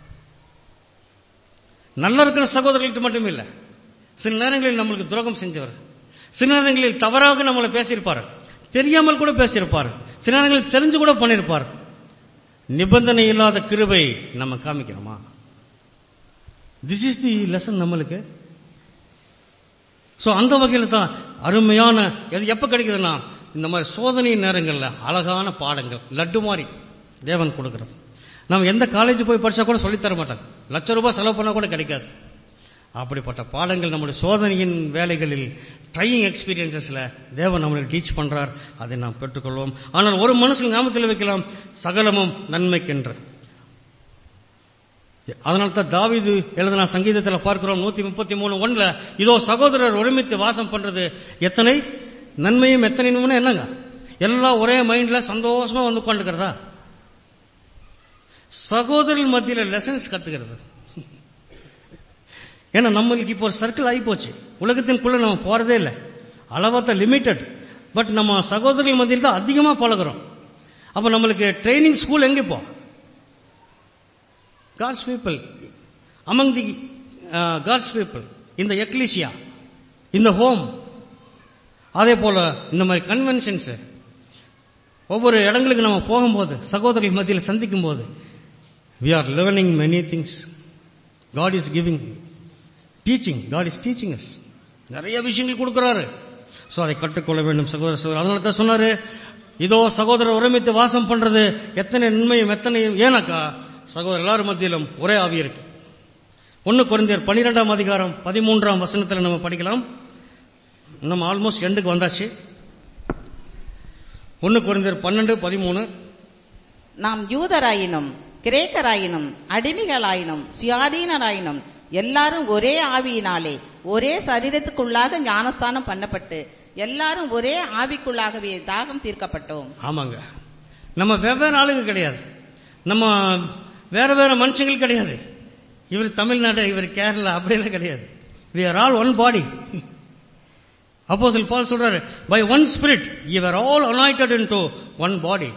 நல்லா இருக்கிற சகோதரர்களுக்கு மட்டும் இல்ல சில நேரங்களில் நம்மளுக்கு துரோகம் செஞ்சவர் சில நேரங்களில் தவறாக நம்மளை பேசியிருப்பார் தெரியாமல் கூட பேசியிருப்பார் சில நேரங்களில் தெரிஞ்சு கூட பண்ணியிருப்பார் நிபந்தனை இல்லாத கிருபை நம்ம காமிக்கிறோமா திஸ் இஸ் தி லெசன் நம்மளுக்கு சோ அந்த வகையில தான் அருமையான இது எப்ப கிடைக்குதுன்னா இந்த மாதிரி சோதனை நேரங்கள்ல அழகான பாடங்கள் லட்டு மாதிரி தேவன் கொடுக்கிறார் நம்ம எந்த காலேஜ் போய் படிச்சா கூட சொல்லித் தர மாட்டாங்க லட்ச ரூபாய் செலவு பண்ணா கூட கிடைக்காது அப்படிப்பட்ட பாடங்கள் நம்முடைய சோதனையின் வேலைகளில் ட்ரையிங் எக்ஸ்பீரியன்சஸ்ல தேவன் நம்மளுக்கு டீச் பண்றார் அதை நாம் பெற்றுக்கொள்வோம் ஆனால் ஒரு மனசில் ஞாபகத்தில் வைக்கலாம் சகலமும் நன்மைக்கென்று அதனால தான் தாவீது எழுதின சங்கீதத்தில் பார்க்கிறோம் நூத்தி முப்பத்தி மூணு ஒண்ணுல இதோ சகோதரர் ஒருமித்து வாசம் பண்றது எத்தனை நன்மையும் எத்தனை நன்மையும் என்னங்க எல்லாம் ஒரே மைண்ட்ல சந்தோஷமா வந்து உட்காந்துக்கிறதா சகோதரர்கள் மத்தியில லெசன்ஸ் கத்துக்கிறது ஏன்னா நம்மளுக்கு இப்போ ஒரு சர்க்கிள் ஆகி போச்சு உலகத்தின்குள்ள நம்ம போறதே இல்லை அளவத்த லிமிட்டட் பட் நம்ம சகோதரர்கள் மத்தியில் தான் அதிகமா பழகுறோம் அப்ப நம்மளுக்கு ட்ரைனிங் ஸ்கூல் எங்க இப்போ God's people, among the uh, God's people, in the ecclesia, in the home, அதே போல இந்த மாதிரி கன்வென்ஷன்ஸ் ஒவ்வொரு இடங்களுக்கு நம்ம போகும்போது சகோதரர்கள் மத்தியில் சந்திக்கும் போது we are learning many things God is giving teaching God is teaching us நிறைய விஷயங்கள் கொடுக்கிறாரு சோ அதை கற்றுக்கொள்ள வேண்டும் சகோதர சகோதரர் அதனால தான் சொன்னாரு இதோ சகோதரர் ஒருமித்து வாசம் பண்றது எத்தனை நன்மையும் எத்தனையும் ஏனாக்கா சகோதரர் எல்லாரும் மத்தியிலும் ஒரே ஆவி இருக்கு ஒன்னு குறைந்தர் பனிரெண்டாம் அதிகாரம் பதிமூன்றாம் வசனத்துல நம்ம படிக்கலாம் நம்ம ஆல்மோஸ்ட் எண்டுக்கு வந்தாச்சு ஒன்னு குறைந்தர் பன்னெண்டு பதிமூணு நாம் யூதராயினும் கிரேக்கராயினும் அடிமைகளாயினும் சுயாதீனராயினும் எல்லாரும் ஒரே ஆவியினாலே ஒரே சரீரத்துக்குள்ளாக ஞானஸ்தானம் பண்ணப்பட்டு எல்லாரும் ஒரே ஆவிக்குள்ளாகவே தாகம் தீர்க்கப்பட்டோம் ஆமாங்க நம்ம வெவ்வேறு ஆளுங்க கிடையாது நம்ம வேற வேற மனுஷங்கள் கிடையாது இவர் தமிழ்நாடு இவர் கேரளா அப்படியெல்லாம் கிடையாது we are all one body அப்போஸ்தலன் பால் சொல்றாரு by one spirit you all anointed in to one body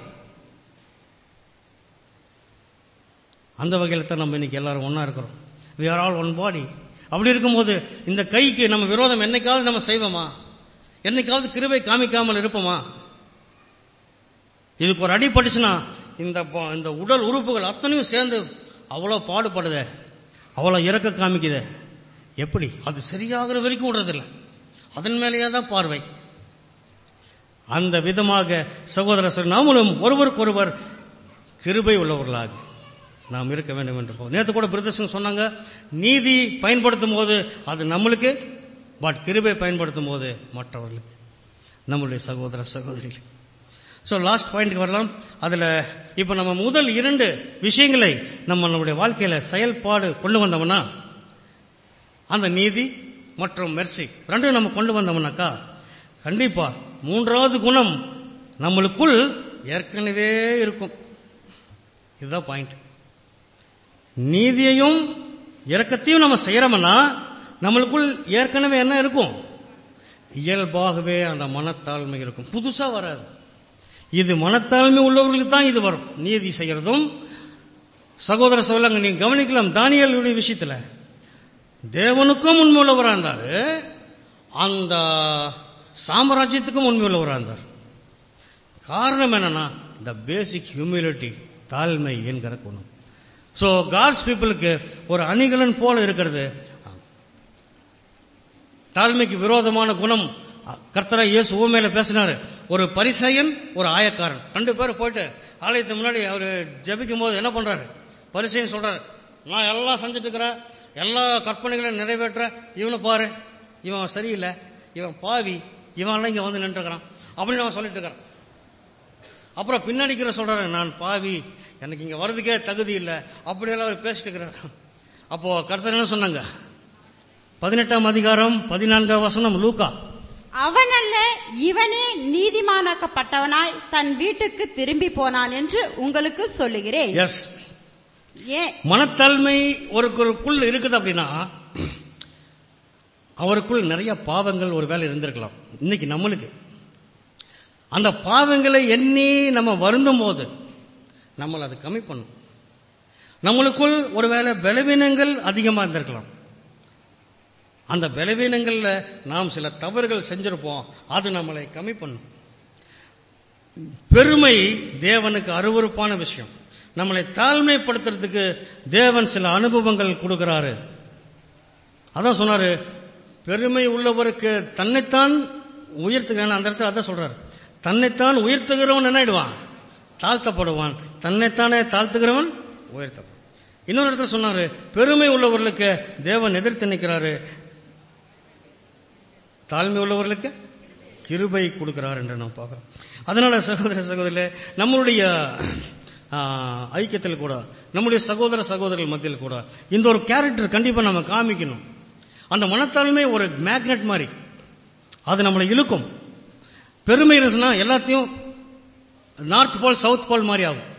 அந்த வகையில் தான் நம்ம இன்னைக்கு எல்லாரும் ஒன்னா இருக்கிறோம் we are all one body அப்படி இருக்கும்போது இந்த கைக்கு நம்ம விரோதம் என்னைக்காவது நம்ம செய்வோமா என்னைக்காவது கிருபை காமிக்காமல் இருப்போமா இதுக்கு ஒரு அடி பட்டுச்சுன்னா இந்த ப- இந்த உடல் உறுப்புகள் அத்தனையும் சேர்ந்து அவ்வளவு பாடுபடுதே அவ்வளவு இறக்க காமிக்குதே எப்படி அது சரியாகிற வரைக்கும் விடுறதில்ல அதன் மேலேயே தான் பார்வை அந்த விதமாக சகோதர சகோதரி, நாமளும் ஒருவருக்கொருவர் கிருபை உள்ளவர்களாக நாம் இருக்க வேண்டும் என்று போ- நேத்து கூட பிரதர்ஷன் சொன்னாங்க நீதி பயன்படுத்தும் போது அது நம்மளுக்கு பட் கிருபை பயன்படுத்தும் போது மற்றவர்களுக்கு நம்முடைய சகோதர சகோதரிகள் சோ லாஸ்ட் பாயிண்ட்க்கு வரலாம் அதுல இப்ப நம்ம முதல் இரண்டு விஷயங்களை நம்ம நம்முடைய வாழ்க்கையில செயல்பாடு கொண்டு வந்தோம்னா அந்த நீதி மற்றும் மெர்சி ரெண்டும் நம்ம கொண்டு வந்தோம்னாக்கா கண்டிப்பா மூன்றாவது குணம் நம்மளுக்குள் ஏற்கனவே இருக்கும் இதுதான் பாயிண்ட் நீதியையும் இரக்கத்தையும் நம்ம செய்யறோம்னா நம்மளுக்குள் ஏற்கனவே என்ன இருக்கும் இயல்பாகவே அந்த மனத்தாழ்மை இருக்கும் புதுசா வராது இது மனத்தாழ்மை உள்ளவர்களுக்கு தான் இது வரும் நீதி செய்யறதும் சகோதர சொல்லுங்க நீங்க கவனிக்கலாம் தானியலுடைய விஷயத்துல தேவனுக்கும் உண்மை உள்ளவரா இருந்தாரு அந்த சாம்ராஜ்யத்துக்கும் உண்மை உள்ளவரா இருந்தார் காரணம் என்னன்னா த பேசிக் ஹியூமிலிட்டி தாழ்மை என்கிற குணம் சோ காட்ஸ் பீப்புளுக்கு ஒரு அணிகலன் போல இருக்கிறது தாழ்மைக்கு விரோதமான குணம் கர்த்தரா இயேசு ஊமையில பேசினாரு ஒரு பரிசையன் ஒரு ஆயக்காரன் ரெண்டு பேரும் போயிட்டு ஆலயத்துக்கு முன்னாடி அவர் ஜெபிக்கும் போது என்ன பண்றாரு பரிசையன் சொல்றாரு நான் எல்லாம் செஞ்சுட்டு இருக்கிறேன் எல்லா கற்பனைகளையும் நிறைவேற்ற இவனை பாரு இவன் சரியில்லை இவன் பாவி இவன் இங்க வந்து நின்றுக்கிறான் அப்படின்னு அவன் சொல்லிட்டு இருக்கிறான் அப்புறம் பின்னாடிக்கிற சொல்றாரு நான் பாவி எனக்கு இங்க வர்றதுக்கே தகுதி இல்லை அப்படியெல்லாம் அவர் பேசிட்டு இருக்கிறார் அப்போ கர்த்தர் என்ன சொன்னாங்க பதினெட்டாம் அதிகாரம் பதினான்காம் வசனம் லூக்கா அவனல்ல இவனே நீதிமானாக்கப்பட்டவனாய் தன் வீட்டுக்கு திரும்பி போனான் என்று உங்களுக்கு சொல்லுகிறேன் எஸ் ஏன் மனத்தாழ்மை ஒருக்குள் இருக்குது அப்படின்னா அவருக்குள் நிறைய பாவங்கள் ஒரு வேலை இருந்திருக்கலாம் இன்னைக்கு நம்மளுக்கு அந்த பாவங்களை எண்ணி நம்ம வருந்தும் போது நம்மளை அதை கம்மி பண்ணும் நம்மளுக்குள் ஒருவேளை பலவீனங்கள் அதிகமா இருந்திருக்கலாம் அந்த பலவீனங்கள்ல நாம் சில தவறுகள் செஞ்சிருப்போம் அது நம்மளை கம்மி பண்ணும் பெருமை தேவனுக்கு அருவருப்பான விஷயம் நம்மளை தாழ்மைப்படுத்துறதுக்கு தேவன் சில அனுபவங்கள் கொடுக்கிறாரு அதான் சொன்னாரு பெருமை உள்ளவருக்கு தன்னைத்தான் உயர்த்துகிறான் அந்த இடத்துல அதான் சொல்றாரு தன்னைத்தான் உயர்த்துகிறவன் என்ன ஆயிடுவான் தாழ்த்தப்படுவான் தன்னைத்தானே தாழ்த்துகிறவன் உயர்த்தப்படுவான் இன்னொரு இடத்துல சொன்னாரு பெருமை உள்ளவர்களுக்கு தேவன் எதிர்த்து நிற்கிறாரு தாழ்மை உள்ளவர்களுக்கு கிருபை கொடுக்கிறார் என்று நாம் பார்க்கிறோம் அதனால சகோதர சகோதரிகளே நம்மளுடைய ஆ, ஐக்கியத்தில் கூட நம்முடைய சகோதர சகோதரர்கள் மத்தியில் கூட இந்த ஒரு கேரக்டர் கண்டிப்பா நம்ம காமிக்கணும் அந்த மனத்தாழ்மை ஒரு மேக்னெட் மாதிரி அது நம்மளை இழுக்கும் பெருமை இருந்துச்சுன்னா எல்லாத்தையும் நார்த் போல் சவுத் போல் மாதிரி ஆகும்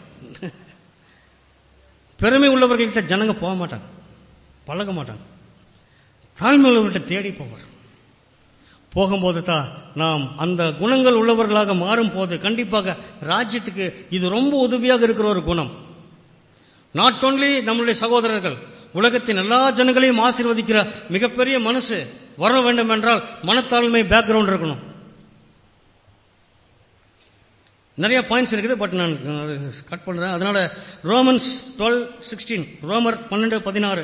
பெருமை உள்ளவர்கள்கிட்ட ஜனங்க போக மாட்டாங்க பழக மாட்டாங்க தாழ்மை உள்ளவர்கிட்ட தேடி போவார் போகும்போது தான் நாம் அந்த குணங்கள் உள்ளவர்களாக மாறும் போது கண்டிப்பாக ராஜ்யத்துக்கு இது ரொம்ப உதவியாக இருக்கிற ஒரு குணம் நாட் ஓன்லி நம்மளுடைய சகோதரர்கள் உலகத்தின் எல்லா ஜனங்களையும் ஆசீர்வதிக்கிற மிகப்பெரிய மனசு வர வேண்டும் என்றால் மனத்தாழ்மை பேக்ரவுண்ட் இருக்கணும் நிறைய பாயிண்ட்ஸ் இருக்குது பட் நான் கட் பண்றேன் அதனால ரோமன்ஸ் டுவெல் சிக்ஸ்டீன் ரோமர் பன்னெண்டு பதினாறு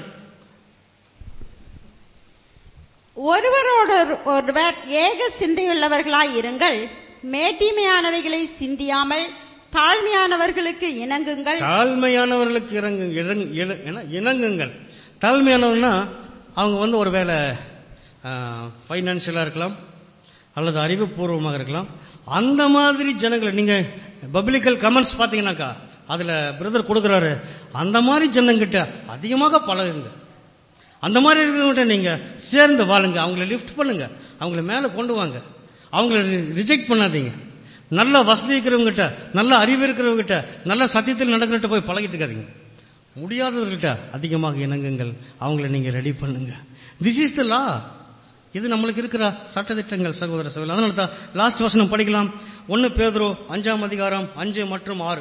ஒருவரோடு ஒருவர் ஏக சிந்தையுள்ளவர்களாய் இருங்கள் மேட்டிமையானவைகளை சிந்தியாமல் தாழ்மையானவர்களுக்கு இணங்குங்கள் தாழ்மையானவர்களுக்கு இறங்கு இறங்கு- இல- என்ன? இணங்குங்கள் தாழ்மையானவர்னா அவங்க வந்து ஒருவேளை ஃபைனான்சியலா இருக்கலாம் அல்லது அறிவுபூர்வமாக இருக்கலாம் அந்த மாதிரி ஜனங்களை நீங்க பப்ளிக்கல் கமெண்ட்ஸ் பாத்தீங்கன்னாக்கா அதுல பிரதர் கொடுக்கறாரு அந்த மாதிரி ஜனங்கிட்ட அதிகமாக பழகுங்க அந்த மாதிரி இருக்கிறவங்ககிட்ட நீங்க சேர்ந்து வாழுங்க அவங்கள லிஃப்ட் பண்ணுங்க அவங்கள மேல கொண்டு வாங்க அவங்கள ரிஜெக்ட் பண்ணாதீங்க நல்ல வசதி இருக்கிறவங்ககிட்ட நல்ல அறிவு இருக்கிறவங்ககிட்ட நல்ல சத்தியத்தில் நடக்கிறகிட்ட போய் பழகிட்டு இருக்காதீங்க முடியாதவர்கிட்ட அதிகமாக இணங்குங்கள் அவங்கள நீங்க ரெடி பண்ணுங்க திஸ் இஸ் த லா இது நம்மளுக்கு இருக்கிற சட்டதிட்டங்கள் சகோதர சகோதரர் அதனால தான் லாஸ்ட் வசனம் படிக்கலாம் ஒன்னு பேதுரு அஞ்சாம் அதிகாரம் அஞ்சு மற்றும் ஆறு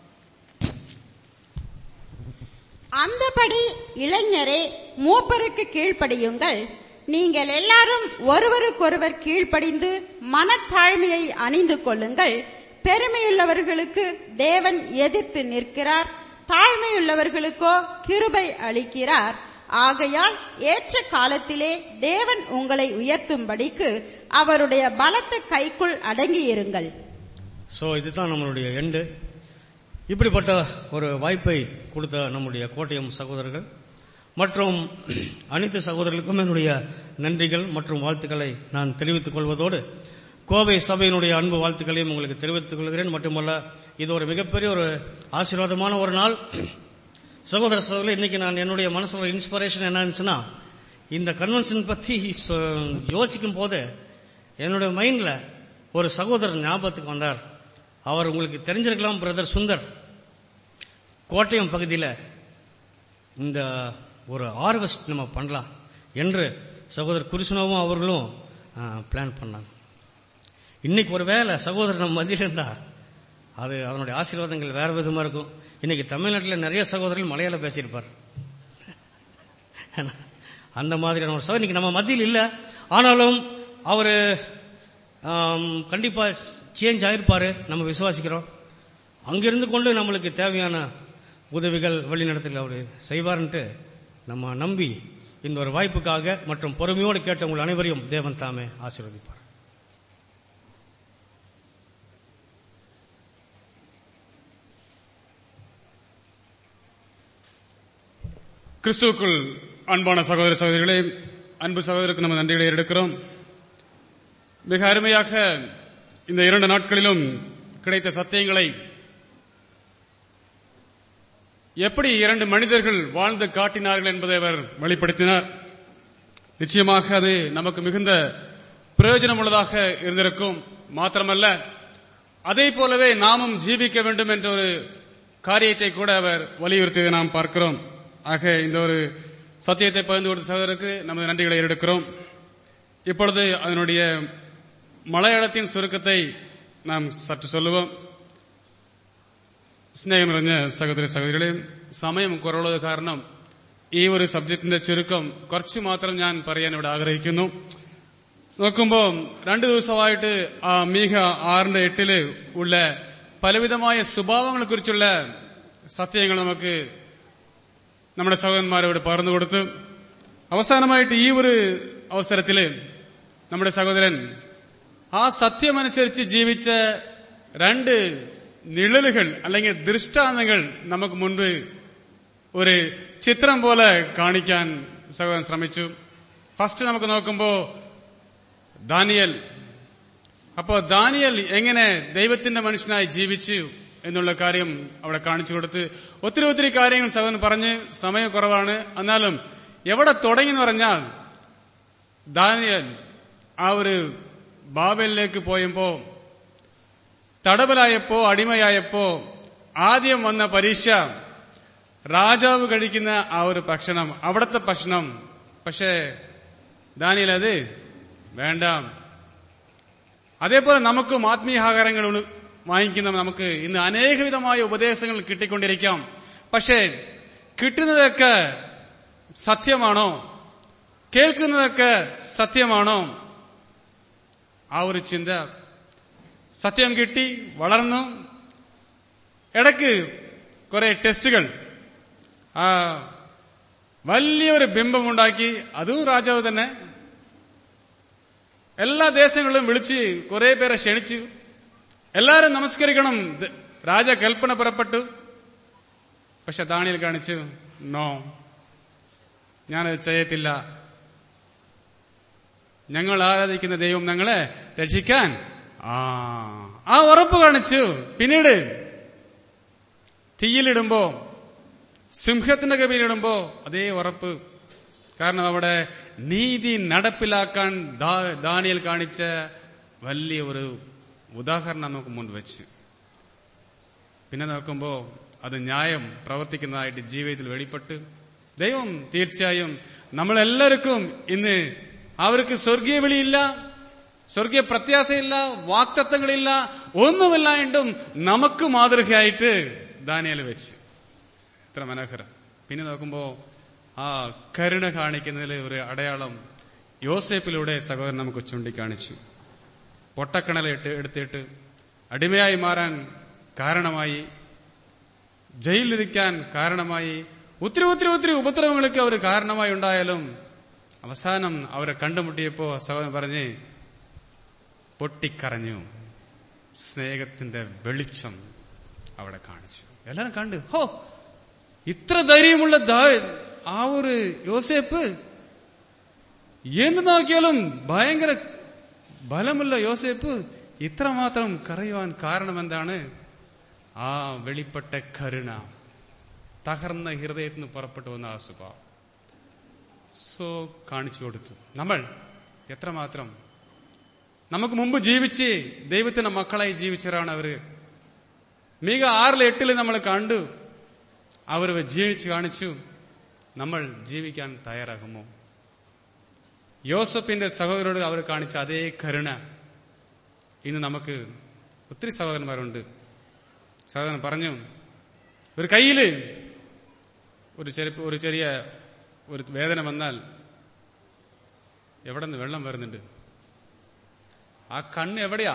அந்தபடி இளைஞரே மூப்பருக்கு கீழ்ப்படியுங்கள் நீங்கள் எல்லாரும் ஒருவருக்கொருவர் கீழ்ப்படிந்து மனத்தாழ்மையை அணிந்து கொள்ளுங்கள் பெருமையுள்ளவர்களுக்கு தேவன் எதிர்த்து நிற்கிறார் தாழ்மையுள்ளவர்களுக்கோ கிருபை அளிக்கிறார் ஆகையால் ஏற்ற காலத்திலே தேவன் உங்களை உயர்த்தும்படிக்கு அவருடைய பலத்த கைக்குள் அடங்கியிருங்கள் சோ இதுதான் நம்மளுடைய எண்டு இப்படிப்பட்ட ஒரு வாய்ப்பை கொடுத்த நம்முடைய கோட்டயம் சகோதரர்கள் மற்றும் அனைத்து சகோதரர்களுக்கும் என்னுடைய நன்றிகள் மற்றும் வாழ்த்துக்களை நான் தெரிவித்துக் கொள்வதோடு கோவை சபையினுடைய அன்பு வாழ்த்துக்களையும் உங்களுக்கு தெரிவித்துக் கொள்கிறேன் மட்டுமல்ல இது ஒரு மிகப்பெரிய ஒரு ஆசீர்வாதமான ஒரு நாள் சகோதர சகோதரர்களே இன்னைக்கு நான் என்னுடைய மனசுல இன்ஸ்பிரேஷன் என்ன இருந்துச்சுன்னா இந்த கன்வென்ஷன் பத்தி சொ- யோசிக்கும் போது என்னுடைய மைண்ட்ல ஒரு சகோதரர் ஞாபகத்துக்கு வந்தார் அவர் உங்களுக்கு தெரிஞ்சிருக்கலாம் பிரதர் சுந்தர் கோட்டயம் பகுதியில் இந்த ஒரு ஹார்வெஸ்ட் நம்ம பண்ணலாம் என்று சகோதரர் குருசுனவும் அவர்களும் பிளான் பண்ணாங்க இன்னைக்கு ஒரு வேளை சகோதரர் நம்ம மத்தியில் இருந்தா அது அதனுடைய ஆசீர்வாதங்கள் வேற விதமா இருக்கும் இன்னைக்கு தமிழ்நாட்டில் நிறைய சகோதரர்கள் மலையாள பேசியிருப்பார் அந்த மாதிரியான ஒரு சகோதரர் இன்னைக்கு நம்ம மத்தியில் இல்ல ஆனாலும் அவரு ஆம், கண்டிப்பா சேஞ்ச் ஆயிருப்பாரு நம்ம விசுவாசிக்கிறோம் அங்கிருந்து கொண்டு நம்மளுக்கு தேவையான உதவிகள் வழிநடத்தல் அவர் செய்வார்ன்ட்டு நம்ம நம்பி இந்த ஒரு வாய்ப்புக்காக மற்றும் பொறுமையோடு கேட்ட உங்கள் அனைவரையும் தேவன் தாமே ஆசீர்வதிப்பார் கிறிஸ்துவுக்குள் அன்பான சகோதர சகோதரிகளே அன்பு சகோதரருக்கு நம்ம நன்றிகளை எடுக்கிறோம் மிக அருமையாக இந்த இரண்டு நாட்களிலும் கிடைத்த சத்தியங்களை எப்படி இரண்டு மனிதர்கள் வாழ்ந்து காட்டினார்கள் என்பதை அவர் வெளிப்படுத்தினார் நிச்சயமாக அது நமக்கு மிகுந்த பிரயோஜனமுள்ளதாக இருந்திருக்கும் மாத்திரமல்ல அதே போலவே நாமும் ஜீவிக்க வேண்டும் என்ற ஒரு காரியத்தை கூட அவர் வலியுறுத்தியதை நாம் பார்க்கிறோம் ஆக இந்த ஒரு சத்தியத்தை பகிர்ந்து கொடுத்த சகோதரருக்கு நமது நன்றிகளை எடுக்கிறோம் இப்பொழுது அதனுடைய மலையாளத்தின் சுருக்கத்தை நாம் சற்று சொல்லுவோம் സ്നേഹം നിറഞ്ഞ സഹോദര സഹോദരികളെ സമയം കുറവുള്ളത് കാരണം ഈ ഒരു സബ്ജക്റ്റിന്റെ ചുരുക്കം കുറച്ച് മാത്രം ഞാൻ പറയാൻ ഇവിടെ ആഗ്രഹിക്കുന്നു നോക്കുമ്പോൾ രണ്ടു ദിവസമായിട്ട് ആ മീഹ ആറിന്റെ എട്ടില് ഉള്ള പലവിധമായ സ്വഭാവങ്ങളെ കുറിച്ചുള്ള സത്യങ്ങൾ നമുക്ക് നമ്മുടെ സഹോദരന്മാരോട് പകർന്നു കൊടുത്തു അവസാനമായിട്ട് ഈ ഒരു അവസരത്തില് നമ്മുടെ സഹോദരൻ ആ സത്യമനുസരിച്ച് ജീവിച്ച രണ്ട് നിഴലുകൾ അല്ലെങ്കിൽ ദൃഷ്ടാന്തങ്ങൾ നമുക്ക് മുൻപ് ഒരു ചിത്രം പോലെ കാണിക്കാൻ സഹോദരൻ ശ്രമിച്ചു ഫസ്റ്റ് നമുക്ക് നോക്കുമ്പോ ദാനിയൽ അപ്പോ ദാനിയൽ എങ്ങനെ ദൈവത്തിന്റെ മനുഷ്യനായി ജീവിച്ചു എന്നുള്ള കാര്യം അവിടെ കാണിച്ചു കൊടുത്ത് ഒത്തിരി ഒത്തിരി കാര്യങ്ങൾ സഹോദരൻ പറഞ്ഞ് സമയം കുറവാണ് എന്നാലും എവിടെ തുടങ്ങി എന്ന് പറഞ്ഞാൽ ദാനിയൽ ആ ഒരു ബാബലിലേക്ക് പോയപ്പോ തടവലായപ്പോ അടിമയായപ്പോ ആദ്യം വന്ന പരീക്ഷ രാജാവ് കഴിക്കുന്ന ആ ഒരു ഭക്ഷണം അവിടുത്തെ ഭക്ഷണം പക്ഷേ ദാനിയൽ അത് വേണ്ട അതേപോലെ നമുക്കും ആത്മീയാഹാരങ്ങൾ ഉള്ള- വാങ്ങിക്കുന്ന നമുക്ക് ഇന്ന് അനേകവിധമായ ഉപദേശങ്ങൾ കിട്ടിക്കൊണ്ടിരിക്കാം പക്ഷേ കിട്ടുന്നതൊക്കെ സത്യമാണോ കേൾക്കുന്നതൊക്കെ സത്യമാണോ ആ ഒരു ചിന്ത സത്യം കിട്ടി വളർന്നു ഇടയ്ക്ക് കുറെ ടെസ്റ്റുകൾ ആ വലിയൊരു ബിംബമുണ്ടാക്കി അതും രാജാവ് തന്നെ എല്ലാ ദേശങ്ങളിലും വിളിച്ച് കുറെ പേരെ ക്ഷണിച്ചു എല്ലാരും നമസ്കരിക്കണം ദ- രാജകൽപ്പന പുറപ്പെട്ടു പക്ഷെ ദാണിയിൽ കാണിച്ചു നോ ഞാനത് ചെയ്യത്തില്ല ഞങ്ങൾ ആരാധിക്കുന്ന ദൈവം ഞങ്ങളെ രക്ഷിക്കാൻ ആ ആ ഉറപ്പ് കാണിച്ചു പിന്നീട് തീയിലിടുമ്പോ സിംഹത്തിന്റെ കവിയിലിടുമ്പോ അതേ ഉറപ്പ് കാരണം അവിടെ നീതി നടപ്പിലാക്കാൻ ദാ- ദാനിയേൽ കാണിച്ച വലിയ ഒരു ഉദാഹരണം നമുക്ക് മുൻപ് വെച്ച് പിന്നെ നോക്കുമ്പോ അത് ന്യായം പ്രവർത്തിക്കുന്നതായിട്ട് ജീവിതത്തിൽ വെളിപ്പെട്ട് ദൈവം തീർച്ചയായും നമ്മളെല്ലാവർക്കും ഇന്ന് അവർക്ക് സ്വർഗീയ വിളിയില്ല സ്വർഗീയ പ്രത്യാശയില്ല വാക്തത്വങ്ങളില്ല ഒന്നുമില്ലായിട്ടും നമുക്ക് മാതൃകയായിട്ട് ദാനിയൽ വെച്ച് എത്ര മനോഹരം പിന്നെ നോക്കുമ്പോ ആ കരുണ കാണിക്കുന്നതിൽ ഒരു അടയാളം യോസേപ്പിലൂടെ സഹോദരൻ നമുക്ക് ചൂണ്ടിക്കാണിച്ചു പൊട്ടക്കിണലിട്ട് എടുത്തിട്ട് അടിമയായി മാറാൻ കാരണമായി ജയിലിലിരിക്കാൻ കാരണമായി ഒത്തിരി ഒത്തിരി ഒത്തിരി ഉപദ്രവങ്ങൾക്ക് അവർ കാരണമായി ഉണ്ടായാലും അവസാനം അവരെ കണ്ടുമുട്ടിയപ്പോ സഹോദരൻ പറഞ്ഞ് പൊട്ടിക്കരഞ്ഞു സ്നേഹത്തിന്റെ വെളിച്ചം അവിടെ കാണിച്ചു എല്ലാരും കണ്ടു ഹോ ഇത്ര ധൈര്യമുള്ള ദാ- ആ ഒരു യോസേപ്പ് എന്ത് നോക്കിയാലും ഭയങ്കര ബലമുള്ള യോസേപ്പ് ഇത്രമാത്രം കരയുവാൻ കാരണം എന്താണ് ആ വെളിപ്പെട്ട കരുണ തകർന്ന ഹൃദയത്തിൽ നിന്ന് പുറപ്പെട്ടു വന്ന ആ സ്വഭാവം സോ കാണിച്ചു കൊടുത്തു നമ്മൾ എത്രമാത്രം നമുക്ക് മുമ്പ് ജീവിച്ച് ദൈവത്തിന്റെ മക്കളായി ജീവിച്ചവരാണ് അവര് മിക ആറിൽ എട്ടിൽ നമ്മൾ കണ്ടു അവർ ജീവിച്ച് കാണിച്ചു നമ്മൾ ജീവിക്കാൻ തയ്യാറാകുമോ യോസഫിന്റെ സഹോദരോട് അവർ കാണിച്ച അതേ കരുണ ഇന്ന് നമുക്ക് ഒത്തിരി സഹോദരന്മാരുണ്ട് സഹോദരൻ പറഞ്ഞു ഒരു കയ്യില് ഒരു ചെരുപ്പ് ഒരു ചെറിയ ഒരു വേദന വന്നാൽ എവിടെ നിന്ന് വെള്ളം വരുന്നുണ്ട് ആ കണ്ണ് എവിടെയാ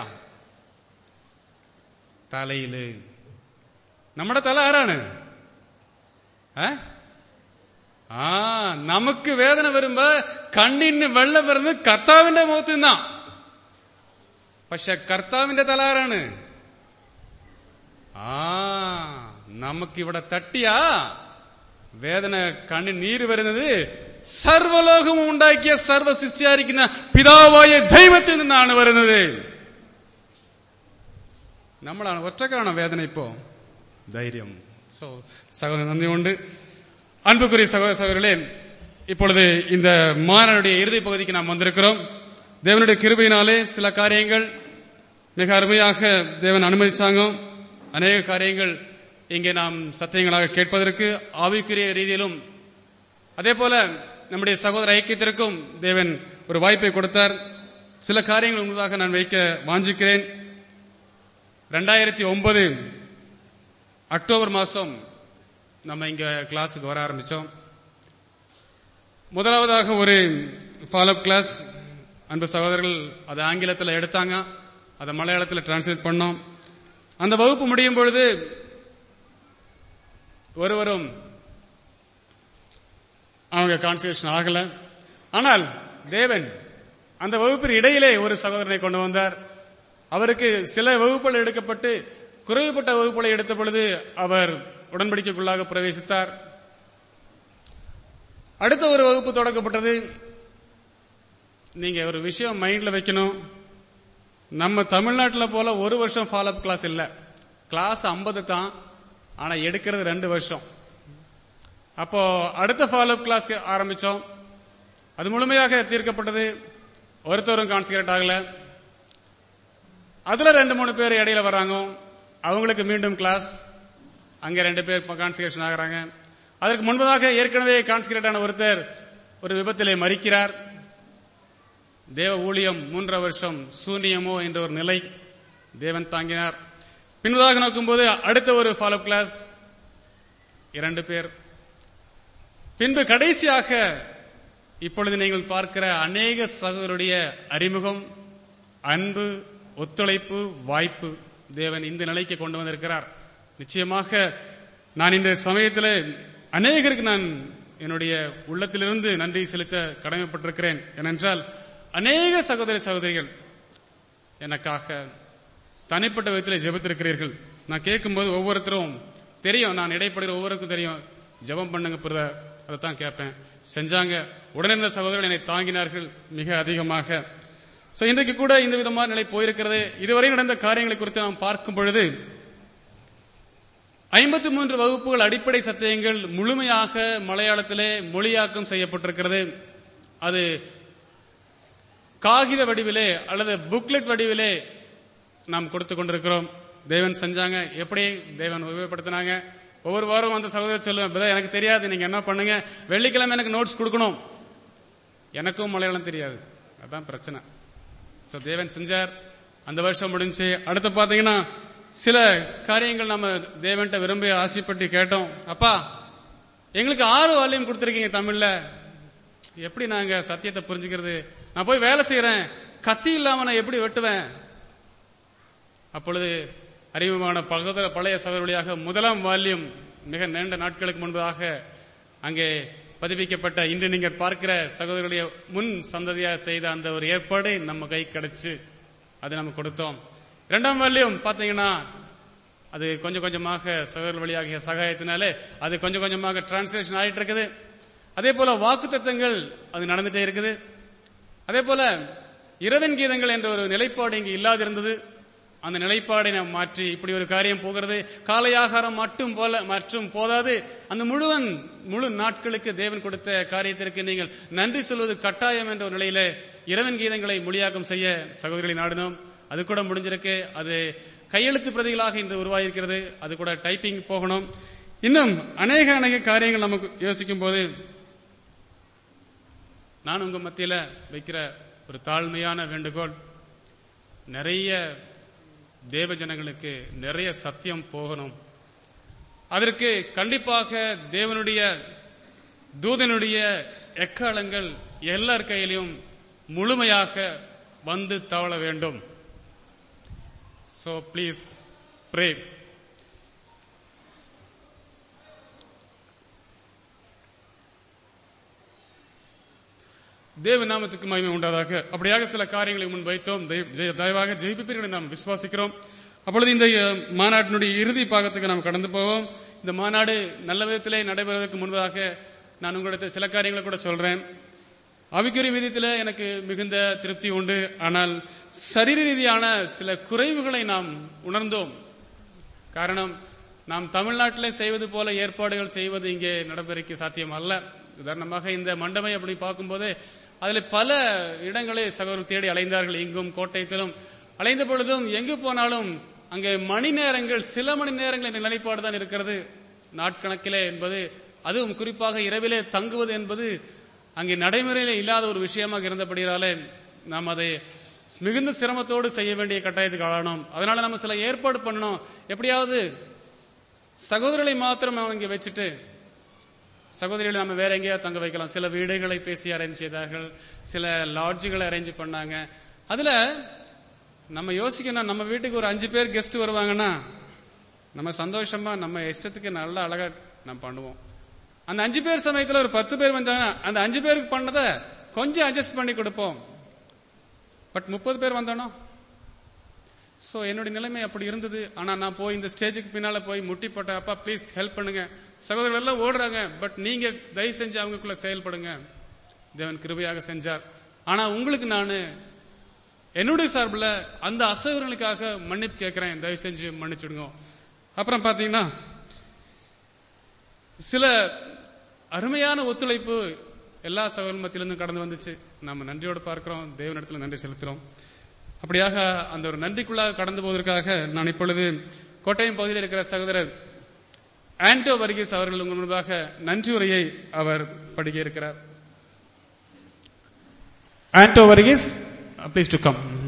തലയില് നമ്മുടെ തല ആരാണ് ഏ ആ നമുക്ക് വേദന വരുമ്പോ കണ്ണിന് വെള്ളം വരുന്നത് കർത്താവിന്റെ മുഖത്ത് നിന്നാ പക്ഷെ കർത്താവിന്റെ തല ആരാണ് ആ നമുക്കിവിടെ തട്ടിയാ വേദന കണ്ണിൽ നീര് വരുന്നത് സർവലോകവും ഉണ്ടാക്കിയ സർവ സൃഷ്ടിയായിരിക്കുന്ന പിതാവായ ദൈവത്തിൽ നിന്നാണ് വരുന്നത് നമ്മളാണ് ഒറ്റക്കാണോ വേദന ഇപ്പോ தைரியம் சோ சகோதரர் நன்றி உண்டு அன்புக்குரிய சகோதர சகோதரர்களே இப்பொழுது இந்த மாநாடுடைய இறுதி பகுதிக்கு நாம் வந்திருக்கிறோம் தேவனுடைய கிருபையினாலே சில காரியங்கள் மிக அருமையாக தேவன் அனுமதிச்சாங்க அநேக காரியங்கள் இங்கே நாம் சத்தியங்களாக கேட்பதற்கு ஆவிக்குரிய ரீதியிலும் அதே போல நம்முடைய சகோதர ஐக்கியத்திற்கும் தேவன் ஒரு வாய்ப்பை கொடுத்தார் சில காரியங்கள் உங்களுக்காக நான் வைக்க வாஞ்சிக்கிறேன் ரெண்டாயிரத்தி ஒன்பது அக்டோபர் மாசம் நம்ம இங்க கிளாஸுக்கு வர ஆரம்பிச்சோம் முதலாவதாக ஒரு ஃபாலோ கிளாஸ் அன்பு சகோதரர்கள் அதை ஆங்கிலத்தில் எடுத்தாங்க அதை மலையாளத்தில் டிரான்ஸ்லேட் பண்ணோம் அந்த வகுப்பு முடியும் பொழுது ஒருவரும் அவங்க கான்சன்ட்ரேஷன் ஆகல ஆனால் தேவன் அந்த வகுப்பின் இடையிலே ஒரு சகோதரனை கொண்டு வந்தார் அவருக்கு சில வகுப்புகள் எடுக்கப்பட்டு குறைவுபட்ட வகுப்புகளை எடுத்த பொழுது அவர் உடன்படிக்கைக்குள்ளாக பிரவேசித்தார் அடுத்த ஒரு வகுப்பு தொடக்கப்பட்டது நீங்க ஒரு விஷயம் மைண்ட்ல வைக்கணும் நம்ம தமிழ்நாட்டில் போல ஒரு வருஷம் ஃபாலோ அப் கிளாஸ் இல்ல கிளாஸ் 50 தான் ஆனா எடுக்கிறது ரெண்டு வருஷம் அப்போ அடுத்த ஃபாலோ அப் கிளாஸ் ஆரம்பிச்சோம் அது முழுமையாக தீர்க்கப்பட்டது ஒருத்தரும் கான்சன்ட்ரேட் ஆகல அதுல ரெண்டு மூணு பேர் இடையில வராங்க அவங்களுக்கு மீண்டும் கிளாஸ் அங்க ரெண்டு பேர் கான்சன்ட்ரேஷன் ஆகுறாங்க அதற்கு முன்பதாக ஏற்கனவே கான்சன்ட்ரேட் ஆன ஒருத்தர் ஒரு விபத்திலே மறிக்கிறார் தேவ ஊழியம் மூன்றரை வருஷம் சூன்யமோ என்ற ஒரு நிலை தேவன் தாங்கினார் பின்பதாக நோக்கும்போது அடுத்த ஒரு ஃபாலோ கிளாஸ் இரண்டு பேர் பின்பு கடைசியாக இப்பொழுது நீங்கள் பார்க்கிற அநேக சகோதரருடைய அறிமுகம் அன்பு ஒத்துழைப்பு வாய்ப்பு தேவன் இந்த நிலைக்கு கொண்டு வந்திருக்கிறார் நிச்சயமாக நான் இந்த சமயத்தில் அநேகருக்கு நான் என்னுடைய உள்ளத்திலிருந்து நன்றி செலுத்த கடமைப்பட்டிருக்கிறேன் ஏனென்றால் அநேக சகோதர சகோதரிகள் எனக்காக தனிப்பட்ட விதத்தில் ஜெபித்திருக்கிறீர்கள் நான் கேட்கும்போது ஒவ்வொருத்தரும் தெரியும் நான் இடைப்படுகிற ஒவ்வொருக்கும் தெரியும் ஜெபம் பண்ணுங்க பிரதர் அதை தான் கேட்பேன் செஞ்சாங்க உடனே இருந்த சகோதரர்கள் என்னை தாங்கினார்கள் மிக அதிகமாக சோ இன்றைக்கு கூட இந்த விதமான நிலை போயிருக்கிறது இதுவரை நடந்த காரியங்களை குறித்து நாம் பார்க்கும் பொழுது ஐம்பத்தி மூன்று வகுப்புகள் அடிப்படை சத்தியங்கள் முழுமையாக மலையாளத்திலே மொழியாக்கம் செய்யப்பட்டிருக்கிறது அது காகித வடிவிலே அல்லது புக்லெட் வடிவிலே நாம் கொடுத்து கொண்டிருக்கிறோம் தேவன் செஞ்சாங்க எப்படி தேவன் உபயோகப்படுத்தினாங்க ஒவ்வொரு வாரம் அந்த சகோதரர் சொல்லுவேன் பிரதர் எனக்கு தெரியாது நீங்க என்ன பண்ணுங்க வெள்ளிக்கிழமை எனக்கு நோட்ஸ் கொடுக்கணும் எனக்கும் மலையாளம் தெரியாது அதான் பிரச்சனை சோ தேவன் செஞ்சார் அந்த வருஷம் முடிஞ்சு அடுத்து பாத்தீங்கன்னா சில காரியங்கள் நம்ம தேவன்ட்ட விரும்பி ஆசைப்பட்டு கேட்டோம் அப்பா எங்களுக்கு ஆறு வால்யூம் கொடுத்திருக்கீங்க தமிழ்ல எப்படி நாங்க சத்தியத்தை புரிஞ்சுக்கிறது நான் போய் வேலை செய்யறேன் கத்தி இல்லாம நான் எப்படி வெட்டுவேன் அப்பொழுது அறிமுகமான பகோதர பழைய சகோதர வழியாக முதலாம் வால்யூம் மிக நீண்ட நாட்களுக்கு முன்பதாக அங்கே பதிவிக்கப்பட்ட இன்று நீங்கள் பார்க்கிற சகோதரருடைய முன் சந்ததியாக செய்த அந்த ஒரு ஏற்பாடு நம்ம கை கிடைச்சு அது நம்ம கொடுத்தோம் இரண்டாம் வால்யூம் பாத்தீங்கன்னா அது கொஞ்சம் கொஞ்சமாக சகோதரர் வழியாகிய சகாயத்தினாலே அது கொஞ்சம் கொஞ்சமாக டிரான்ஸ்லேஷன் ஆயிட்டு இருக்குது அதே போல வாக்கு தத்தங்கள் அது நடந்துட்டே இருக்குது அதே போல இரவின் கீதங்கள் என்ற ஒரு நிலைப்பாடு இங்கு இல்லாதிருந்தது அந்த நிலைப்பாடை நாம் மாற்றி இப்படி ஒரு காரியம் போகிறது காலை ஆகாரம் மட்டும் போல மற்றும் போதாது அந்த முழுவன் முழு நாட்களுக்கு தேவன் கொடுத்த காரியத்திற்கு நீங்கள் நன்றி சொல்வது கட்டாயம் என்ற ஒரு நிலையில இரவன் கீதங்களை மொழியாக்கம் செய்ய சகோதரிகளை நாடினோம் அது கூட முடிஞ்சிருக்கு அது கையெழுத்து பிரதிகளாக இன்று உருவாகியிருக்கிறது அது கூட டைப்பிங் போகணும் இன்னும் அநேக அநேக காரியங்கள் நமக்கு யோசிக்கும் போது நான் உங்க மத்தியில வைக்கிற ஒரு தாழ்மையான வேண்டுகோள் நிறைய தேவ ஜனங்களுக்கு நிறைய சத்தியம் போகணும் அதற்கு கண்டிப்பாக தேவனுடைய தூதனுடைய எக்காலங்கள் எல்லார் கையிலும் முழுமையாக வந்து தவள வேண்டும் சோ ப்ளீஸ் ப்ரே தேவ நாமத்துக்கு மகிமை உண்டாதாக அப்படியாக சில காரியங்களை முன் வைத்தோம் தயவு- ஜெய- தயவாக ஜெயிப்பீர்கள் நாம் விசுவாசிக்கிறோம் அப்பொழுது இந்த அஹ், மாநாட்டினுடைய இறுதி பாகத்துக்கு நாம் கடந்து போவோம் இந்த மாநாடு நல்ல விதத்திலே நடைபெறுவதற்கு முன்பதாக நான் உங்களிடத்தில் சில காரியங்களை கூட சொல்றேன் ஆவிக்குரிய விதத்தில் எனக்கு மிகுந்த திருப்தி உண்டு ஆனால் சரீர ரீதியான சில குறைவுகளை நாம் உணர்ந்தோம் காரணம் நாம் தமிழ்நாட்டில் செய்வது போல ஏற்பாடுகள் செய்வது இங்கே நடைபெறக்கு சாத்தியம் அல்ல உதாரணமாக இந்த மண்டபை அப்படி பார்க்கும்போது அதில் பல இடங்களை சகோதரர் தேடி அலைந்தார்கள் இங்கும் கோட்டையத்திலும் அலைந்த பொழுதும் எங்கு போனாலும் அங்கே மணி நேரங்கள் சில மணி நேரங்கள் என்ற நிலைப்பாடு தான் இருக்கிறது நாட்கணக்கிலே என்பது அதுவும் குறிப்பாக இரவிலே தங்குவது என்பது அங்கே நடைமுறையில இல்லாத ஒரு விஷயமாக இருந்தபடியாலே நாம் அதை மிகுந்த சிரமத்தோடு செய்ய வேண்டிய கட்டாயத்துக்கு ஆளானோம் அதனால நம்ம சில ஏற்பாடு பண்ணணும் எப்படியாவது சகோதரர்களை மாத்திரம் அவங்க இங்க வச்சுட்டு சகோதரிகளை நம்ம வேற எங்கேயாவது தங்க வைக்கலாம் சில வீடுகளை பேசி அரேஞ்ச் செய்தார்கள் சில லாட்ஜுகளை அரேஞ்ச் பண்ணாங்க அதுல நம்ம யோசிக்கணும் நம்ம வீட்டுக்கு ஒரு அஞ்சு பேர் கெஸ்ட் வருவாங்கன்னா நம்ம சந்தோஷமா நம்ம இஷ்டத்துக்கு நல்லா அழகா நம்ம பண்ணுவோம் அந்த அஞ்சு பேர் சமயத்துல ஒரு பத்து பேர் வந்தாங்கன்னா அந்த அஞ்சு பேருக்கு பண்ணதை கொஞ்சம் அட்ஜஸ்ட் பண்ணி கொடுப்போம் பட் முப்பது பேர் வந்தானோ சோ என்னுடைய நிலைமை அப்படி இருந்தது ஆனா நான் போய் இந்த ஸ்டேஜுக்கு பின்னால போய் முட்டி போட்ட அப்பா ப்ளீஸ் ஹெல்ப் பண்ணுங்க சகோதரர்கள் எல்லாம் ஓடுறாங்க பட் நீங்க தயவு செஞ்சு அவங்களுக்குள்ள செயல்படுங்க தேவன் கிருபையாக செஞ்சார் ஆனா உங்களுக்கு நான் என்னுடைய சார்பில் அந்த அசௌகரியங்களுக்காக மன்னிப்பு கேட்கிறேன் தயவு செஞ்சு மன்னிச்சுடுங்க அப்புறம் பாத்தீங்கன்னா சில அருமையான ஒத்துழைப்பு எல்லா சகோதர மத்தியிலிருந்து கடந்து வந்துச்சு நாம நன்றியோடு பார்க்கிறோம் தேவனிடத்துல நன்றி செலுத்துறோம் அப்படியாக அந்த ஒரு நன்றிக்குள்ளாக கடந்து போவதற்காக நான் இப்பொழுது கோட்டயம் பகுதியில் இருக்கிற சகோதரர் ஆண்டோ வர்கீஸ் அவர்கள் உங்கள் முன்பாக நன்றி உரையை அவர் படிக்க இருக்கிறார் Anto Varghese please to come